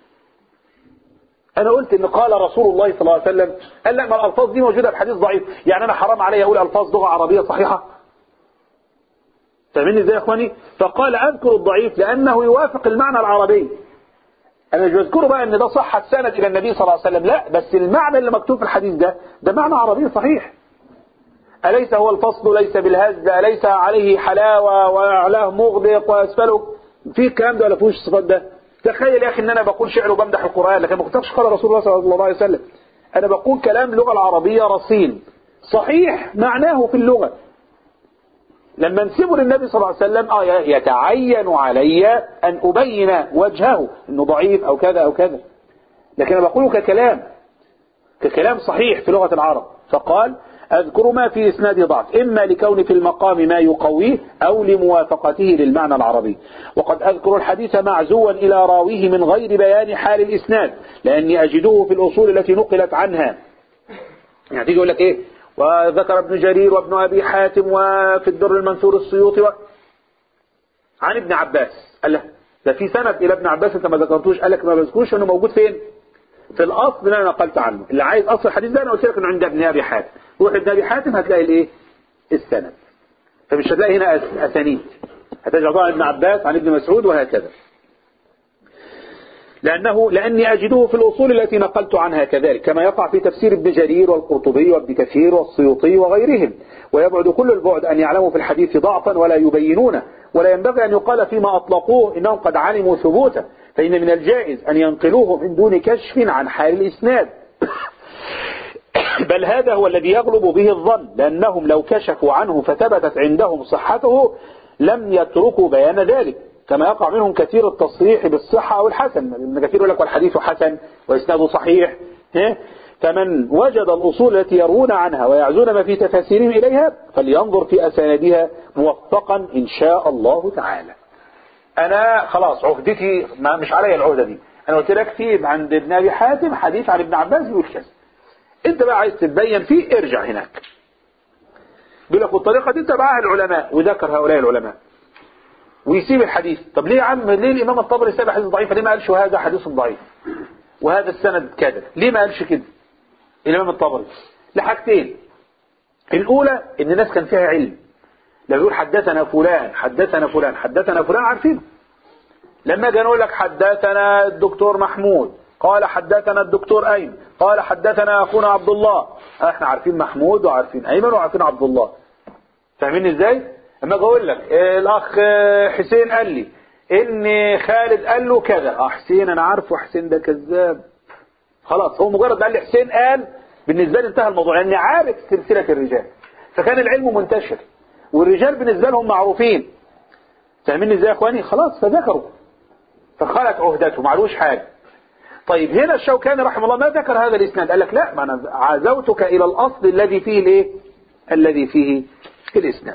أنا قلت إن قال رسول الله صلى الله عليه وسلم قال لا ما الألفاظ دي موجودة في حديث ضعيف يعني أنا حرام علي أقول ألفاظ لغة عربية صحيحة فاهمين ازاي يا اخواني فقال اذكر الضعيف لانه يوافق المعنى العربي انا مش بذكره بقى ان ده صح السند الى النبي صلى الله عليه وسلم لا بس المعنى اللي مكتوب في الحديث ده ده معنى عربي صحيح أليس هو الفصل ليس بالهزل أليس عليه حلاوة وأعلاه مغدق وأسفله في الكلام ده ولا فيهوش الصفات ده تخيل يا أخي إن أنا بقول شعر وبمدح القرآن لكن ما كنتش قال رسول الله صلى الله عليه وسلم أنا بقول كلام اللغة العربية رصين صحيح معناه في اللغة لما نسيبه للنبي صلى الله عليه وسلم آه يتعين علي أن أبين وجهه أنه ضعيف أو كذا أو كذا لكن أنا بقوله ككلام ككلام صحيح في لغة العرب فقال أذكر ما في إسناد ضعف إما لكون في المقام ما يقويه أو لموافقته للمعنى العربي وقد أذكر الحديث معزوا إلى راويه من غير بيان حال الإسناد لأني أجده في الأصول التي نقلت عنها يعني تيجي يقول لك إيه وذكر ابن جرير وابن أبي حاتم وفي الدر المنثور السيوطي و... عن ابن عباس قال له ده في سند إلى ابن عباس أنت ما ذكرتوش قال لك ما بذكروش أنه موجود فين في الأصل اللي أنا نقلت عنه اللي عايز أصل الحديث ده أنا قلت لك أنه عند ابن أبي حاتم روح ابن أبي حاتم هتلاقي الإيه السند فمش هتلاقي هنا أسانيد هتجد عن ابن عباس عن ابن مسعود وهكذا لأنه لأني أجده في الأصول التي نقلت عنها كذلك كما يقع في تفسير ابن جرير والقرطبي وابن كثير والسيوطي وغيرهم ويبعد كل البعد أن يعلموا في الحديث ضعفا ولا يبينونه ولا ينبغي أن يقال فيما أطلقوه إنهم قد علموا ثبوته فإن من الجائز أن ينقلوه من دون كشف عن حال الإسناد بل هذا هو الذي يغلب به الظن لأنهم لو كشفوا عنه فثبتت عندهم صحته لم يتركوا بيان ذلك كما يقع منهم كثير التصريح بالصحة أو الحسن ابن كثير يقول لك والحديث حسن وإسناده صحيح فمن وجد الأصول التي يروون عنها ويعزون ما في تفاسيرهم إليها فلينظر في أسانيدها موفقا إن شاء الله تعالى أنا خلاص عهدتي ما مش علي العهدة دي أنا قلت لك في عند ابن أبي حاتم حديث عن ابن عباس بيقول كذا أنت بقى عايز تتبين فيه ارجع هناك بيقول لك والطريقة دي تبعها العلماء وذكر هؤلاء العلماء ويسيب الحديث طب ليه يا عم ليه الإمام الطبري ساب حديث ضعيف ليه ما قالش هذا حديث ضعيف وهذا السند كذا ليه ما قالش كده الإمام الطبري لحاجتين الأولى إن الناس كان فيها علم لما يقول حدثنا فلان حدثنا فلان حدثنا فلان عارفين لما جاء نقول لك حدثنا الدكتور محمود قال حدثنا الدكتور أيمن قال حدثنا أخونا عبد الله احنا عارفين محمود وعارفين أيمن وعارفين عبد الله فاهمين ازاي اما اجي اقول لك اه الاخ حسين قال لي ان خالد قال له كذا اه حسين انا عارفه حسين ده كذاب خلاص هو مجرد قال لي حسين قال بالنسبه لي انتهى الموضوع لاني يعني عارف سلسله الرجال فكان العلم منتشر والرجال بالنسبه لهم معروفين فاهمين ازاي يا اخواني خلاص فذكروا فخلت عهدته معلوش حاجة طيب هنا الشوكاني رحمه الله ما ذكر هذا الاسناد قال لك لا ما انا عزوتك الى الاصل الذي فيه الايه الذي فيه الاسناد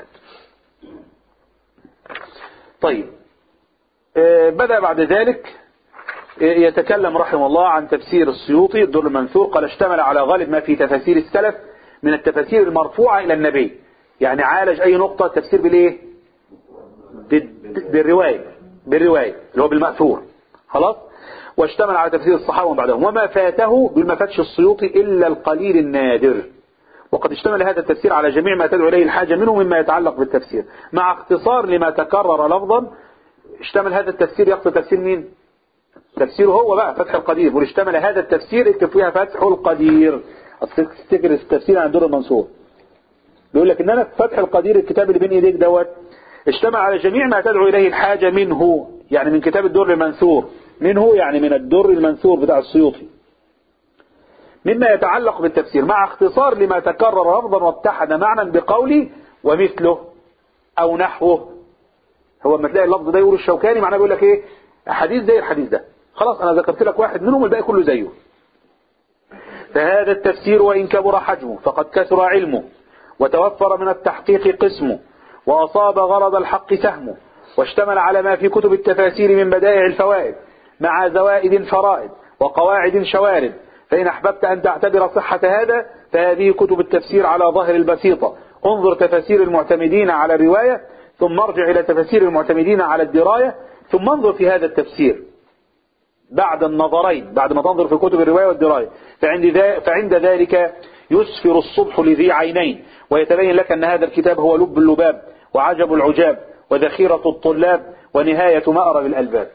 طيب آه بدأ بعد ذلك يتكلم رحمه الله عن تفسير السيوطي الدر المنثور قال اشتمل على غالب ما في تفاسير السلف من التفاسير المرفوعة إلى النبي يعني عالج أي نقطة تفسير بالإيه بالرواية بالرواية اللي هو بالمأثور خلاص واشتمل على تفسير الصحابة بعدهم وما فاته بما فاتش السيوطي إلا القليل النادر وقد اشتمل هذا التفسير على جميع ما تدعو إليه الحاجة منه مما يتعلق بالتفسير مع اختصار لما تكرر لفظا اشتمل هذا التفسير يقصد تفسير مين تفسيره هو بقى فتح القدير واشتمل هذا التفسير اكتب فيها فتح القدير تفتكر التفسير عن دور المنصور بيقول لك ان انا فتح القدير الكتاب اللي بين ايديك دوت اشتمل على جميع ما تدعو اليه الحاجة منه يعني من كتاب الدر المنثور منه يعني من الدر المنثور بتاع السيوطي مما يتعلق بالتفسير مع اختصار لما تكرر لفظا واتحد معنى بقولي ومثله او نحوه هو لما تلاقي اللفظ ده يقول الشوكاني معناه بيقول لك ايه حديث زي الحديث ده خلاص انا ذكرت لك واحد منهم الباقي كله زيه فهذا التفسير وإن كبر حجمه فقد كثر علمه وتوفر من التحقيق قسمه وأصاب غرض الحق سهمه واشتمل على ما في كتب التفاسير من بدائع الفوائد مع زوائد الفرائد وقواعد شوارد فإن أحببت أن تعتبر صحة هذا فهذه كتب التفسير على ظهر البسيطة انظر تفاسير المعتمدين على الرواية ثم ارجع إلى تفاسير المعتمدين على الدراية ثم انظر في هذا التفسير بعد النظرين بعد ما تنظر في كتب الرواية والدراية فعند, ذا فعند ذلك يسفر الصبح لذي عينين ويتبين لك أن هذا الكتاب هو لب اللباب وعجب العجاب وذخيرة الطلاب ونهاية مأرب الألباب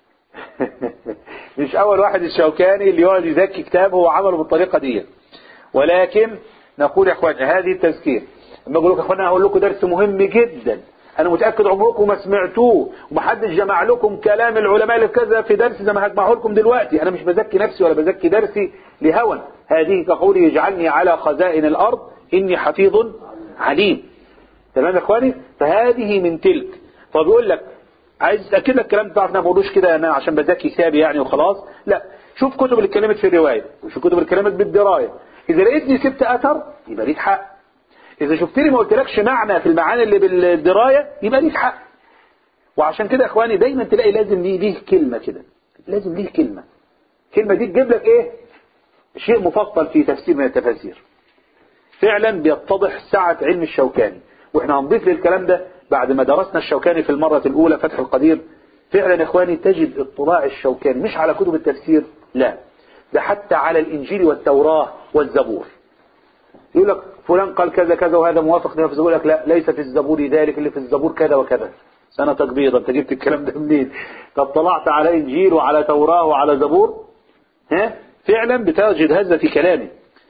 مش أول واحد الشوكاني اللي يقعد يزكي كتاب هو عمله بالطريقة دي ولكن نقول يا اخوان هذه التذكير لما اقول لكم يا اخوان هقول لكم درس مهم جدا انا متاكد عمركم ما سمعتوه ومحدش جمع لكم كلام العلماء اللي في كذا في درس زي ما هجمعه لكم دلوقتي انا مش بزكي نفسي ولا بزكي درسي لهوى هذه كقولي يجعلني على خزائن الارض اني حفيظ عليم تمام يا اخواني فهذه من تلك فبيقول لك عايز اتاكد لك الكلام بتاعك ما بقولوش كده انا عشان بزكي كتابي يعني وخلاص لا شوف كتب اللي اتكلمت في الروايه وشوف كتب اللي اتكلمت بالدرايه اذا لقيتني سبت اثر يبقى ليك حق إذا شفتني ما قلتلكش معنى في المعاني اللي بالدراية يبقى ليك حق وعشان كده يا إخواني دايما تلاقي لازم ليه ليه كلمة كده لازم ليه كلمة كلمة دي تجيب لك إيه شيء مفصل في تفسير من التفاسير فعلا بيتضح سعة علم الشوكاني واحنا هنضيف للكلام ده بعد ما درسنا الشوكاني في المرة الأولى فتح القدير فعلا يا إخواني تجد اطلاع الشوكاني مش على كتب التفسير لا ده حتى على الإنجيل والتوراة والزبور يقول لك فلان قال كذا كذا وهذا موافق لما في الزبور يقول لك لا ليس في الزبور ذلك اللي في الزبور كذا وكذا سنتك بيضة انت جبت الكلام ده منين طب طلعت على انجيل وعلى توراة وعلى زبور ها فعلا بتجد هذا في كلامه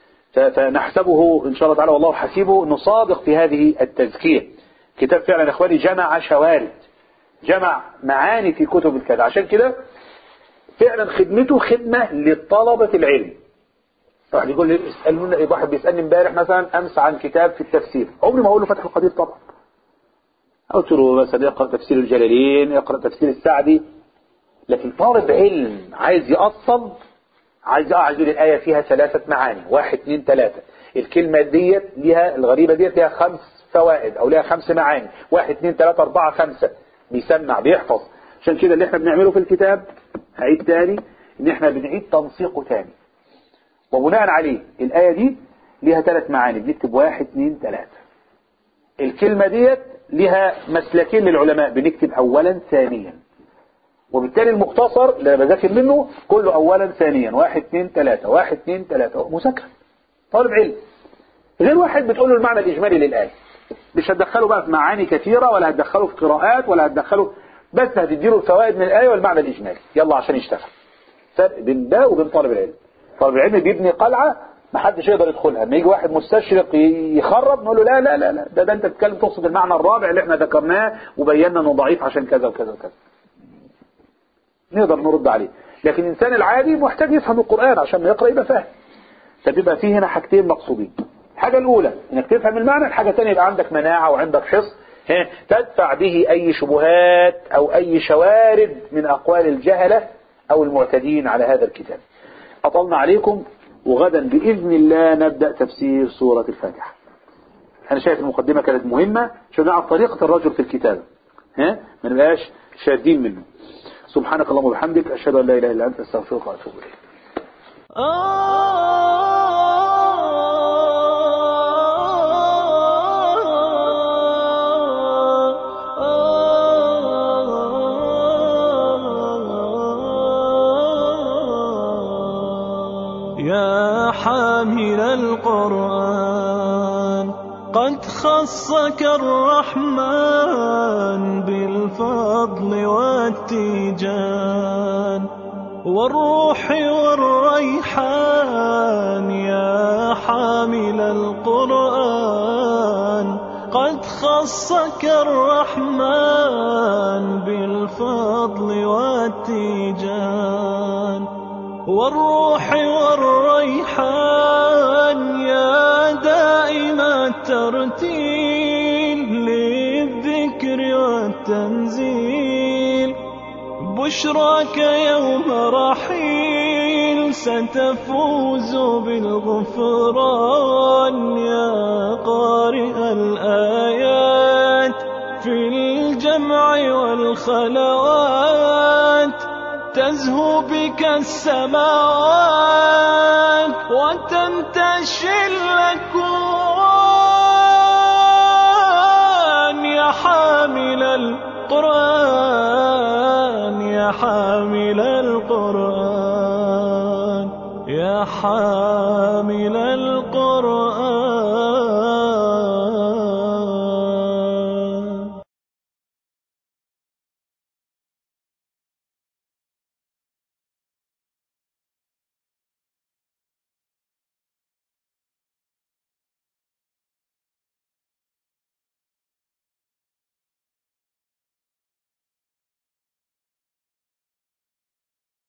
فنحسبه ان شاء الله تعالى والله حسيبه انه صادق في هذه التزكية كتاب فعلا يا اخواني جمع شوارد جمع معاني في كتب الكذا عشان كده فعلا خدمته خدمة لطلبة العلم واحد يقول لي اسالوني واحد بيسالني امبارح مثلا امس عن كتاب في التفسير عمري ما اقول له فتح القدير طبعا قلت له مثلا يقرا تفسير الجلالين يقرا تفسير السعدي لكن طالب علم عايز يأصل عايز عايز يقول الايه فيها ثلاثه معاني واحد اثنين ثلاثه الكلمه ديت ليها الغريبه ديت ليها خمس فوائد او ليها خمس معاني واحد اثنين ثلاثه اربعه خمسه بيسمع بيحفظ عشان كده اللي احنا بنعمله في الكتاب هعيد تاني ان احنا بنعيد تنسيقه تاني وبناء عليه الآية دي ليها ثلاث معاني بنكتب واحد اثنين ثلاثة الكلمة ديت ليها مسلكين للعلماء بنكتب أولا ثانيا وبالتالي المختصر اللي بذاكر منه كله أولا ثانيا واحد اثنين ثلاثة واحد اثنين ثلاثة مذاكرة طالب علم غير واحد بتقول له المعنى الإجمالي للآية مش هتدخله بقى في معاني كثيرة ولا هتدخله في قراءات ولا هتدخله بس هتديله الفوائد من الآية والمعنى الإجمالي يلا عشان يشتغل فرق بين ده وبين طالب العلم طالب العلم بيبني قلعة ما حدش يقدر يدخلها لما يجي واحد مستشرق يخرب نقول له لا لا لا لا ده, ده انت بتتكلم تقصد المعنى الرابع اللي احنا ذكرناه وبينا انه ضعيف عشان كذا وكذا وكذا نقدر نرد عليه لكن الانسان العادي محتاج يفهم القرآن عشان ما يقرأ يبقى فاهم فبيبقى فيه هنا حاجتين مقصودين الحاجة الأولى انك تفهم المعنى الحاجة الثانية يبقى عندك مناعة وعندك حص ها، تدفع به أي شبهات أو أي شوارد من أقوال الجهلة أو المعتدين على هذا الكتاب أطلنا عليكم وغدا بإذن الله نبدأ تفسير سورة الفاتحة أنا شايف المقدمة كانت مهمة عشان نعرف طريقة الرجل في الكتابة ها ما نبقاش شادين منه سبحانك اللهم وبحمدك أشهد أن لا إله إلا أنت أستغفرك وأتوب إليك يا حامل القرآن قد خصك الرحمن بالفضل والتيجان والروح والريحان يا حامل القرآن قد خصك الرحمن بالفضل والتيجان والروح والريحان يا دائم الترتيل للذكر والتنزيل بشراك يوم رحيل ستفوز بالغفران يا قارئ الآيات في الجمع والخلوات تزهو بك السماوات وتنتشي الأكوان يا حامل القرآن يا حامل القرآن يا حامل